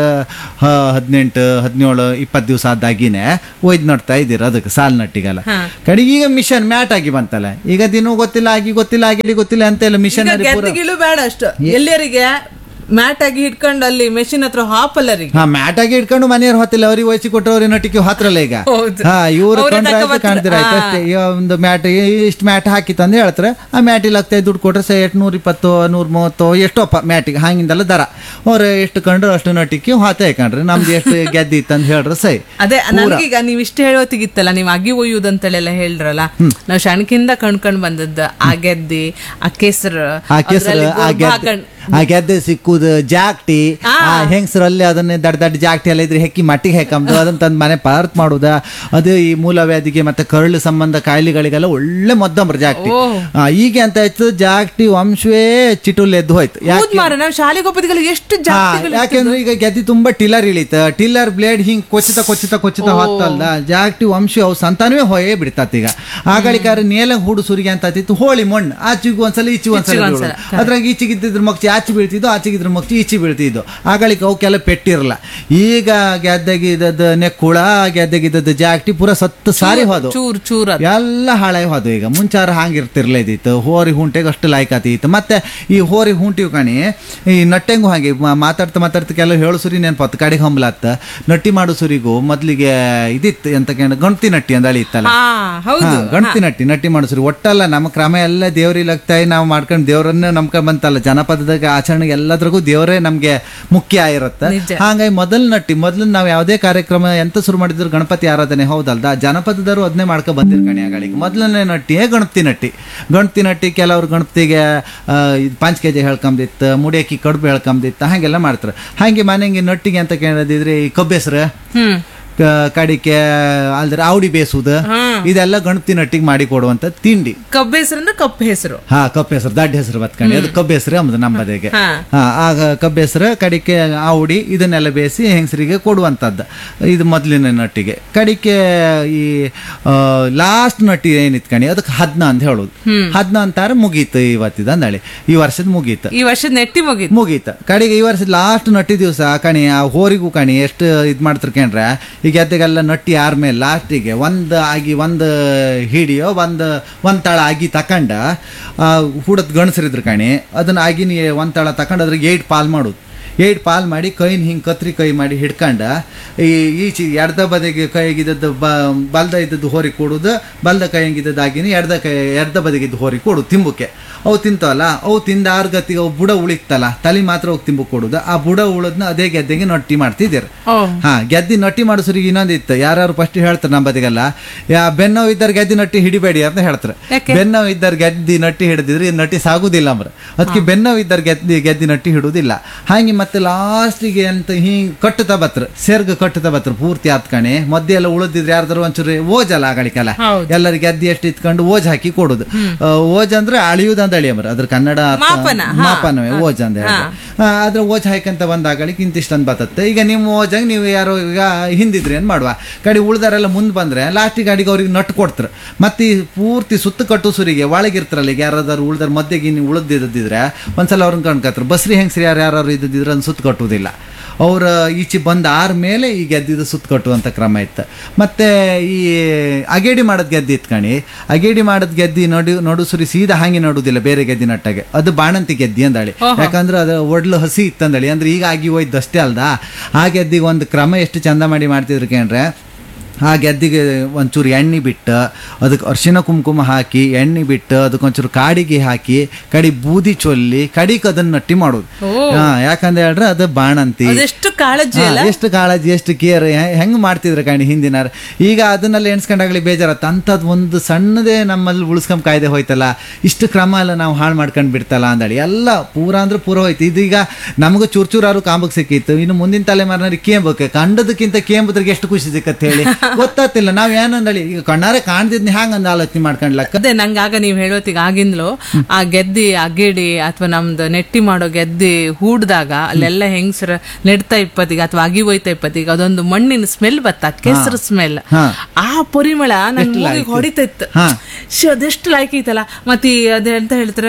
B: ಹದಿನೆಂಟು ಹದಿನೇಳು ಇಪ್ಪತ್ತು ದಿವಸ ಆದಾಗಿನೇ ಒಯ್ದು ನೋಡ್ತಾ ಇದ್ದೀರ ಅದಕ್ಕೆ ಸಾಲ್ ನಟ್ಟಿಗೆಲ್ಲ ಕಡೆಗೆ ಈಗ ಮಿಷನ್ ಮ್ಯಾಟ್ ಆಗಿ ಬಂತಲ್ಲ ಈಗ ದಿನ ಗೊತ್ತಿಲ್ಲ ಆಗಿ ಗೊತ್ತಿಲ್ಲ ಆಗಿ ಗೊತ್ತಿಲ್ಲ ಅಂತ ಇಲ್ಲ ಮಿಷನ್
A: ಗೆದ್ದಗಿಳು ಬೇಡ ಅಷ್ಟು ಎಲ್ಲರಿಗೆ ಮ್ಯಾಟ್ ಆಗಿ ಹಿಡ್ಕೊಂಡು ಅಲ್ಲಿ ಮೆಷಿನ್ ಹತ್ರ ಹಾಪಲ್ಲರಿಗೆ
B: ಹಾ ಮ್ಯಾಟ್ ಆಗಿ ಇಟ್ಕೊಂಡು ಮನೆಯವ್ರು ಹೊತ್ತಿಲ್ಲ ಅವ್ರಿಗೆ ವಹಿಸಿ ಕೊಟ್ಟವ್ರಿ ನಟಿಕೆ ಹತ್ರಲ್ಲ ಈಗ
A: ಹೌದು.
B: ಹಾ ಇವ್ರು
A: ಅವ್ರೇ
B: ಕೊಂಡ್ರೆ ಆಯ್ತು
A: ತಗೊಬರ್ತಾರೆ.
B: ಕಾಣ್ತೀರ ಆಯ್ತು ಅಷ್ಟೇ ಈಗ ಒಂದು ಮ್ಯಾಟ್ ಇಷ್ಟು ಮ್ಯಾಟ್ ಹಾಕಿತ್ತು ಅಂತ ಹೇಳ್ತಾರೆ ಆ ಮ್ಯಾಟಿಗೆ ಆಗ್ತಾ ದುಡ್ಡು ಕೊಟ್ರೆ ಸಹ ಎಷ್ಟು ನೂರ ಇಪ್ಪತ್ತು ನೂರ ಮೂವತ್ತು ಎಷ್ಟೋಪ್ಪ ಮ್ಯಾಟಿಗೆ ಹಂಗಿಂದಲ್ಲ ದರ ಅವ್ರು ಎಷ್ಟು ಕಂಡ್ರು ಅಷ್ಟು ನಟಿಕೆ ಹಾತೆ ಹಾಕೊಂಡ್ರಿ ನಮ್ದು ಎಷ್ಟು ಗೆದ್ದಿ ಇತ್ತು ಅಂತ ಹೇಳ್ರೆ ಸೈ
A: ಅದೇ ನನ್ಗೀಗ ನೀವ್ ಇಷ್ಟ ಹೇಳೋತಿಗಿತ್ತಲ್ಲ ನೀವ್ ಅಗಿ ಒಯ್ಯುದಂತಳೆಲ್ಲ ಹೇಳ್ರಲ್ಲ ನಾವ್ ಶಣಕಿಂದ ಕಣ್ಕೊಂಡ್ ಬಂದದ್ದು ಆ ಗೆದ್ದಿ ಆ ಕೆಸರು
B: ಆ ಕೆಸರು
A: ಅದ್ರಲ್ಲಿ
B: ಆ
A: ಗೊಬ್ಬರ
B: ಗೆದ್ದೆ
A: ಹಾಕೊಂಡ್-
B: ಆ ಗೆದ್ದೆ ಸಿಕ್ಕುದು ಜಾಕ್ಟಿ
A: ಆ.
B: ಆ ಹೆಂಗಸರು ಅಲ್ಲಿ ಅದನ್ನ ದಡ್ಡ ದಡ್ಡ ಜಾಕ್ಟಿ ಎಲ್ಲ ಇದ್ರೆ ಹೆಕ್ಕಿ ಮಟ್ಟಿಗೆ ಹಾಕಂದು ಅದನ್ನ ತಂದು ಮನೆ ಪಾರ್ಕ್ ಮಾಡುದ ಅದು ಈ ಮೂಲವ್ಯಾಧಿಗೆ ಮತ್ತೆ ಕರಳು ಸಂಬಂಧ ಕಾಯಿಲೆಗಳಿಗೆಲ್ಲ ಒಳ್ಳೆ ಮದ್ದಮ್ರ ಜಾಕ್ಟಿ
A: ಓ.
B: ಆ, ಈಗ ಅಂತ ಆಯ್ತು ಜಾಕ್ಟಿ ವಂಶವೇ ಚಿಟುಲ್ ಎದ್ದು ಹೋಯ್ತು
A: ಹೌದ್
B: ಯಾಕೆ
A: ಮಾರ ನಾವ್ ಶಾಲೆಗೆ ಹೋಗೋದಿಗೆಲ್ಲ ಎಷ್ಟು
B: ಹಾ,
A: ಜಾಸ್ತಿಗಳು
B: ಯಾಕೆಂದ್ರೆ ಈಗ ಗೆದ್ದಿ ತುಂಬಾ ಟಿಲ್ಲರ್ ಇಳಿತ ಟಿಲ್ಲರ್ ಬ್ಲೇಡ್ ಹಿಂಗ್ ಕೊಚ್ಚಿತ ಕೊಚ್ಚಿತ ಕೊಚ್ಚಿತ ಹೊತ್ತಲ್ದ ಜಾಕ್ಟಿ ವಂಶ ಅವು ಸಂತಾನವೇ ಹೊಯೇ ಬಿಡ್ತತ್ ಈಗ ಆಗಳಿಕಾರ ನೇಲ ಹೂಡು ಸುರಿಗೆ ಅಂತ ಆತಿತ್ತು ಹೋಳಿ ಮಣ್ಣು ಆಚಿಗೂ ಒಂದ್ಸಲ ಈಚೆಗೂ ಒಂದ್ಸಲ
A: ಈಚೆಗೂ
B: ಬೀಳೋದು.
A: ಒಂದ್ಸಲ,
B: ಅದ್ರಾಗ ಈಚೆಗಿದ್ದಿದ್ರ ಮಗ್ಚಿ ಆಚೆ ಬೀಳ್ತಿದ್ದು ಆಚೆಗಿದ್ರ ಮಗ್ಚಿ ಈಚೆ ಬೀಳ್ತಿದ್ದು ಆಗಳಿಕ ಅವಕ್ಕೆಲ್ಲ ಪೆಟ್ಟಿರಲ್ಲ ಈಗ ಗೆದ್ದಗಿದ್ದದ್ದು ನೆಕ್ಕುಳ ಗೆದ್ದಗಿದ್ದದ್ದು ಜಾಕ್ಟಿ ಪೂರ ಸತ್ತು ಸಾರಿ ಹೋದು
A: ಚೂರ್ ಚೂರ್ ಅದ್.
B: ಎಲ್ಲ ಹಾಳಾಗಿ ಹೋದು ಈಗ ಮುಂಚಾರ ಹಾಂಗಿರ್ತಿರ್ಲೇದಿತ್ತು ಹೋರಿ ಹುಂಟೆಗೆ ಅಷ್ಟು ಲಾಯ್ಕಾತಿತ್ತು ಮತ್ತೆ ಈ ಹೋರಿ ಹುಂಟಿವ್ ಕಣಿ ಈ ನಟ್ಟೆಂಗು ಹಾಗೆ ಮ- ಮಾತಾಡ್ತಾ ಮಾತಾಡ್ತಾ ಕೆಲವು ಹೇಳು ಸುರಿ ನೆನ್ಪತ್ತು ಕಡೆಗೆ ಹಂಬ್ಲಾತ್ತ ನಟ್ಟಿ ಮಾಡೋ ಸುರಿಗೂ ಮೊದ್ಲಿಗೆ ಇದಿತ್ತು ಎಂತ ಕೇಳ ಗಣತಿ ನಟ್ಟಿ ಅಂದಳಿ ಇತ್ತಲ್ಲ
A: ಹಾ ಹೌದು
B: ಹಾ, ಗಣತಿ ನಟ್ಟಿ ನಟ್ಟಿ ಮಾಡಿಸ್ರಿ ಒಟ್ಟಲ್ಲ ನಮ್ಮ ಕ್ರಮ ಎಲ್ಲ ದೇವ್ರಿಗೆ ಆಗ್ತಾಯಿ ನಾವು ಮಾಡ್ಕೊಂಡು ದೇವ್ರನ್ನ ನಂಬ್ಕೊಂಡ್ ಬಂತಲ್ಲ ಜನಪದದಾಗ ಆಚರಣೆಗೆ ಎಲ್ಲದ್ರಾಗೂ ದೇವರೇ ನಮ್ಗೆ ಮುಖ್ಯ ಆಗಿರುತ್ತೆ
A: ನಿಜ.
B: ಹಾಗಾಗಿ ಮೊದಲ್ ನಟ್ಟಿ ಮೊದಲು ನಾವು ಯಾವುದೇ ಕಾರ್ಯಕ್ರಮ ಎಂತ ಶುರು ಮಾಡಿದ್ರು ಗಣಪತಿ ಆರಾಧನೆ ಹೌದಲ್ದ ಜನಪದದವರು ಅದನ್ನೇ ಮಾಡ್ಕೊ ಬಂದಿರ್ ಕಣಿ ಆಗಳಿಗೆ ಮೊದಲನೇ ನಟ್ಟಿಯೇ ಗಣಪತಿ ನಟ್ಟಿ ಗಣಪತಿ ನಟ್ಟಿ ಕೆಲವ್ರು ಗಣಪತಿಗೆ ಆ, ಇದ್ ಪಾಂಚ್ ಕೆ ಜಿ ಹೇಳ್ಕೊಂಬಿತ್ತು ಮುಡಿಯಕ್ಕಿ ಕಡುಬು ಹೇಳ್ಕೊಂಬಿತ್ತು ಹಾಗೆಲ್ಲ ಮಾಡ್ತಾರೆ ಹಾಗೆ ಮನೆಗೆ ನಟ್ಟಿಗೆ ಅಂತ ಕೇಳೋದಿದ್ರೆ ಈ ಕಬ್ಬೆಸ್ರು
A: ಹ್ಮ್
B: ಕ- ಕಡಿಕೆ ಅಲ್ದ್ರೆ ಆವಡಿ ಬೇಸುದು ಇದೆಲ್ಲ ಗಣಪತಿ ನಟ್ಟಿಗೆ ಮಾಡಿ ಕೊಡುವಂತ ತಿಂಡಿ
A: ಕಬ್ಬು ಹೆಸರು ಅಂದ್ರೆ ಕಪ್ಪು ಹೆಸರು
B: ಹಾ ಕಬ್ಬು ಹೆಸರು ದಡ್ಡ ಹೆಸರು ಬತ್ಕಣಿ ಅದು ಕಬ್ಬು ಹೆಸರು ಅಂಬುದು ನಮ್ಮದೆಗೆ
A: ಹಾ.
B: ಹಾ ಆಗ ಕಬ್ಬು ಹೆಸರು ಕಡಿಕೆ ಆವುಡಿ ಇದನ್ನೆಲ್ಲ ಬೇಯಿಸಿ ಹೆಂಗಸರಿಗೆ ಕೊಡುವಂಥದ್ದು ಇದು ಮೊದಲಿನ ನಟ್ಟಿಗೆ ಕಡಿಕೆ ಈ ಲಾಸ್ಟ್ ನಟ್ಟಿ ಏನಿತ್ತು ಕಣಿ ಅದಕ್ಕೆ ಹದ್ನ ಅಂತ ಹೇಳೋದು ಹದ್ನ ಅಂತಾರೆ ಮುಗೀತು ಇವತ್ತಿದ ಅಂದಳಿ ಈ ವರ್ಷದ ಮುಗೀತು
A: ಈ ವರ್ಷದ ನೆಟ್ಟಿ ಮುಗಿದ್
B: ಮುಗೀತ ಕಡೆಗೆ ಈ ವರ್ಷದ ಲಾಸ್ಟ್ ನಟ್ಟಿ ದಿವಸ ಕಣಿ ಆ ಹೋರಿಗೂ ಕಣಿ ಎಷ್ಟು ಇದು ಮಾಡ್ತಿರ್ಕೊಂಡ್ರೆ ಈಗ ಎದ್ದೆಗೆಲ್ಲ ನಟ್ಟಿ ಆರ್ಮೇಲೆ ಲಾಸ್ಟಿಗೆ ಒಂದು ಆಗಿ ಒಂದು ಹಿಡಿಯೋ ಒಂದು ಒಂದು ತಳ ಆಗಿ ತಕಂಡ ಹುಡತ್ ಗಣಸರಿದ್ರು ಕಣಿ ಅದನ್ನ ಆಗಿನ ಒಂದು ತಳ ತಕೊಂಡು ಅದ್ರಿಗೆ ಏಟ್ ಪಾಲ್ ಮಾಡೋದು ಏಟ್ ಪಾಲ್ ಮಾಡಿ ಕೈನ ಹಿಂಗೆ ಕತ್ರಿ ಕೈ ಮಾಡಿ ಹಿಡ್ಕಂಡ ಈ ಈಚೆ ಎಡ್ದ ಬದಿಗೆ ಕೈಗಿದ್ದದ್ದು ಬ ಬಲ್ದ ಇದ್ದದ್ದು ಹೋರಿ ಕೊಡೋದು ಬಲ್ದ ಕೈಗಿದ್ದದ್ದು ಆಗಿನ ಎಡ್ದ ಕೈ ಎಡ್ದ ಬದಿಗಿದ್ದು ಹೋರಿ ಕೊಡು ತಿಂಬುಕ್ಕೆ ಅವು ತಿಂತವಲ್ಲ ಅವು ತಿಂದ ಆರು ಗತಿಗೆ ಅವು ಬುಡ ಉಳಿತಲ್ಲ ತಲೆ ಮಾತ್ರ ಹೋಗಿ ತಿಂಬು ಕೊಡುದು ಆ ಬುಡ ಉಳದ್ನ ಅದೇ ಗೆದ್ದೆಗೆ ನಟ್ಟಿ ಮಾಡ್ತಿದ್ದೀರ
A: ಓ
B: ಹಾ ಗೆದ್ದಿ ನಟ್ಟಿ ಮಾಡಿಸೋರಿಗೆ ಇನ್ನೊಂದಿತ್ತು ಯಾರು ಫಸ್ಟ್ ಹೇಳ್ತಾರೆ ನಮ್ಮ ಬದಿಗೆಲ್ಲ ಯಾ ಬೆನ್ನೋವು ಇದ್ದಾರೆ ಗೆದ್ದಿ ನಟ್ಟಿ ಹಿಡಿಬೇಡಿ ಅಂತ ಹೇಳ್ತಾರೆ
A: ಯಾಕೆ?
B: ಬೆನ್ನೋವು ಇದ್ದಾರೆ ಗೆದ್ದಿ ನಟ್ಟಿ ಹಿಡಿದಿದ್ರೆ ಈ ನಟ್ಟಿ ಸಾಗುದಿಲ್ಲ ಅಂಬ್ರ ಅದಕ್ಕೆ ಬೆನ್ನೋವು ಇದ್ದಾರೆ ಗೆದ್ದಿ ಗೆದ್ದಿ ನಟ್ಟಿ ಹಿಡುದಿಲ್ಲ ಹಾಗೆ ಮತ್ತೆ ಲಾಸ್ಟಿಗೆ ಅಂತ ಹಿಂಗ್ ಕಟ್ಟುತ್ತಾ ಬತ್ರ ಸೆರ್ಗ ಕಟ್ಟುತ್ತಾ ಬತ್ರ ಪೂರ್ತಿ ಆತ್ಕಣೆ ಮಧ್ಯೆ ಎಲ್ಲ ಉಳಿದಿದ್ರೆ ಯಾರ್ದಾರು ಒಂಚೂರು ಓಜಲ್ಲ ಆಗಳಿಕೆಲ್ಲ
A: ಹೌದು.
B: ಎಲ್ಲರಿಗೆ ಗೆದ್ದಿ ಎಷ್ಟು ಇತ್ಕೊಂಡು ಓಜ್ ಹಾಕಿ ಕೊಡುದು ಆ, ಓಜ್ ಅಂದ್ರೆ ಅಳಿಯುದು ಅಂತ ಅಳಿಯಮ್ರ ಅದ್ರ ಕನ್ನಡ ಅರ್ಥ-
A: ಮಾಪನ, ಹಾ.
B: ಮಾಪನವೇ ಓಜ್ ಅಂತ ಹೇಳಿ ಅದ್ರ ಓಜ್ ಹಾಕಂತ ಬಂದಾಗಳಿಗೆ ಇಂತಿಷ್ಟಂದು ಬರ್ತತ್ತೆ ಈಗ ನಿಮ್ಮ ಓಜಾಗ ನೀವು ಯಾರೋ ಈಗ ಹಿಂದಿದ್ರಿ ಏನ್ ಮಾಡುವ ಕಡೆ ಉಳ್ದಾರೆಲ್ಲ ಮುಂದೆ ಬಂದ್ರೆ ಲಾಸ್ಟಿಗೆ ಗಾಡಿಗೆ ಅವ್ರಿಗೆ ನಟ್ಟು ಕೊಡ್ತಾರೆ ಮತ್ತೆ ಈ ಪೂರ್ತಿ ಸುತ್ತ ಕಟ್ಟು ಸುರಿಗೆ ಒಳಗಿರ್ತಾರಲ್ಲ ಈಗ ಯಾರಾದ್ರು ಉಳ್ದಾರ ಮಧ್ಯೆಗೆ ನೀವು ಉಳಿದಿದ್ದಿದ್ರೆ ಒಂದ್ಸಲ ಅವ್ರನ್ನ ಕಣ್ಕತ್ತಾರೆ ಬಸ್ರಿ ಹೆಂಗ್ಸ್ರಿ ಯಾರು ಯಾರು ಇದ್ದಿದ್ರೆ ಅದನ್ನ ಸುತ್ತ ಕಟ್ಟುವುದಿಲ್ಲ ಅವ್ರ ಈಚೆ ಬಂದ ಆರ ಮೇಲೆ ಈ ಗೆದ್ದಿದ್ದು ಸುತ್ತ ಕಟ್ಟುವಂಥ ಕ್ರಮ ಇತ್ತು ಮತ್ತೆ ಈ ಅಗೇಡಿ ಮಾಡೋದ್ ಗೆದ್ದಿ ಇತ್ತು ಕಣಿ ಅಗೇಡಿ ಮಾಡೋದ್ ಗೆದ್ದಿ ನಡು ನಡು ಸುರಿ ಸೀದಾ ಹಾಗೆ ನಡುವುದಿಲ್ಲ ಬೇರೆ ಗೆದ್ದಿ ನಟ್ಟಾಗೆ ಅದು ಬಾಣಂತಿ ಗೆದ್ದಿ ಅಂದಳಿ ಯಾಕಂದ್ರೆ ಅದು ಒಡ್ಲು ಹಸಿ ಇತ್ತಂದಳಿ ಅಂದ್ರೆ ಈಗ ಆಗಿ ಹೋಯ್ತು ಅಷ್ಟೇ ಅಲ್ದಾ ಆ ಗೆದ್ದಿಗೆ ಒಂದು ಕ್ರಮ ಎಷ್ಟು ಚಂದ ಮಾಡಿ ಮಾಡ್ತಿದ್ರು ಕೇಂದ್ರೆ ಆ ಗೆದ್ದಿಗೆ ಒಂಚೂರು ಎಣ್ಣೆ ಬಿಟ್ಟು ಅದಕ್ಕೆ ಅರಿಶಿನ ಕುಂಕುಮ ಹಾಕಿ ಎಣ್ಣೆ ಬಿಟ್ಟು ಅದಕ್ಕೆ ಒಂಚೂರು ಕಾಡಿಗೆ ಹಾಕಿ ಕಡಿ ಬೂದಿ ಚೊಲ್ಲಿ ಕಡಿಗೆ ಅದನ್ನ ನಟ್ಟಿ ಮಾಡೋದು ಹಾ ಯಾಕಂದ್ರೆ ಹೇಳ್ರೆ ಅದು ಬಾಣಂತಿ
A: ಅದೆಷ್ಟು ಕಾಳಜಿ ಅಲ್ಲ
B: ಹಾ, ಎಷ್ಟು ಕಾಳಜಿ ಎಷ್ಟು ಕೇರ್ ಹೆಂಗ್ ಮಾಡ್ತಿದ್ರು ಕಣಿ ಹಿಂದಿನ ಈಗ ಅದನ್ನೆಲ್ಲ ಎಣ್ಸ್ಕೊಂಡಾಗಲಿ ಬೇಜಾರತ್ತ ಅಂಥದ್ದು ಒಂದು ಸಣ್ಣದೇ ನಮ್ಮಲ್ಲಿ ಉಳಿಸ್ಕೊಂಡ್ ಕಾಯ್ದೆ ಹೋಯ್ತಲ್ಲ ಇಷ್ಟು ಕ್ರಮ ಎಲ್ಲ ನಾವು ಹಾಳು ಮಾಡ್ಕೊಂಡು ಬಿಡ್ತಲ್ಲ ಅಂದಳಿ ಎಲ್ಲ ಪೂರ ಅಂದ್ರೆ ಪೂರ ಹೋಯ್ತು ಇದೀಗ ನಮಗೂ ಚೂರ್ ಚೂರಾರು ಕಾಂಬಕ್ ಸಿಕ್ಕಿತ್ತು ಇನ್ನು ಮುಂದಿನ ತಲೆಮಾರಿನವ್ರಿಗೆ ಕೇಂಬಕ್ಕೆ ಕಂಡದಕ್ಕಿಂತ ಕೇಂಬದ್ರಿಗೆ ಎಷ್ಟು ಖುಷಿ ಸಿಕ್ಕತ್ತೆ ಹೇಳಿ ಗೊತ್ತಾಗ್ತಿಲ್ಲ ನಾವ್ ಏನಂದಳಿ ಈಗ ಕಣ್ಣಾರೆ ಕಾಣ್ದಿದ್ನ ಹ್ಯಾಂಗಂದ ಆಲೋಚನೆ ಮಾಡ್ಕೊಂಡ್ಲಕ್ಕ
A: ಅದೇ ನಂಗೆ ಆಗ ನೀವು ಹೇಳೋತಿಗ ಆಗಿಂದ್ಲು ಆ ಗೆದ್ದಿ ಅಗೇಡಿ ಅಥವಾ ನಮ್ದು ನೆಟ್ಟಿ ಮಾಡೋ ಗೆದ್ದಿ ಹೂಡ್ದಾಗ ಅಲ್ಲೆಲ್ಲ ಹೆಂಗಸರ ನೆಡ್ತಾ ಇಪ್ಪತ್ತಿಗೆ ಅಥವಾ ಅಗಿ ಹೋಯ್ತಾ ಇಪ್ಪತ್ತಿಗೆ ಅದೊಂದು ಮಣ್ಣಿನ ಸ್ಮೆಲ್ ಬತ್ತ ಕೆಸರು ಸ್ಮೆಲ್
B: ಹಾ.
A: ಆ ಪರಿಮಳ ನನ್
B: ಎಷ್ಟು
A: ಮೂಗಿಗೆ
B: ಲಾಯ್ಕು.
A: ಹೊಡಿತೈತ್ತು
B: ಹಾ.
A: ಶ್ಶ್, ಅದೆಷ್ಟು ಲಾಯ್ಕ್ ಐತಲ್ಲ ಮತ್ತೆ ಈ ಅದೇ ಅಂತ ಹೇಳ್ತಾರ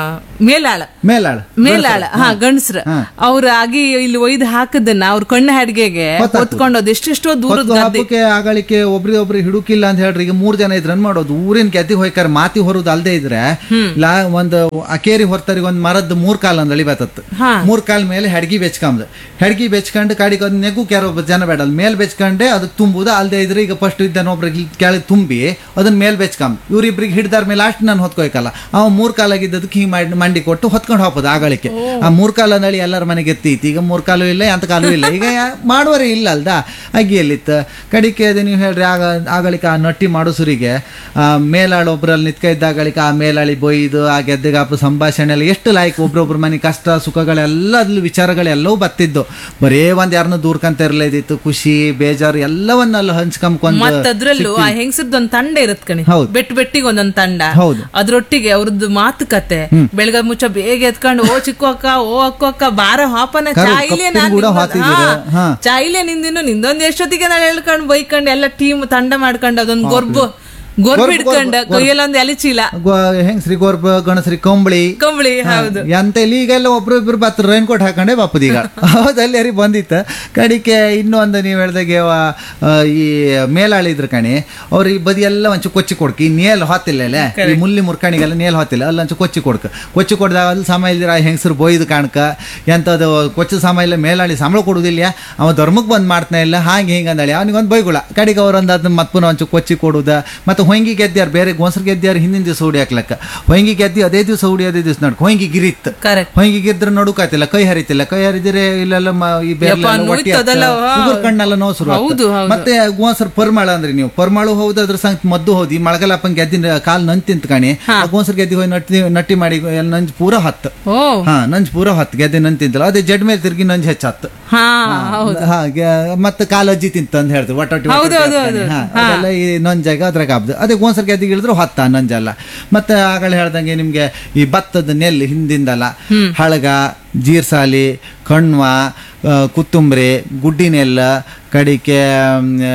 A: ಮೇಲಾಳ
B: ಮೇಲಾಳ
A: ಮೇಲಾಳ ಹಾ ಗಂಡಸ್ರ ಅವ್ರ ಆಗಿ ಇಲ್ಲಿ ಒಯ್ದು ಹಾಕದನ್ನ ಅವ್ರ ಕಣ್ಣು ಹಡ್ಗೆಗೆ
B: ಗೊತ್ತಾಗ್ತದೆ.
A: ಹೊತ್ಕೊಂಡು ಅದು ಎಷ್ಟೆಷ್ಟೋ ದೂರದ
B: ಹೊತ್ತು
A: ಗದ್ದೆ
B: ಹಬ್ಬಕ್ಕೆ ಆಗಳಿಕೆ ಒಬ್ರಿಗೆ ಒಬ್ರಿಗೆ ಹಿಡುಕಿಲ್ಲ ಅಂತ ಹೇಳ್ರಿ ಈಗ ಮೂರ್ ಜನ ಇದ್ರನ್ ಮಾಡೋದು ಊರಿನ ಗೆದ್ದಿಗೆ ಹೋಯ್ಕಾರ ಮಾತಿ ಹೊರೋದು ಅಲ್ದೇ ಇದ್ರೆ ಲಾ ಒಂದು ಅಕೇರಿ ಹೊರ್ತರಿಗೆ ಒಂದ್ ಮರದ್ದು ಮೂರ್ ಕಾಲ್ ಅಂದಳಿ ಬತ್ತತ್ತು
A: ಹಾ.
B: ಮೂರ್ ಕಾಲ್ ಮೇಲೆ ಹೆಡ್ಗಿ ಬೆಚ್ಕೊಂಬದು ಹೆಡ್ಗಿ ಬೆಚ್ಕೊಂಡು ಕಾಡಿಗೆ ಅದ್ ನೆಗು ಕ್ಯಾರ ಒಬ್ಬ ಜನ ಬೇಡ ಅಲ್ಲಿ ಮೇಲ್ ಬೆಚ್ಕೊಂಡೆ ಅದಕ್ಕೆ ತುಂಬುದು ಅಲ್ದೇ ಇದ್ರೆ ಈಗ ಫಸ್ಟ್ ಇದ್ದಾನ ಒಬ್ರಿಗೆ ಕೆಳಗೆ ತುಂಬಿ ಅದನ್ನ ಮೇಲ್ ಬೆಚ್ಕೊಂಬ ಇವ್ರಿಬ್ರಿಗೆ ಹಿಡ್ದಾರ ಮೇಲೆ ಲಾಸ್ಟ್ ನಾನು ಹೊತ್ಕೊಯ್ಕಲ್ಲ ಅವ ಮೂರ್ ಕಾಲಾಗಿದ್ದದಕ್ಕೆ ಹಿಂಗ್ ಮಾಡಿ ಮಂಡಿ ಕೊಟ್ಟು ಹೊತ್ಕೊಂಡು ಹೋಗ್ಬೋದು ಆಗಳಿಕೆ ಆ ಮೂರ್ ಕಾಲ ಅಂದಳಿ ಎಲ್ಲರ ಮನೆಗೆ ಎತ್ತೈತಿ ಈಗ ಮೂರ್ ಕಾಲು ಇಲ್ಲ ಎಂತ ಕಾಲು ಇಲ್ಲ ಈಗ ಯಾ- ಮಾಡುವರೇ ಇಲ್ಲ ಅಲ್ದ ಅಗ್ಗಿಯಲ್ಲಿತ್ತು ಕಡಿಕೆ ಅದು ನೀವು ಹೇಳ್ರಿ ಆಗ ಆಗಳಿಕ ಆ ನಟ್ಟಿ ಮಾಡೋಸುರಿಗೆ ಆ ಮೇಲಾಳು ಒಬ್ರಲ್ಲಿ ನಿತ್ಕ ಇದ್ದಾಗಳಿಕ ಆ ಮೇಲಾಳಿ ಬೊಯ್ದು ಆ ಗೆದ್ದೆಗಾಪು ಸಂಭಾಷಣೆ ಎಲ್ಲ ಎಷ್ಟು ಲಾಯ್ಕ್ ಒಬ್ರೊಬ್ರ ಮನೆ ಕಷ್ಟ ಸುಖಗಳೆಲ್ಲ ಅದ್ರಲ್ಲಿ ವಿಚಾರಗಳೆಲ್ಲವೂ ಬತ್ತಿದ್ದು ಬರೇ ಒಂದ್ ಯಾರನ್ನ ದೂರ್ಕಂತ ಇರ್ಲೇದಿತ್ತು ಖುಷಿ ಬೇಜಾರು ಎಲ್ಲವನ್ನೆಲ್ಲ ಹಂಚ್ಕೊಂಬ್ಕೊಂಡ್
A: ಮತ್ತ ಅದ್ರಲ್ಲೂ ಆ ಹೆಂಗಸರ್ದು ಒಂದ್ ತಂಡ ಇರತ್ ಕಣಿ
B: ಹೌದು.
A: ಬೆಟ್ ಬೆಟ್ಟಿಗೆ ಒಂದೊಂದ್ ತಂಡ
B: ಹೌದು.
A: ಅದ್ರೊಟ್ಟಿಗೆ ಅವ್ರದ್ದು ಮಾತುಕತೆ ಬೆಳಗ ಮುಚ್ಚ ಬೇಗ ಎತ್ಕೊಂಡು ಓ ಚಿಕ್ಕು ಅಕ್ಕ ಓ ಅಕ್ಕು ಅಕ್ಕ ಬಾರ ಹಾಪನ
B: ಕರು-
A: ಚಾಯಿಲೆ
B: ಕಪ್ಪಿನ
A: ನಾನ್
B: ಕೂಡ
A: ನಿಂದೊಂದ್-
B: ಹಾತಿದ್ದೀರ.
A: ಹಾ.
B: ಹಾ.
A: ಚಾಯಿಲೆ ನಿಂದಿನ್ನು ನಿಂದೊಂದ್ ಎಷ್ಟೊತ್ತಿಗೆ ನಾನು ಹೇಳ್ಕೊಂಡು ಬೈಕೊಂಡು ಎಲ್ಲ ಟೀಮ್ ತಂಡ ಮಾಡ್ಕೊಂಡು ಅದೊಂದ್ ಗೊರ್ಬು ಗೊರ್ಬು
B: ಗೊರ್ಬು,
A: ಹಿಡ್ಕೊಂಡು
B: ಗೊರ್ಬು.
A: ಕೊಯ್ಯಲ್ಲೊಂದ್ ಎಲೆ ಚೀಲ
B: ಹೆಂಗ್ಸ್ರಿ ಗೋರ್ಬ ಗಣಸ್ರಿ ಕಂಬಳಿ
A: ಕಂಬಳಿ ಹೌದು
B: ಎಂತ ಇಲ್ಲಿ ಈಗೆಲ್ಲ ಒಬ್ರು ಇಬ್ರು ಬತ್ತ ರೈನ್ ಕೋಟ್ ಹಾಕೊಂಡೆ ಬಾಪದ ಈಗ ಹೌದಲ್ಲಿ ಯಾರಿಗೆ ಬಂದಿತ್ತು ಕಡಿಕೆ ಇನ್ನೊಂದು ನೀವು ಹೇಳ್ದಾಗೆ ಅವ, ಆ, ಈ ಮೇಲಾಳಿ ಇದ್ರ ಕಣಿ ಅವ್ರ ಈ ಬದಿ ಎಲ್ಲ ಒಂಚು ಕೊಚ್ಚಿ ಕೊಡ್ಕ ಈ ನೇಲ್ ಹೊತ್ತಿಲ್ಲ ಅಲ್ಲೇ ಈ ಮುಲ್ಲಿ ಮುರ್ಕಣಿಗೆಲ್ಲ ನೇಲ್ ಹೊತ್ತಿಲ್ಲ ಅಲ್ಲಿ ಒಂಚು ಕೊಚ್ಚಿ ಕೊಡ್ಕ ಕೊಚ್ಚಿ ಕೊಡ್ದಾಗ ಅಲ್ಲಿ ಸಮ ಇಲ್ದಿರ ಹೆಂಗಸರು ಬೋಯ್ದು ಕಾಣ್ಕ ಎಂಥದ್ದು ಕೊಚ್ಚ ಸಮ ಇಲ್ಲ ಮೇಲಾಳಿ ಸಂಬಳ ಕೊಡುದಿಲ್ಲ ಅವ ಧರ್ಮಕ್ಕೆ ಬಂದ್ ಮಾಡ್ತಾನೆ ಇಲ್ಲ ಹಾಗೆ ಹಿಂಗೆ ಅಂದಳಿ ಅವನಿಗೊಂದು ಬೈಗುಳ ಕಡಿಗೆ ಅವ್ರೊಂದು ಅದನ್ನ ಮತ್ ಪುನಃ ಒಂಚು ಕೊಚ್ಚಿ ಕೊಡುದ ಮತ್ತೆ ಹೊಂಗಿ ಗೆದ್ದ್ಯಾರು ಬೇರೆ ಗೋನ್ಸರ್ ಗೆದ್ದ್ಯಾರು ಹಿಂದಿನ ದಿವಸ ಹುಡಿ ಹಾಕ್ಲಕ್ಕ ಹೊಂಗಿ ಗೆದ್ದಿ ಅದೇ ದಿವಸ ಹುಡಿ ಅದೇ ದಿವಸ ನಡ್ಕ ಹೊಂಗಿ ಗಿರಿತ್
A: ಕರೆಕ್ಟ್
B: ಹೊಂಗಿ ಗೆದ್ರೆ ನಡುಕಾತಿಲ್ಲ ಕೈ ಹರಿತಿಲ್ಲ ಕೈ ಹರಿದಿರೆ ಇಲ್ಲೆಲ್ಲ ಮ- ಈ ಬೇರೆ
A: ಯಪ್ಪ, ನೋಯ್ತು ಅದೆಲ್ಲ, ಹಾ.
B: ಕಣ್ಣೆಲ್ಲ ನೋವು ಶುರು ಆಗ್ತದೆ.
A: ಹೌದು, ಹೌದು.
B: ಮತ್ತೆ ಗೋನ್ಸರ್ ಪರ್ಮಾಳ ಅಂದ್ರೆ ನೀವು ಪರ್ಮಾಳು ಹೌದು ಅದ್ರ ಸಂಗ್ ಮದ್ದು ಹೌದು ಈ ಮಳಗಲಪ್ಪನ್ ಗೆದ್ದಿನ ಕಾಲ್ ನಂಜ್ ತಿಂತ ಕಣಿ ಆ ಗೋನ್ಸರ್ ಗೆದ್ದಿ ಹೋಗಿ ನಟ್ಟಿ ನಟ್ಟಿ ಮಾಡಿ ಎಲ್ಲ ನಂಜ್ ಪೂರ ಹತ್ತು
A: ಓ
B: ಹಾ ನಂಜ್ ಪೂರ ಹತ್ತು ಗೆದ್ದೆ ನಂಜ್ ತಿಂತಲ್ಲ ಅದೇ ಜಡ್ ಮೇಲೆ ತಿರ್ಗಿ ನಂಜ್ ಹೆಚ್ಚತ್ತು
A: ಹಾ ಹೌದು
B: ಹಾಗೆ ಮತ್ತೆ ಕಾಲಜ್ಜಿ ತಿಂತ ಅಂತ ಹೇಳ್ತಾರೆ ಒಟ್ಟೊಟ್ಟಿ
A: ಹೌದು, ಹೌದು, ಹೌದು.
B: ಅದೆಲ್ಲ ಈ ನೊಂಜಾಗ ಅದ್ರಾಗ ಹಬ್ದು ಅದೇ ಗೋನ್ಸರ್ ಗೆದ್ದಿಗೆ ಇಳಿದ್ರು ಹತ್ತ ನಂಜಲ್ಲ ಮತ್ತೆ ಆಗಲೇ ಹೇಳ್ದಂಗೆ ನಿಮ್ಗೆ ಈ ಭತ್ತದ ನೆಲ್ಲು ಹಿಂದಿಂದಲ್ಲ ಹಳಗ ಜೀರ್ಸಾಲಿ ಕಣ್ವ ಆ, ಕುತ್ತುಂಬ್ರಿ ಗುಡ್ಡಿನೆಲ್ಲ ಕಡಿಕೆ ಮ್, ಆ,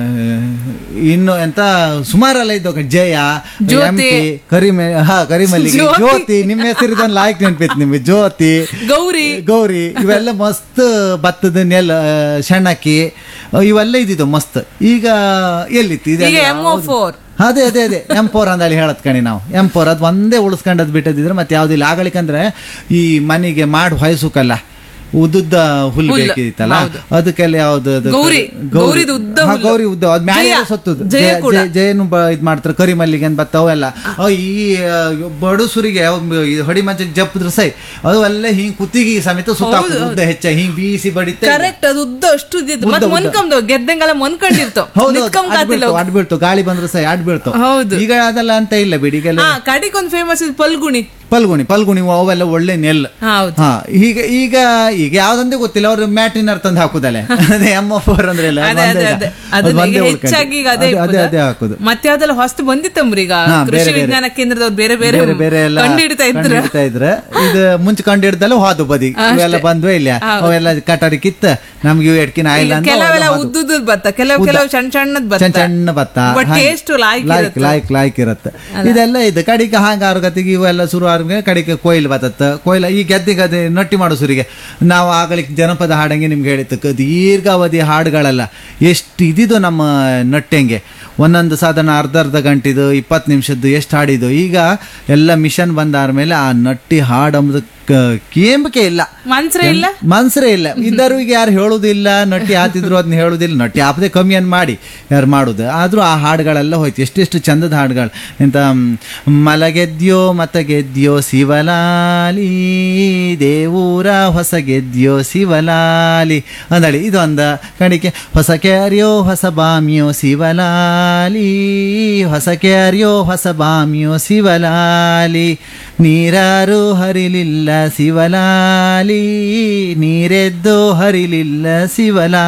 B: ಇನ್ನು ಎಂತ ಸುಮಾರೆಲ್ಲ ಇದ್ದವು ಜಯ
A: ಜ್ಯೋತಿ.
B: ಎಂಪಿ, ಕರಿಮೆ ಹಾ ಕರಿಮಲ್ಲಿಗೆ
A: ಜ್ಯೋತಿ.
B: ಜ್ಯೋತಿ ನಿಮ್ಮ ಹೆಸರಿದನ್ ಲಾಯ್ಕ್ ನೆನ್ಪಿತ್ತು ನಿಮ್ಗೆ ಜ್ಯೋತಿ
A: ಗೌರಿ
B: ಗೌರಿ ಇವೆಲ್ಲ ಮಸ್ತ್ ಭತ್ತದ ನೆಲ ಶಣಕಿ ಇವೆಲ್ಲ ಇದ್ದಿದ್ದು ಮಸ್ತ್ ಈಗ ಎಲ್ಲಿತ್ತು
A: ಈಗ
B: ಇದೆಲ್ಲ
A: ಎಮ್ ಓ ಫೋರ್
B: ಅದೇ ಅದೇ ಅದೇ ಎಂ ಫೋರ್ ಅಂದಳಿ ಹೇಳತ್ ಕಣಿ ನಾವು ಎಂ ಫೋರ್ ಅದು ಒಂದೇ ಉಳಿಸ್ಕೊಂಡದ್ ಬಿಟ್ಟದಿದ್ರೆ ಮತ್ತೆ ಯಾವ್ದಿಲ್ಲ ಆಗಳಿಕಂದ್ರೆ ಈ ಮನೆಗೆ ಮಾಡಿ ಹೊಯ್ಸುಕಲ್ಲ ಉದ್ದುದ್ದ ಹುಲ್ಲು
A: ಹುಲ್ಲು,
B: ಬೇಕಿತ್ತಲ್ಲ
A: ಹೌದು.
B: ಅದಕ್ಕೆಲ್ಲ ಯಾವ್ದು ಅದು
A: ಗೌರಿ, ಗೌರಿದು ಉದ್ದ
B: ಹಾ,
A: ಹುಲ್ಲು.
B: ಗೌರಿ ಉದ್ದ ಅದ್ ಮ್ಯಾಲೆ
A: ಜಯ,
B: ಸತ್ತುದು
A: ಜಯ
B: ಜಯ-
A: ಕೂಡ.
B: ಜಯ- ಜಯನು ಬ- ಇದ್ ಮಾಡ್ತಾರೆ ಕರಿ ಮಲ್ಲಿಗೆ ಅಂತ ಬರ್ತಾವೆಲ್ಲ ಅವ್ ಈ ಆ, ಬಡುಸುರಿಗೆ ಅವ್ ಈ ಹೊಡಿ ಮಂಚ ಜಪ್ಪಿದ್ರ ಸೈ ಅದು ಎಲ್ಲ ಹಿಂಗ್ ಕುತ್ತಿಗೆ ಸಮೇತ ಸುತ್ತ
A: ಹೌದು,
B: ಉದ್ದ ಹೆಚ್ಚ ಹಿಂಗ್ ಬೀಸಿ ಬಡಿತ
A: ಕರೆಕ್ಟ್ ಅದು ಉದ್ದ ಅಷ್ಟು ಇದ್ದಿದ್ದು
B: ಉದ್ದ,
A: ಮತ್ತೆ
B: ಉದ್ದ.
A: ಮೊನ್ಕಂದು ಗೆದ್ದಂಗೆಲ್ಲ ಮೊನ್ಕೊಂಡಿರ್ತಾವ
B: ಹೌದು
A: ನಿತ್ಕೊಂಬಾತಿಲ್ಲ
B: ಅಡ್ ಬೀಳ್ತು ಗಾಳಿ ಬಂದ್ರೆ ಸೈ ಅಡ್ ಬೀಳ್ತು
A: ಹೌದು.
B: ಈಗ ಅದೆಲ್ಲ ಅಂತ ಇಲ್ಲ ಬಿಡಿ ಈಗೆಲ್ಲ
A: ಹಾ ಕಡಿಕೊಂದ್ ಫೇಮಸ್ ಇದು ಪಲ್ಗುಣಿ
B: ಪಲ್ಗುಣಿ ಪಲ್ಗುಣಿ ಅವೆಲ್ಲ ಒಳ್ಳೆ ನೆಲ್
A: ಹೌದು
B: ಹಾ ಈಗ ಈಗ ಈಗ ಯಾವ್ದಂದೇ ಗೊತ್ತಿಲ್ಲ ಅವ್ರು ಮ್ಯಾಟಿನರ್ ತಂದು ಹಾಕುದಲ್ಲ ಅದೇ ಎಮ್ ಫೋರ್ ಅಂದ್ರೆ ಇಲ್ಲ, ಅದು
A: ಅದೇ
B: ಒಂದೇ
A: ಅದೇ
B: ಇಲ್ಲ.
A: ಅದೇ
B: ಅದು
A: ಅದನ್ನ
B: ಒಂದೇ
A: ಈಗ
B: ಉಳ್ಕೊಂಡು.
A: ಹೆಚ್ಚಾಗಿ ಈಗ ಅದೇ
B: ಅದೇ ಅದೇ
A: ಇಪ್ಪದ.
B: ಅದೇ ಹಾಕುದು
A: ಮತ್ತೆ ಯಾವ್ದೆಲ್ಲ ಹೊಸ್ತು ಬಂದಿತ್ತಂಬ್ರಿ ಈಗ
B: ಹಾ,
A: ಕೃಷಿ
B: ಬೇರೆ ಬೇರೆ.
A: ವಿಜ್ಞಾನ ಕೇಂದ್ರದವ್ರು ಬೇರೆ ಬೇರೆ
B: ಬೇರೆ ಬೇರೆ ಎಲ್ಲ
A: ಕಂಡು ಹಿಡಿತಾ ಇದ್ರು
B: ಕಂಡಿಡ್ತಾ ಇದ್ರೆ ಇದು ಮುಂಚೆ ಕಂಡು ಹಿಡ್ದಲ್ಲ ಹೋದು ಬದಿ ಇವೆಲ್ಲ ಬಂದ್ವೇ ಇಲ್ಲ ಅವೆಲ್ಲ ಕಟಾರಿ ಕಿತ್ತ ನಮ್ಗೆ ಇವು ಎಡ್ಕಿನ ಆಯಿಲ್ಲ ಅಂತ
A: ಕೆಲವೆಲ್ಲ
B: ಅವೆಲ್ಲ ಹೋದ್ವು.
A: ಉದ್ದುದ್ ಭತ್ತ ಕೆಲವು ಕೆಲವು ಸಣ್ಣ ಸಣ್ಣದ್ ಭತ್ತ
B: ಸಣ್ಣ ಸಣ್ಣ ಭತ್ತ
A: ಬಟ್
B: ಹಾಗೆ.
A: ಟೇಸ್ಟ್ ಲಾಯ್ಕ್
B: ಲಾಯ್ಕ್
A: ಇರುತ್ತೆ.
B: ಲಾಯ್ಕ್ ಲಾಯ್ಕ್ ಇರುತ್ತೆ ಇದೆಲ್ಲ ಇದು ಕಡಿಕೆ ಹಾಂಗ ಆರುಗತಿಗೆ ಇವೆಲ್ಲ ಶುರು ಆರ್ಗೆ ಕಡಿಕೆ ಕೊಯ್ಲು ಬತ್ತತ್ತ ಕೊಯ್ಲ ಈ ಗೆದ್ದಿ ಗದ್ದೆ ನಟ್ಟಿ ಮಾಡೋ ಸುರಿಗೆ ನಾವು ಆಗಲಿಕ್ಕೆ ಜನಪದ ಹಾಡಂಗೆ ನಿಮ್ಗೆ ಹೇಳಿತ್ತು ಕ- ದೀರ್ಘಾವಧಿ ಹಾಡುಗಳೆಲ್ಲ ಎಷ್ಟು ಇದಿದು ನಮ್ಮ ನಟ್ಟೆಂಗೆ ಒಂದೊಂದು ಸಾಧಾರಣ ಅರ್ಧ ಅರ್ಧ ಗಂಟಿದು ಇಪ್ಪತ್ತು ನಿಮಿಷದ್ದು ಎಷ್ಟು ಹಾಡಿದ್ದು ಈಗ ಎಲ್ಲ ಮಿಷನ್ ಬಂದಾದ ಮೇಲೆ ಆ ನಟ್ಟಿ ಹಾಡು ಅಂಬುದು ಕೇಂಬಿಕೆ ಇಲ್ಲ
A: ಮನ್ಸ್ರೇ ಇಲ್ಲ
B: ಮನ್ಸರೇ ಇಲ್ಲ ಇದ್ದರು ಈಗ ಯಾರು ಹೇಳುದಿಲ್ಲ ನಟ್ಟಿ ಆತಿದ್ರು ಅದನ್ನ ಹೇಳುದಿಲ್ಲ ನಟ್ಟಿ ಆಪದೆ ಕಮ್ಮಿ ಅನ್ ಮಾಡಿ ಯಾರು ಮಾಡುದು ಆದ್ರೂ ಆ ಹಾಡುಗಳೆಲ್ಲ ಹೋಯ್ತು ಎಷ್ಟೆಷ್ಟು ಚಂದದ ಹಾಡುಗಳು ಎಂತ ಮ್, ಮಲಗೆದ್ಯೋ ಮತ ಗೆದ್ಯೋ ಶಿವಲಾಲಿ ದೇವೂರ ಹೊಸ ಗೆದ್ಯೋ ಶಿವಲಾಲಿ ಅಂದಳಿ ಇದು ಅಂದ ಕಣಿಕೆ ಹೊಸ ಕ್ಯಾರಿಯೋ ಹೊಸ ಬಾಮಿಯೋ ಶಿವಲಾಲಿ ಹೊಸ ಕ್ಯಾರಿಯೋ ಹೊಸ ಬಾಮಿಯೋ ಶಿವಲಾಲಿ ನೀರಾರು ಹರಿಲಿಲ್ಲ ಶಿವಲಾಲಿ ನೀರೆದ್ದು ಹರಿಲಿಲ್ಲ ಶಿವಲಾಲಿ